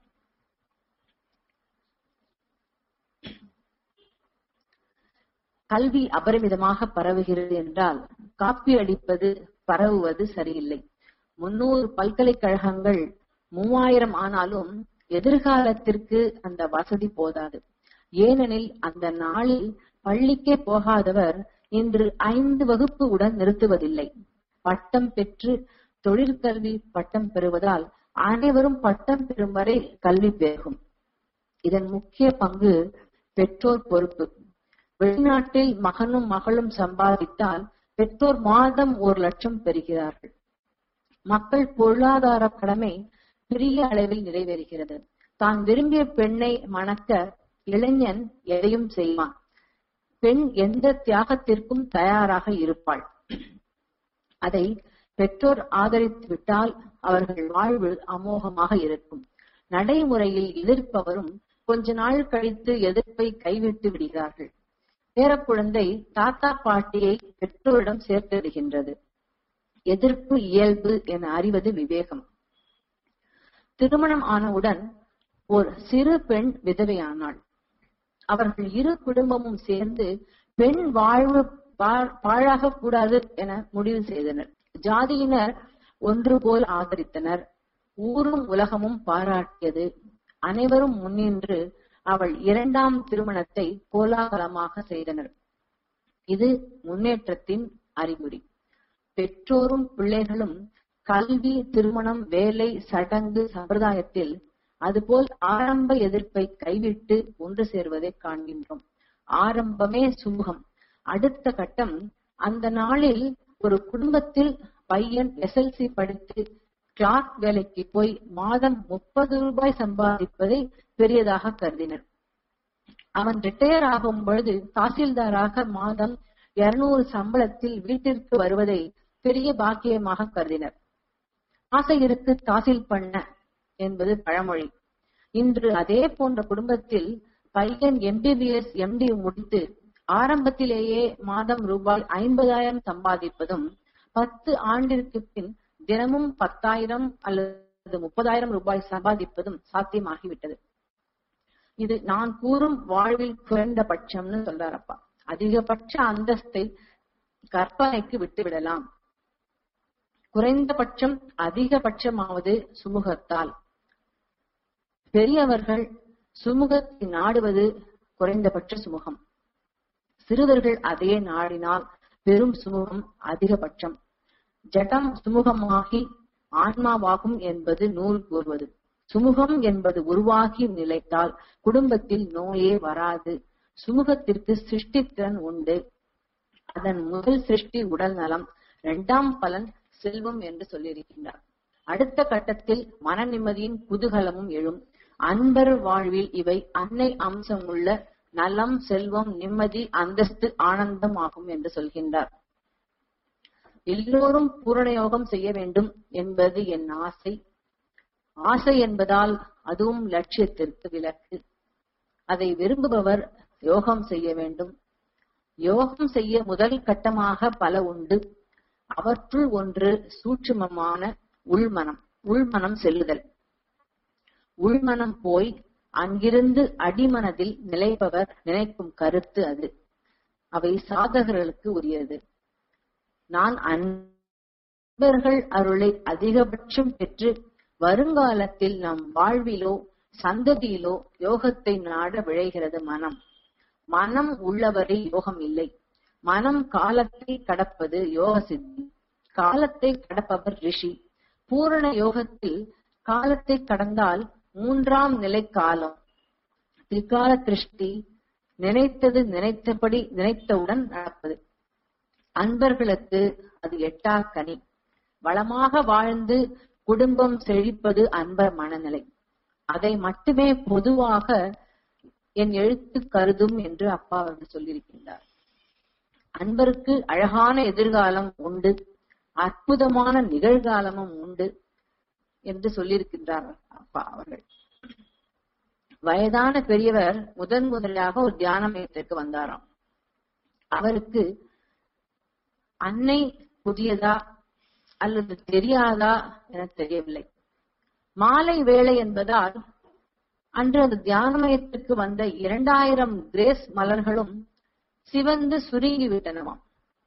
கல்வி அபரிமிதமாக பரவுகிறது என்றால் காப்பி அடிப்பது பரவுவது சரியில்லை முன்னூறு பல்கலைக்கழகங்கள் மூவாயிரம் ஆனாலும் எதிர்காலத்திற்கு அந்த வசதி போதாது ஏனெனில் அந்த நாளில் பள்ளிக்கே போகாதவர் இன்று ஐந்து வகுப்பு உடன் நிறுத்துவதில்லை பட்டம் பெற்று தொழிற்கல்வி பட்டம் பெறுவதால் அனைவரும் பட்டம் பெறும் வரை கல்வி பெருகும் இதன் முக்கிய பங்கு பெற்றோர் பொறுப்பு வெளிநாட்டில் மகனும் மகளும் சம்பாதித்தால் பெற்றோர் மாதம் ஒரு லட்சம் பெறுகிறார்கள் மக்கள் பொருளாதார கடமை பெரிய அளவில் நிறைவேறுகிறது தான் விரும்பிய பெண்ணை மணக்க இளைஞன் எதையும் செய்வான் பெண் எந்த தியாகத்திற்கும் தயாராக இருப்பாள் அதை பெற்றோர் ஆதரித்து விட்டால் அவர்கள் வாழ்வு அமோகமாக இருக்கும் நடைமுறையில் எதிர்ப்பவரும் கொஞ்ச நாள் கழித்து எதிர்ப்பை கைவிட்டு விடுகிறார்கள் பேரக்குழந்தை தாத்தா பாட்டியை பெற்றோரிடம் சேர்த்து விடுகின்றது எதிர்ப்பு இயல்பு என அறிவது விவேகம் திருமணம் ஆனவுடன் ஒரு சிறு பெண் விதவையானாள் அவர்கள் இரு குடும்பமும் சேர்ந்து பெண் வாழ்வு பாழாக கூடாது என முடிவு செய்தனர் ஜாதியினர் ஒன்று போல் ஆதரித்தனர் ஊரும் உலகமும் பாராட்டியது அனைவரும் முன்னின்று அவள் இரண்டாம் திருமணத்தை கோலாகலமாக செய்தனர் இது முன்னேற்றத்தின் அறிகுறி பெற்றோரும் பிள்ளைகளும் கல்வி திருமணம் வேலை சடங்கு சம்பிரதாயத்தில் அதுபோல் ஆரம்ப எதிர்ப்பை கைவிட்டு ஒன்று சேர்வதை காண்கின்றோம் ஆரம்பமே சுமூகம் அடுத்த கட்டம் அந்த நாளில் ஒரு குடும்பத்தில் பையன் எஸ்எல்சி படித்து கிளார்க் வேலைக்கு போய் மாதம் முப்பது ரூபாய் சம்பாதிப்பதை பெரியதாக கருதினர் அவன் ரிட்டையர் ஆகும் பொழுது தாசில்தாராக மாதம் இருநூறு சம்பளத்தில் வீட்டிற்கு வருவதை பெரிய பாக்கியமாக கருதினர் ஆசை இருக்கு தாசில் பண்ண என்பது பழமொழி இன்று அதே போன்ற குடும்பத்தில் பையன் எம்பிபிஎஸ் எம்டி முடித்து ஆரம்பத்திலேயே மாதம் ரூபாய் ஐம்பதாயிரம் சம்பாதிப்பதும் பத்து ஆண்டிற்கு பின் தினமும் பத்தாயிரம் அல்லது முப்பதாயிரம் ரூபாய் சம்பாதிப்பதும் சாத்தியமாகிவிட்டது இது நான் கூறும் வாழ்வில் குறைந்தபட்சம்னு சொல்றாரப்பா அதிகபட்ச அந்தஸ்தை கற்பனைக்கு விட்டுவிடலாம் குறைந்தபட்சம் அதிகபட்சமாவது சுமூகத்தால் பெரியவர்கள் சுமூகத்தை நாடுவது குறைந்தபட்ச சுமூகம் சிறுவர்கள் அதே நாடினால் பெரும் சுமூகம் அதிகபட்சம் ஜடம் சுமூகமாகி ஆன்மாவாகும் என்பது நூல் கூறுவது சுமூகம் என்பது உருவாகி நிலைத்தால் குடும்பத்தில் நோயே வராது சுமூகத்திற்கு சிருஷ்டித்திறன் உண்டு அதன் முதல் சிருஷ்டி உடல் நலம் இரண்டாம் பலன் செல்வம் என்று சொல்லியிருக்கின்றார் அடுத்த கட்டத்தில் மன நிம்மதியின் குதூகலமும் எழும் அன்பர் வாழ்வில் இவை அன்னை அம்சம் உள்ள நலம் செல்வம் நிம்மதி அந்தஸ்து ஆனந்தம் ஆகும் என்று சொல்கின்றார் எல்லோரும் பூரணயோகம் செய்ய வேண்டும் என்பது என் ஆசை ஆசை என்பதால் அதுவும் லட்சியத்திற்கு விலக்கு அதை விரும்புபவர் யோகம் செய்ய வேண்டும் யோகம் செய்ய முதல் கட்டமாக பல உண்டு அவற்றுள் ஒன்று சூட்சுமமான உள்மனம் உள்மனம் செல்லுதல் உள்மனம் போய் அங்கிருந்து அடிமனதில் நிலைப்பவர் நினைக்கும் கருத்து அது அவை சாதகர்களுக்கு உரியது நான் அன்பர்கள் அருளை அதிகபட்சம் பெற்று வருங்காலத்தில் நம் வாழ்விலோ சந்ததியிலோ யோகத்தை நாட விழைகிறது மனம் மனம் உள்ளவரை யோகம் இல்லை மனம் காலத்தை கடப்பது யோக சித்தி காலத்தை கடப்பவர் ரிஷி பூரண யோகத்தில் காலத்தை கடந்தால் மூன்றாம் நிலை காலம் திரிகால திருஷ்டி நினைத்தது நினைத்தபடி நினைத்தவுடன் நடப்பது அன்பர்களுக்கு அது எட்டா கனி வளமாக வாழ்ந்து குடும்பம் செழிப்பது அன்பர் மனநிலை அதை மட்டுமே பொதுவாக என் எழுத்து கருதும் என்று அப்பா அவர்கள் சொல்லியிருக்கின்றார் அன்பருக்கு அழகான எதிர்காலம் உண்டு அற்புதமான நிகழ்காலமும் உண்டு என்று சொல்லியிருக்கின்றார் அப்பா அவர்கள் வயதான பெரியவர் முதன் முதலாக ஒரு தியான மையத்திற்கு வந்தாராம் அவருக்கு அன்னை புதியதா அல்லது தெரியாதா என தெரியவில்லை மாலை வேளை என்பதால் அன்று அந்த தியான மையத்திற்கு வந்த இரண்டாயிரம் கிரேஸ் மலர்களும் சிவந்து சுருங்கி விட்டனவாம்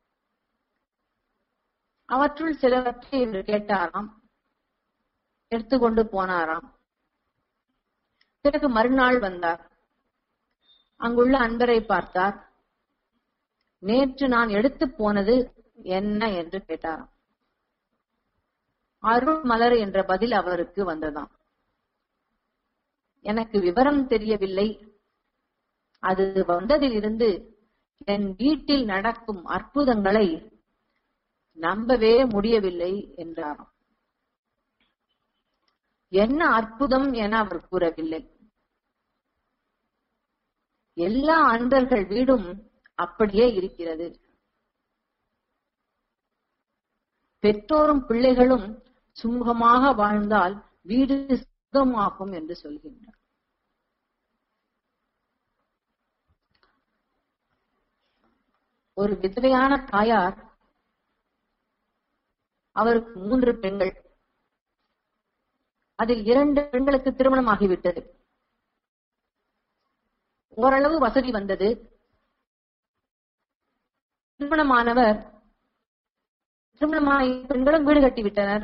அவற்றுள் சிலவற்றை இவர் கேட்டாராம் எடுத்துக்கொண்டு போனாராம் பிறகு மறுநாள் வந்தார் அங்குள்ள அன்பரை பார்த்தார் நேற்று நான் எடுத்து போனது என்ன என்று கேட்டாராம் அருள் மலர் என்ற பதில் அவருக்கு வந்ததாம் எனக்கு விவரம் தெரியவில்லை அது வந்ததிலிருந்து என் வீட்டில் நடக்கும் அற்புதங்களை நம்பவே முடியவில்லை என்றாராம் என்ன அற்புதம் என அவர் கூறவில்லை எல்லா அன்பர்கள் வீடும் அப்படியே இருக்கிறது பெற்றோரும் பிள்ளைகளும் சுமூகமாக வாழ்ந்தால் வீடு சுகமாகும் என்று சொல்கின்றார் ஒரு விதவையான தாயார் அவருக்கு மூன்று பெண்கள் அதில் இரண்டு பெண்களுக்கு திருமணம் ஆகிவிட்டது ஓரளவு வசதி வந்தது திருமணமானவர் திருமணமான பெண்களும் வீடு கட்டிவிட்டனர்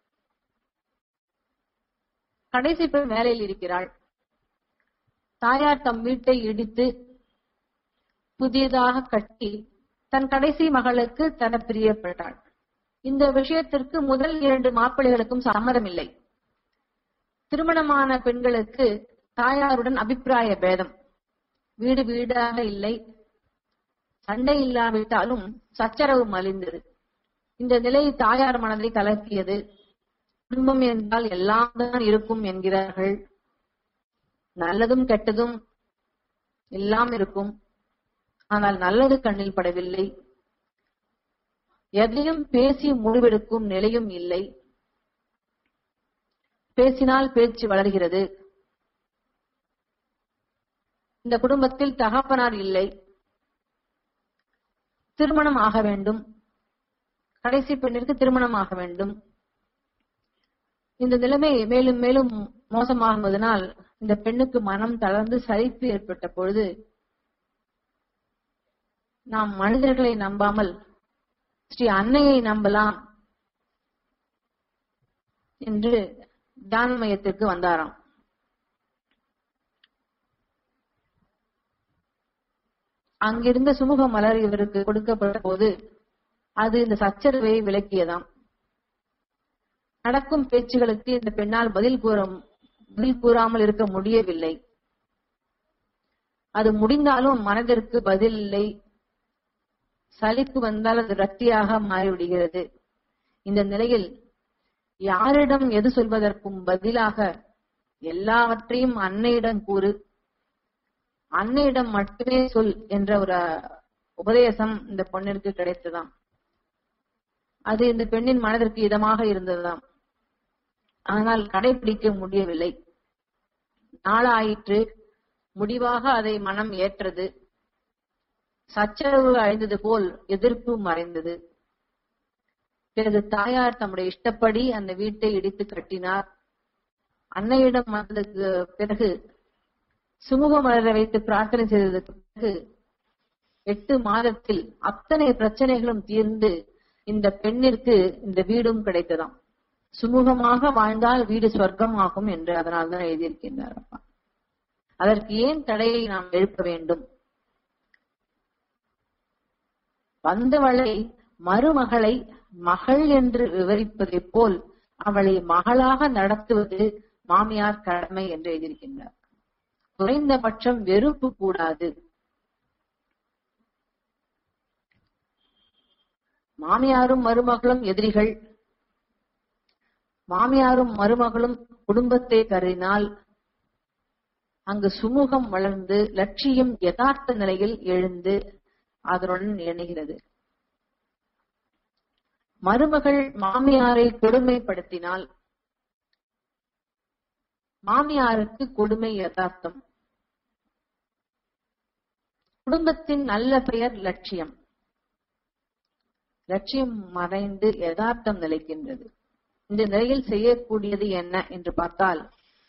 கடைசி பெண் வேலையில் இருக்கிறாள் தாயார் தம் வீட்டை இடித்து புதியதாக கட்டி தன் கடைசி மகளுக்கு தர பிரியப்பட்டாள் இந்த விஷயத்திற்கு முதல் இரண்டு மாப்பிள்ளைகளுக்கும் சம்மதம் இல்லை திருமணமான பெண்களுக்கு தாயாருடன் அபிப்பிராய பேதம் வீடு வீடாக இல்லை சண்டை இல்லாவிட்டாலும் சச்சரவு மலிந்தது இந்த நிலை தாயார் மனதை கலக்கியது குடும்பம் என்றால் எல்லாம் தான் இருக்கும் என்கிறார்கள் நல்லதும் கெட்டதும் எல்லாம் இருக்கும் ஆனால் நல்லது கண்ணில் படவில்லை எதையும் பேசி முடிவெடுக்கும் நிலையும் இல்லை பேசினால் பேச்சு வளர்கிறது இந்த குடும்பத்தில் தகப்பனார் இல்லை திருமணம் ஆக வேண்டும் கடைசி பெண்ணிற்கு திருமணம் ஆக வேண்டும் இந்த நிலைமை மேலும் மேலும் மோசமாகுவதனால் இந்த பெண்ணுக்கு மனம் தளர்ந்து சரிப்பு ஏற்பட்ட பொழுது நாம் மனிதர்களை நம்பாமல் ஸ்ரீ அன்னையை நம்பலாம் என்று தியான மையத்திற்கு வந்தாராம் அங்கிருந்த சுமூக மலர் இவருக்கு கொடுக்கப்பட்ட போது அது இந்த சச்சரவை விளக்கியதாம் நடக்கும் பேச்சுகளுக்கு இந்த பெண்ணால் பதில் கூற பதில் கூறாமல் இருக்க முடியவில்லை அது முடிந்தாலும் மனதிற்கு பதில் இல்லை சலிப்பு வந்தால் அது ரத்தியாக மாறிவிடுகிறது இந்த நிலையில் யாரிடம் எது சொல்வதற்கும் பதிலாக எல்லாவற்றையும் அன்னையிடம் கூறு அன்னையிடம் மட்டுமே சொல் என்ற ஒரு உபதேசம் இந்த பொண்ணிற்கு கிடைத்ததாம் அது இந்த பெண்ணின் மனதிற்கு இதமாக இருந்ததாம் ஆனால் கடைபிடிக்க முடியவில்லை நாளாயிற்று முடிவாக அதை மனம் ஏற்றது சச்சரவு அழிந்தது போல் எதிர்ப்பு மறைந்தது பிறகு தாயார் தம்முடைய இஷ்டப்படி அந்த வீட்டை இடித்து கட்டினார் அன்னையிடம் வந்ததுக்கு பிறகு சுமூக மலர வைத்து பிரார்த்தனை செய்ததற்கு பிறகு எட்டு மாதத்தில் அத்தனை பிரச்சனைகளும் தீர்ந்து இந்த பெண்ணிற்கு இந்த வீடும் கிடைத்ததாம் சுமூகமாக வாழ்ந்தால் வீடு சொர்க்கம் ஆகும் என்று அதனால் தான் எழுதியிருக்கின்றார் அப்பா அதற்கு ஏன் தடையை நாம் எழுப்ப வேண்டும் வந்தவளை மருமகளை மகள் என்று விவரிப்பதைப் போல் அவளை மகளாக நடத்துவது மாமியார் கடமை என்று எழுதியிருக்கின்றார் குறைந்தபட்சம் வெறுப்பு கூடாது மாமியாரும் மருமகளும் எதிரிகள் மாமியாரும் மருமகளும் குடும்பத்தை கருதினால் அங்கு சுமூகம் வளர்ந்து லட்சியம் யதார்த்த நிலையில் எழுந்து அதனுடன் இணைகிறது மருமகள் மாமியாரை கொடுமைப்படுத்தினால் மாமியாருக்கு கொடுமை யதார்த்தம் குடும்பத்தின் நல்ல பெயர் லட்சியம் லட்சியம் மறைந்து யதார்த்தம் நிலைக்கின்றது இந்த நிலையில் செய்யக்கூடியது என்ன என்று பார்த்தால்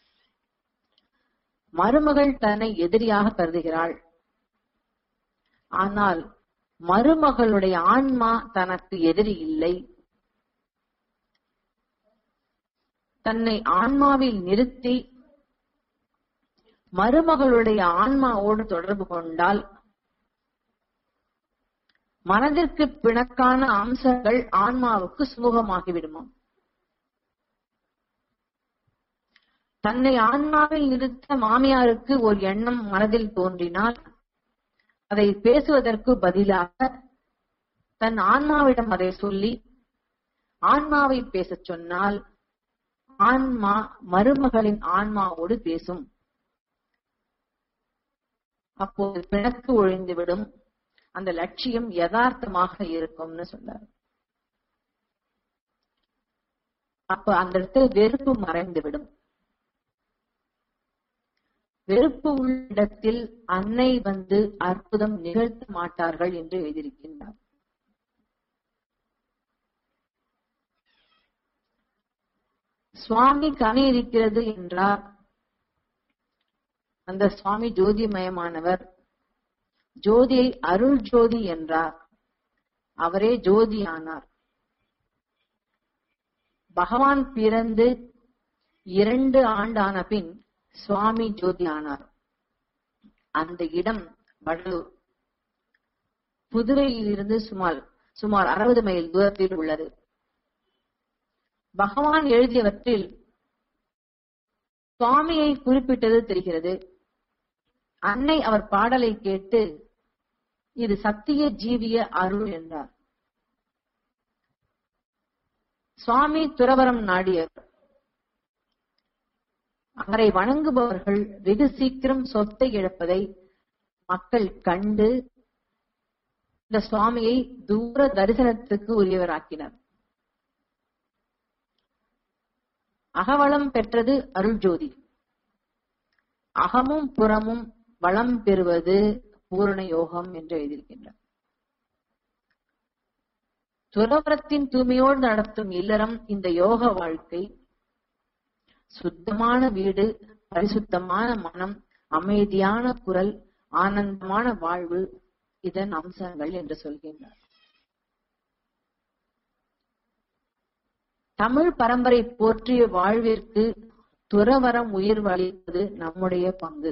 மருமகள் தன்னை எதிரியாக கருதுகிறாள் ஆனால் மருமகளுடைய ஆன்மா தனக்கு எதிரி இல்லை தன்னை ஆன்மாவில் நிறுத்தி மருமகளுடைய ஆன்மாவோடு தொடர்பு கொண்டால் மனதிற்கு பிணக்கான அம்சங்கள் ஆன்மாவுக்கு சுமூகமாகிவிடுமாம் தன்னை ஆன்மாவில் நிறுத்த மாமியாருக்கு ஒரு எண்ணம் மனதில் தோன்றினால் அதை பேசுவதற்கு பதிலாக தன் ஆன்மாவிடம் அதை சொல்லி ஆன்மாவை பேசச் சொன்னால் ஆன்மா மருமகளின் ஆன்மாவோடு பேசும் அப்போது பிணக்கு ஒழிந்துவிடும் அந்த லட்சியம் யதார்த்தமாக இருக்கும்னு சொன்னார் அப்ப அந்த இடத்துல வெறுப்பு மறைந்துவிடும் வெறுப்பு உள்ள இடத்தில் அன்னை வந்து அற்புதம் நிகழ்த்த மாட்டார்கள் என்று எழுதியிருக்கின்றார் சுவாமி கனி இருக்கிறது என்றார் அந்த சுவாமி ஜோதிமயமானவர் ஜோதியை அருள் ஜோதி என்றார் அவரே ஜோதி ஆனார் பகவான் பிறந்து இரண்டு ஆண்டான பின் சுவாமி ஜோதி ஆனார் அந்த இடம் வடலூர் புதுவையில் இருந்து சுமார் சுமார் அறுபது மைல் தூரத்தில் உள்ளது பகவான் எழுதியவற்றில் சுவாமியை குறிப்பிட்டது தெரிகிறது அன்னை அவர் பாடலை கேட்டு இது சத்திய ஜீவிய அருள் என்றார் சுவாமி துறவரம் நாடியவர் அவரை வணங்குபவர்கள் வெகு சீக்கிரம் சொத்தை இழப்பதை மக்கள் கண்டு இந்த சுவாமியை தூர தரிசனத்துக்கு உரியவராக்கினர் அகவளம் பெற்றது அருள் ஜோதி அகமும் புறமும் வளம் பெறுவது பூரண யோகம் என்று எழுதியிருக்கின்றார் துறவரத்தின் தூய்மையோடு நடத்தும் இல்லறம் இந்த யோக வாழ்க்கை சுத்தமான வீடு பரிசுத்தமான மனம் அமைதியான குரல் ஆனந்தமான வாழ்வு இதன் அம்சங்கள் என்று சொல்கின்றார் தமிழ் பரம்பரை போற்றிய வாழ்விற்கு துறவரம் உயிர் அளிப்பது நம்முடைய பங்கு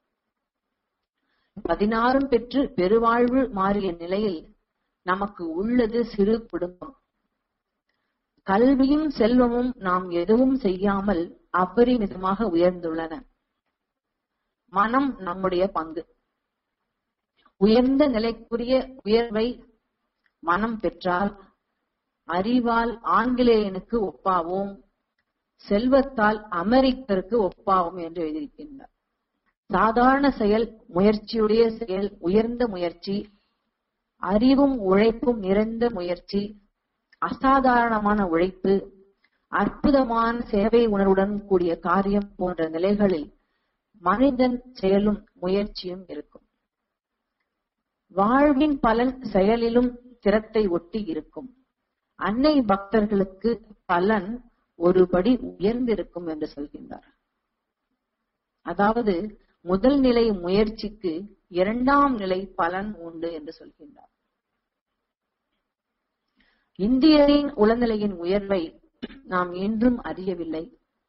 பதினாறும் பெற்று பெருவாழ்வு மாறிய நிலையில் நமக்கு உள்ளது சிறு குடும்பம் கல்வியும் செல்வமும் நாம் எதுவும் செய்யாமல் அபரிமிதமாக உயர்ந்துள்ளன மனம் நம்முடைய பங்கு உயர்ந்த நிலைக்குரிய உயர்வை மனம் பெற்றால் அறிவால் ஆங்கிலேயனுக்கு ஒப்பாவோம் செல்வத்தால் அமெரிக்கருக்கு ஒப்பாவோம் என்று எழுதியிருக்கின்றார் சாதாரண செயல் முயற்சியுடைய செயல் உயர்ந்த முயற்சி அறிவும் உழைப்பும் நிறைந்த முயற்சி அசாதாரணமான உழைப்பு அற்புதமான சேவை உணர்வுடன் கூடிய காரியம் போன்ற நிலைகளில் மனிதன் செயலும் முயற்சியும் இருக்கும் வாழ்வின் பலன் செயலிலும் திறத்தை ஒட்டி இருக்கும் அன்னை பக்தர்களுக்கு பலன் ஒருபடி உயர்ந்திருக்கும் என்று சொல்கின்றார் அதாவது முதல் நிலை முயற்சிக்கு இரண்டாம் நிலை பலன் உண்டு என்று சொல்கின்றார் இந்தியரின் உளநிலையின் உயர்வை நாம் இன்றும் அறியவில்லை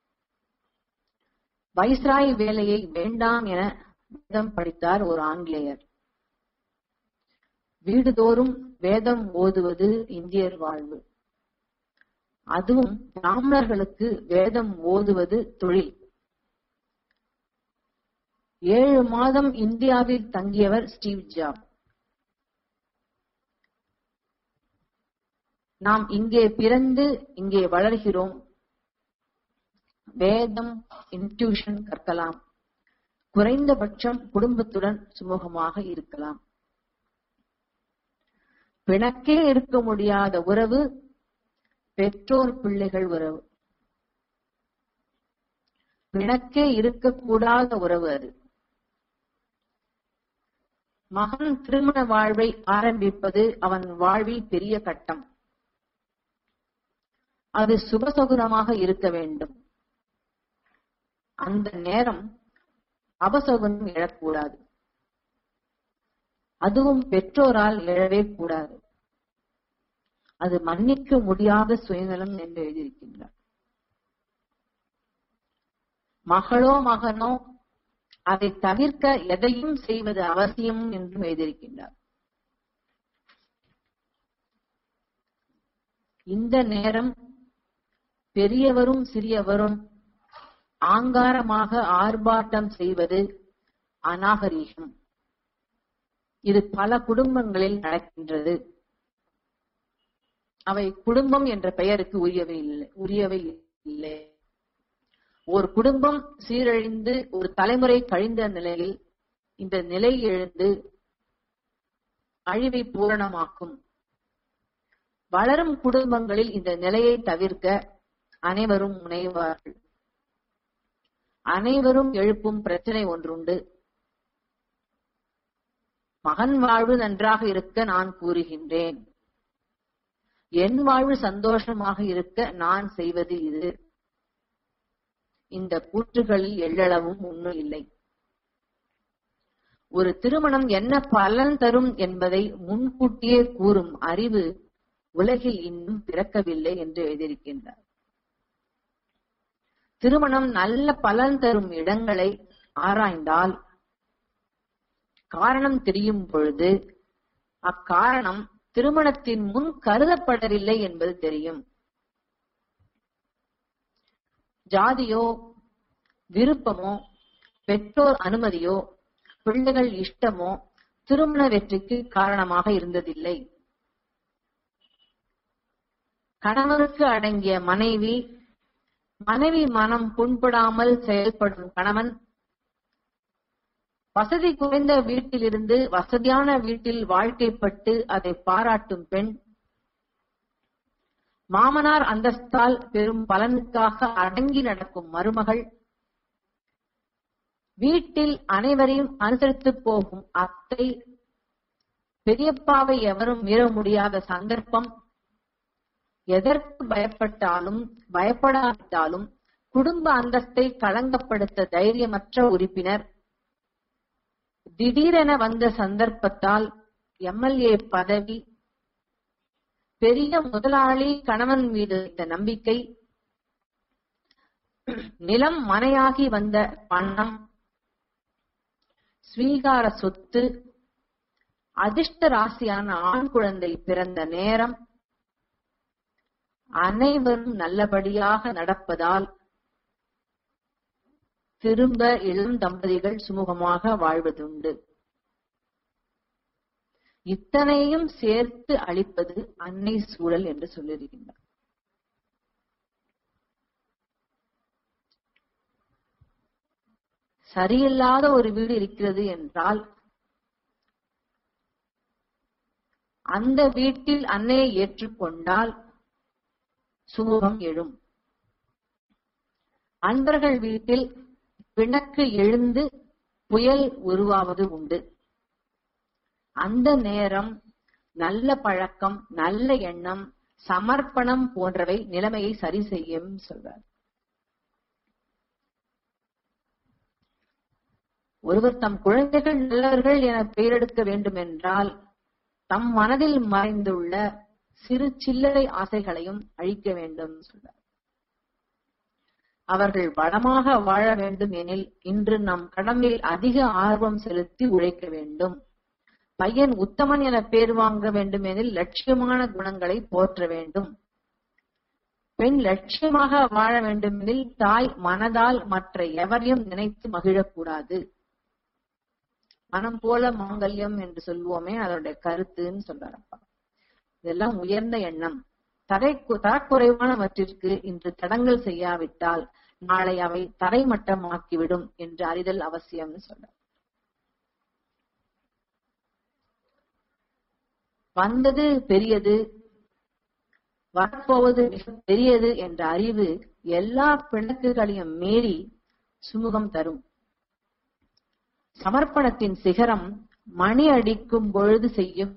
வைஸ்ராய் வேலையை வேண்டாம் என வேதம் படித்தார் ஒரு ஆங்கிலேயர் வீடுதோறும் வேதம் ஓதுவது இந்தியர் வாழ்வு அதுவும் பிராமணர்களுக்கு வேதம் ஓதுவது தொழில் ஏழு மாதம் இந்தியாவில் தங்கியவர் ஸ்டீவ் ஜாப் நாம் இங்கே பிறந்து இங்கே வளர்கிறோம் வேதம் இன்டியூஷன் கற்கலாம் குறைந்தபட்சம் குடும்பத்துடன் சுமூகமாக இருக்கலாம் பிணக்கே இருக்க முடியாத உறவு பெற்றோர் பிள்ளைகள் உறவு பிணக்கே இருக்கக்கூடாத உறவு அது மகன் திருமண வாழ்வை ஆரம்பிப்பது அவன் வாழ்வில் பெரிய கட்டம் அது சுபசகுனமாக இருக்க வேண்டும் அந்த நேரம் அபசகுனம் எழக்கூடாது அதுவும் பெற்றோரால் எழவே கூடாது அது மன்னிக்க முடியாத சுயநலம் என்று எழுதியிருக்கின்றார் மகளோ மகனோ அதை தவிர்க்க எதையும் செய்வது அவசியம் என்றும் எழுதியிருக்கின்றார் இந்த நேரம் பெரியவரும் சிறியவரும் ஆங்காரமாக ஆர்ப்பாட்டம் செய்வது அநாகரீகம் இது பல குடும்பங்களில் நடக்கின்றது அவை குடும்பம் என்ற பெயருக்கு உரியவை இல்லை உரியவை இல்லை ஒரு குடும்பம் சீரழிந்து ஒரு தலைமுறை கழிந்த நிலையில் இந்த நிலை எழுந்து அழிவை பூரணமாக்கும் வளரும் குடும்பங்களில் இந்த நிலையை தவிர்க்க அனைவரும் முனைவார்கள் அனைவரும் எழுப்பும் பிரச்சனை ஒன்றுண்டு மகன் வாழ்வு நன்றாக இருக்க நான் கூறுகின்றேன் என் வாழ்வு சந்தோஷமாக இருக்க நான் செய்வது இது இந்த கூற்றுகளில் எள்ளளவும் உண்மை இல்லை ஒரு திருமணம் என்ன பலன் தரும் என்பதை முன்கூட்டியே கூறும் அறிவு உலகில் இன்னும் பிறக்கவில்லை என்று எழுதியிருக்கின்றார் திருமணம் நல்ல பலன் தரும் இடங்களை ஆராய்ந்தால் காரணம் தெரியும் பொழுது அக்காரணம் திருமணத்தின் முன் கருதப்படவில்லை என்பது தெரியும் ஜாதியோ விருப்பமோ பெற்றோர் அனுமதியோ பிள்ளைகள் இஷ்டமோ திருமண வெற்றிக்கு காரணமாக இருந்ததில்லை கணவனுக்கு அடங்கிய மனைவி மனைவி மனம் புண்படாமல் செயல்படும் கணவன் வசதி குறைந்த வீட்டிலிருந்து வசதியான வீட்டில் வாழ்க்கைப்பட்டு அதை பாராட்டும் பெண் மாமனார் அந்தஸ்தால் பெரும் பலனுக்காக அடங்கி நடக்கும் மருமகள் வீட்டில் அனைவரையும் அனுசரித்து போகும் அத்தை பெரியப்பாவை எவரும் மீற முடியாத சந்தர்ப்பம் எதற்கு பயப்பட்டாலும் பயப்படாவிட்டாலும் குடும்ப அந்தஸ்தை களங்கப்படுத்த தைரியமற்ற உறுப்பினர் திடீரென வந்த சந்தர்ப்பத்தால் எம்எல்ஏ பதவி பெரிய முதலாளி கணவன் மீது வைத்த நம்பிக்கை நிலம் மனையாகி வந்த பணம் ஸ்வீகார சொத்து அதிர்ஷ்ட ராசியான ஆண் குழந்தை பிறந்த நேரம் அனைவரும் நல்லபடியாக நடப்பதால் திரும்ப இளம் தம்பதிகள் சுமூகமாக வாழ்வதுண்டு இத்தனையும் சேர்த்து அளிப்பது அன்னை சூழல் என்று சொல்லியிருக்கின்றார் சரியில்லாத ஒரு வீடு இருக்கிறது என்றால் அந்த வீட்டில் அன்னையை ஏற்றுக்கொண்டால் சுமூகம் எழும் அன்பர்கள் வீட்டில் பிணக்கு எழுந்து புயல் உருவாவது உண்டு அந்த நேரம் நல்ல பழக்கம் நல்ல எண்ணம் சமர்ப்பணம் போன்றவை நிலைமையை சரி செய்யும் சொல்றார் ஒருவர் தம் குழந்தைகள் நல்லவர்கள் என பெயரெடுக்க வேண்டும் என்றால் தம் மனதில் மறைந்துள்ள சிறு சில்லறை ஆசைகளையும் அழிக்க வேண்டும் சொல்றார் அவர்கள் வளமாக வாழ வேண்டும் எனில் இன்று நம் கடமையில் அதிக ஆர்வம் செலுத்தி உழைக்க வேண்டும் பையன் உத்தமன் என பேர் வாங்க வேண்டும் எனில் லட்சியமான குணங்களை போற்ற வேண்டும் பெண் லட்சியமாக வாழ வேண்டும் எனில் தாய் மனதால் மற்ற எவரையும் நினைத்து மகிழக்கூடாது மனம் போல மாங்கல்யம் என்று சொல்லுவோமே அதோடைய கருத்துன்னு சொல்றாரப்பா இதெல்லாம் உயர்ந்த எண்ணம் தரை தரக்குறைவானவற்றிற்கு இன்று தடங்கள் செய்யாவிட்டால் நாளை அவை தரைமட்டமாக்கிவிடும் என்று அறிதல் அவசியம்னு சொல்ற வந்தது பெரியது வரப்போவது மிக பெரியது என்ற அறிவு எல்லா பிணக்குகளையும் மீறி சுமூகம் தரும் சமர்ப்பணத்தின் சிகரம் மணி அடிக்கும் பொழுது செய்யும்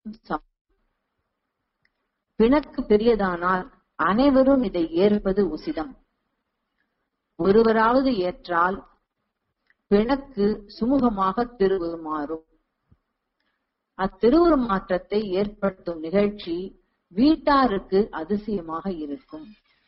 பிணக்கு பெரியதானால் அனைவரும் இதை ஏற்பது உசிதம் ஒருவராவது ஏற்றால் பிணக்கு சுமூகமாக திருவுருமாறும் அத்திருவுருமாற்றத்தை ஏற்படுத்தும் நிகழ்ச்சி வீட்டாருக்கு அதிசயமாக இருக்கும்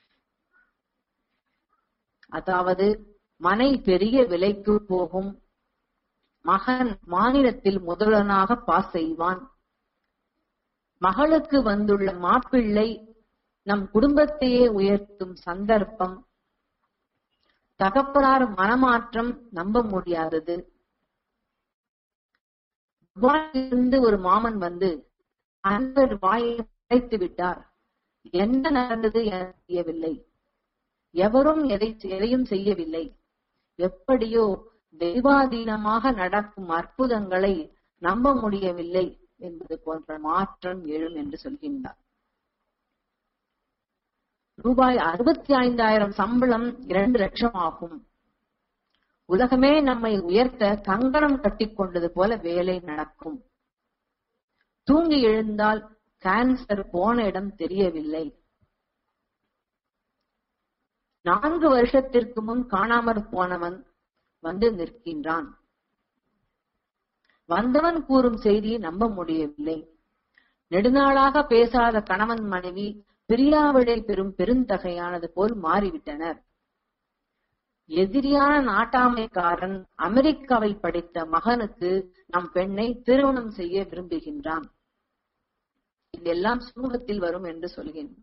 அதாவது மனை பெரிய விலைக்கு போகும் மகன் மாநிலத்தில் முதல்வனாக பாஸ் செய்வான் மகளுக்கு வந்துள்ள மாப்பிள்ளை நம் குடும்பத்தையே உயர்த்தும் சந்தர்ப்பம் தகப்பனார் மனமாற்றம் நம்ப முடியாதது இருந்து ஒரு மாமன் வந்து அன்பர் வாயை அடைத்து விட்டார் என்ன நடந்தது என தெரியவில்லை எவரும் எதை எதையும் செய்யவில்லை எப்படியோ தெய்வாதீனமாக நடக்கும் அற்புதங்களை நம்ப முடியவில்லை என்பது போன்ற மாற்றம் எழும் என்று சொல்கின்றார் ரூபாய் அறுபத்தி ஐந்தாயிரம் சம்பளம் இரண்டு லட்சம் ஆகும் உலகமே நம்மை உயர்த்த கங்கணம் கட்டிக்கொண்டது போல வேலை நடக்கும் தூங்கி எழுந்தால் கேன்சர் போன இடம் தெரியவில்லை நான்கு வருஷத்திற்கு முன் காணாமற் போனவன் வந்து நிற்கின்றான் வந்தவன் கூறும் செய்தியை நம்ப முடியவில்லை நெடுநாளாக பேசாத கணவன் மனைவி பிரியாவிடை பெறும் பெருந்தகையானது போல் மாறிவிட்டனர் எதிரியான நாட்டாமைக்காரன் அமெரிக்காவை படித்த மகனுக்கு நம் பெண்ணை திருமணம் செய்ய விரும்புகின்றான் இதெல்லாம் சுமூகத்தில் வரும் என்று சொல்கின்றான்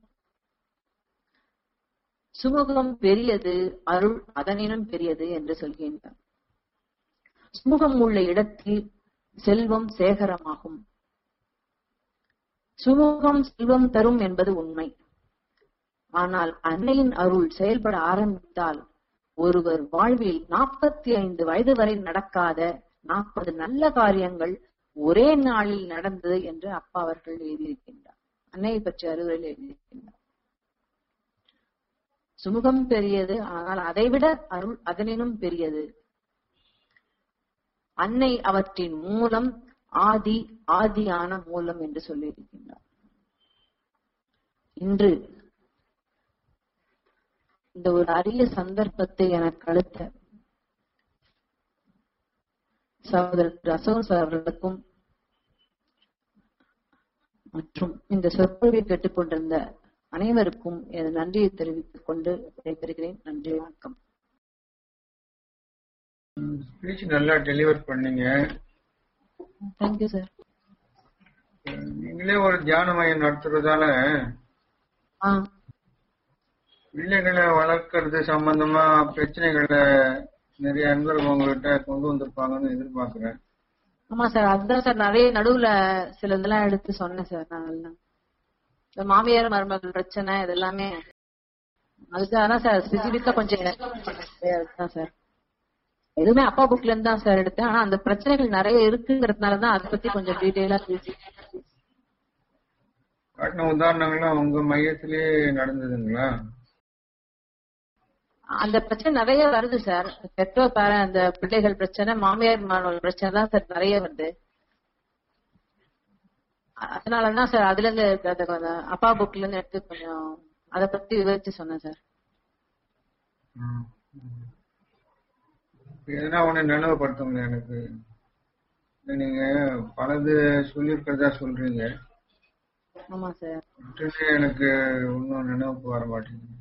சுமூகம் பெரியது அருள் அதனினும் பெரியது என்று சொல்கின்றான் சுமுகம் உள்ள இடத்தில் செல்வம் சேகரமாகும் சுமுகம் செல்வம் தரும் என்பது உண்மை ஆனால் அன்னையின் அருள் செயல்பட ஆரம்பித்தால் ஒருவர் வாழ்வில் நாற்பத்தி ஐந்து வயது வரை நடக்காத நாற்பது நல்ல காரியங்கள் ஒரே நாளில் நடந்தது என்று அப்பா அவர்கள் எழுதியிருக்கின்றார் அன்னையை பற்றி அறிவுரையில் எழுதியிருக்கின்றார் சுமுகம் பெரியது ஆனால் அதைவிட அருள் அதனினும் பெரியது அன்னை அவற்றின் மூலம் ஆதி ஆதியான மூலம் என்று சொல்லியிருக்கின்றார் இன்று இந்த ஒரு அரிய சந்தர்ப்பத்தை எனக்கு அளித்த சகோதரர் அசோக் சார் அவர்களுக்கும் மற்றும் இந்த சொற்பொழிவை கேட்டுக்கொண்டிருந்த அனைவருக்கும் எனது நன்றியை தெரிவித்துக் கொண்டு விடைபெறுகிறேன் நன்றி வணக்கம் ஸ்பீச் நல்லா டெலிவர் பண்ணீங்க தேங்க்யூ சார் நீங்களே ஒரு தியான மையம் நடத்துறதால ஆ பிள்ளைகளை வளர்க்கறது சம்பந்தமா பிரச்சனைகளை நிறைய அன்பர்கள் உங்ககிட்ட கொண்டு வந்திருப்பாங்கன்னு எதிர்பார்க்கிறேன் ஆமா சார் அதுதான் சார் நிறைய நடுவுல சில இதெல்லாம் எடுத்து சொன்னேன் சார் நான் எல்லாம். இந்த மாமியார் மருமகள் பிரச்சனை இது எல்லாமே அதுக்காக தான் சார் ஸ்பெசிபிக்கா கொஞ்சம் அதுதான் சார் எதுவுமே அப்பா புக்ல இருந்து தான் சார் எடுத்தேன் ஆனா அந்த பிரச்சனைகள் நிறைய இருக்குங்கிறதுனால தான் அதை பத்தி கொஞ்சம் டீட்டெயிலா பேசி காட்டின உதாரணங்கள்லாம் உங்க மையத்திலேயே நடந்ததுங்களா அந்த பிரச்சனை நிறைய வருது சார் பெற்றோர் பேர அந்த பிள்ளைகள் பிரச்சனை மாமியார் மாணவர்கள் பிரச்சனை தான் சார் நிறைய வருது அ- அதனாலதான் சார் அதுல இருந்து அந்த கொஞ்சம் அப்பா புக்ல இருந்து எடுத்து கொஞ்சம் அத பத்தி விவரிச்சு சொன்னேன் சார் ம். எதனா ஒண்ணு நினைவுபடுத்துங்க எனக்கு இல்ல நீங்க பலது சொல்லியிருக்கிறதா சொல்றீங்க ஆமா சார் உடனே எனக்கு ஒன்னும் நினைவுக்கு வர மாட்டேங்குது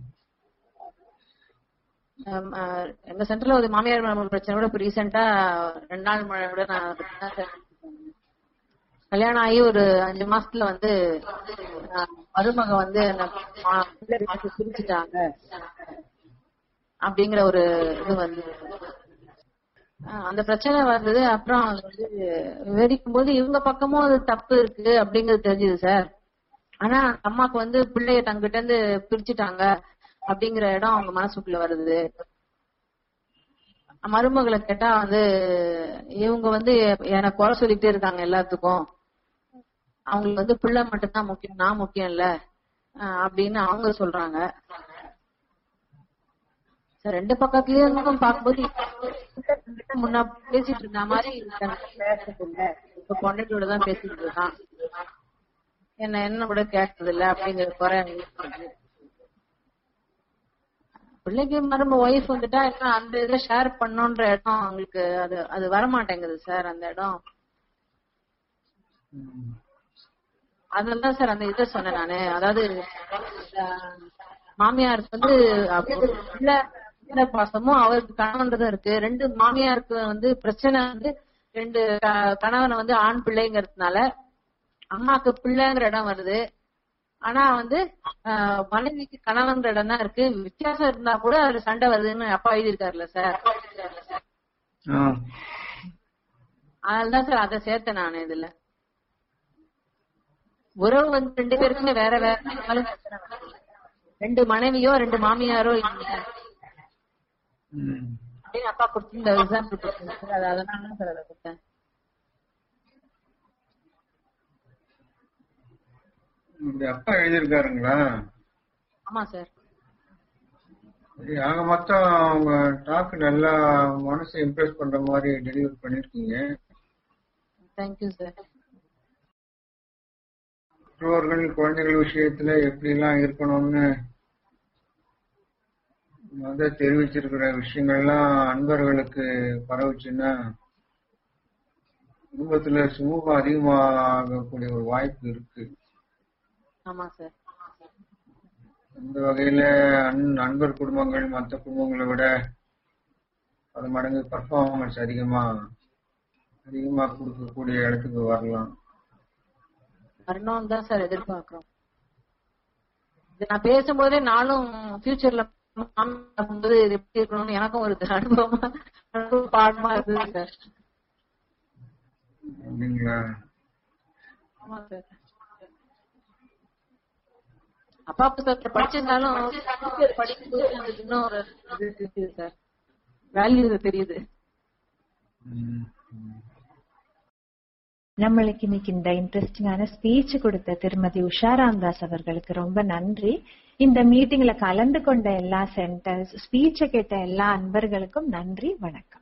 ஆம், ஆ, எங்க சென்டர்ல ஒரு மாமியார் மாமனார் பிரச்சனை கூட இப்ப ரீசெண்டா ரெண்டு நாள் முன்னாடி கூட நான் அதை பத்தி தான் சார் கல்யாணம் ஆகி ஒரு அஞ்சு மாசத்துல வந்து ஆ, மருமக வந்து என்ன மா- பிள்ளை பார்த்து பிரிச்சுட்டாங்க அப்படிங்கிற ஒரு இது வந்து ஆ, அந்த பிரச்சனை வந்தது அப்புறம் அது வந்து விவரிக்கும் போது இவங்க பக்கமும் அது தப்பு இருக்கு அப்படிங்கிறது தெரிஞ்சது சார் ஆனா அம்மாக்கு வந்து பிள்ளைய தங்கிட்ட இருந்து பிரிச்சுட்டாங்க அப்படிங்கிற இடம் அவங்க மனசுக்குள்ள வருது மருமகளை கேட்டா வந்து இவங்க வந்து எனக்கு குறை சொல்லிட்டே இருக்காங்க எல்லாத்துக்கும் அவங்களுக்கு வந்து பிள்ளை மட்டும்தான் முக்கியம் நான் முக்கியம் இல்ல ஆஹ் அப்படின்னு அவங்க சொல்றாங்க சார் ரெண்டு பக்கத்துலயும் பார்க்கும்போது முன்ன பேசிட்டு இருந்த மாதிரி எனக்கு பேசுறது இல்ல இப்ப பொண்டாட்டியோட தான் பேசிட்டு இருக்கான் என்ன என்ன கூட கேட்டது இல்ல அப்படிங்கிற குறை இருக்கு. பிள்ளைக்கு மரும ஒய்ஃப் வந்துட்டா என்ன அந்த இதை ஷேர் பண்ணோன்ற இடம் அவங்களுக்கு அது அது வர மாட்டேங்குது சார் அந்த இடம் ம். அதனாலதான் சார் அந்த இதை சொன்னேன் நானு அதாவது அஹ், மாமியாருக்கு வந்து அப்போ பிள்ளை பிள்ளை பாசமும் அவருக்கு கணவன்றதும் இருக்கு ரெண்டு மாமியாருக்கு வந்து பிரச்சனை வந்து ரெண்டு க- கணவனை வந்து ஆண் பிள்ளைங்கிறதுனால அம்மாக்கு பிள்ளைங்கிற இடம் வருது ஆனா வந்து ஆஹ், மனைவிக்கு கணவன்ற இடம் தான் இருக்கு வித்தியாசம் இருந்தா கூட அதுல சண்டை வருதுன்னு அப்பா எழுதியிருக்காருல்ல சார் ஆ. அதனாலதான் சார் அதை சேர்த்தேன் நான் இதுல உறவு வந்து ரெண்டு பேருக்குமே வேற வேற இருந்தாலும் பிரச்சனை வராது. ரெண்டு மனைவியோ ரெண்டு மாமியாரோ இல்ல ம். அப்படின்னு அப்பா கொடுத்திருந்த எக்ஸாம்பிள் கொடுத்தேன் சார் அது அதனால தான் சார் அதை கொடுத்தேன் இப்படி அப்பா எழுதியிருக்காருங்களா ஆமா சார் சரி, ஆக மொத்தம் உங்க டாக் நல்லா மனசை இம்ப்ரெஸ் பண்ற மாதிரி டெலிவர் பண்ணிருக்கீங்க தேங்க்யூ சார் பெற்றோர்கள் குழந்தைகள் விஷயத்துல எப்படி எல்லாம் இருக்கணும்னு முத தெரிவிச்சிருக்கிற விஷயங்கள்லாம் அன்பர்களுக்கு பரவுச்சுன்னா குடும்பத்துல சுமூகம் அதிகமாகக்கூடிய ஒரு வாய்ப்பு இருக்கு ஆமா சார் இந்த வகையில அன்- நண்பர் குடும்பங்கள் மற்ற குடும்பங்களை விட பல மடங்கு பர்ஃபார்மன்ஸ் அதிகமா அதிகமா கொடுக்கக்கூடிய இடத்துக்கு வரலாம் வரணும் தான் சார் எதிர்பார்க்கிறோம் இது நான் பேசும்போதே நானும் ஃபியூச்சர்ல போது இது எப்படி இருக்கணும்னு எனக்கும் ஒரு அனுபவமா அனுபவ பாடமா இருக்குது சார் அப்படிங்களா ஆமா சார் அப்பா புத்தகத்தை படிச்சிருந்தாலும் teacher படிக்கும்போது எனக்கு இன்னும் ஒரு இது தெரியுது சார் வேல்யூ தெரியுது ம், ம். நம்மளுக்கு இன்னைக்கு இந்த இன்ட்ரெஸ்டிங்கான ஸ்பீச் கொடுத்த திருமதி உஷா ராம்தாஸ் அவர்களுக்கு ரொம்ப நன்றி இந்த மீட்டிங்ல கலந்து கொண்ட எல்லா சென்டர்ஸ் ஸ்பீச்சை கேட்ட எல்லா அன்பர்களுக்கும் நன்றி வணக்கம்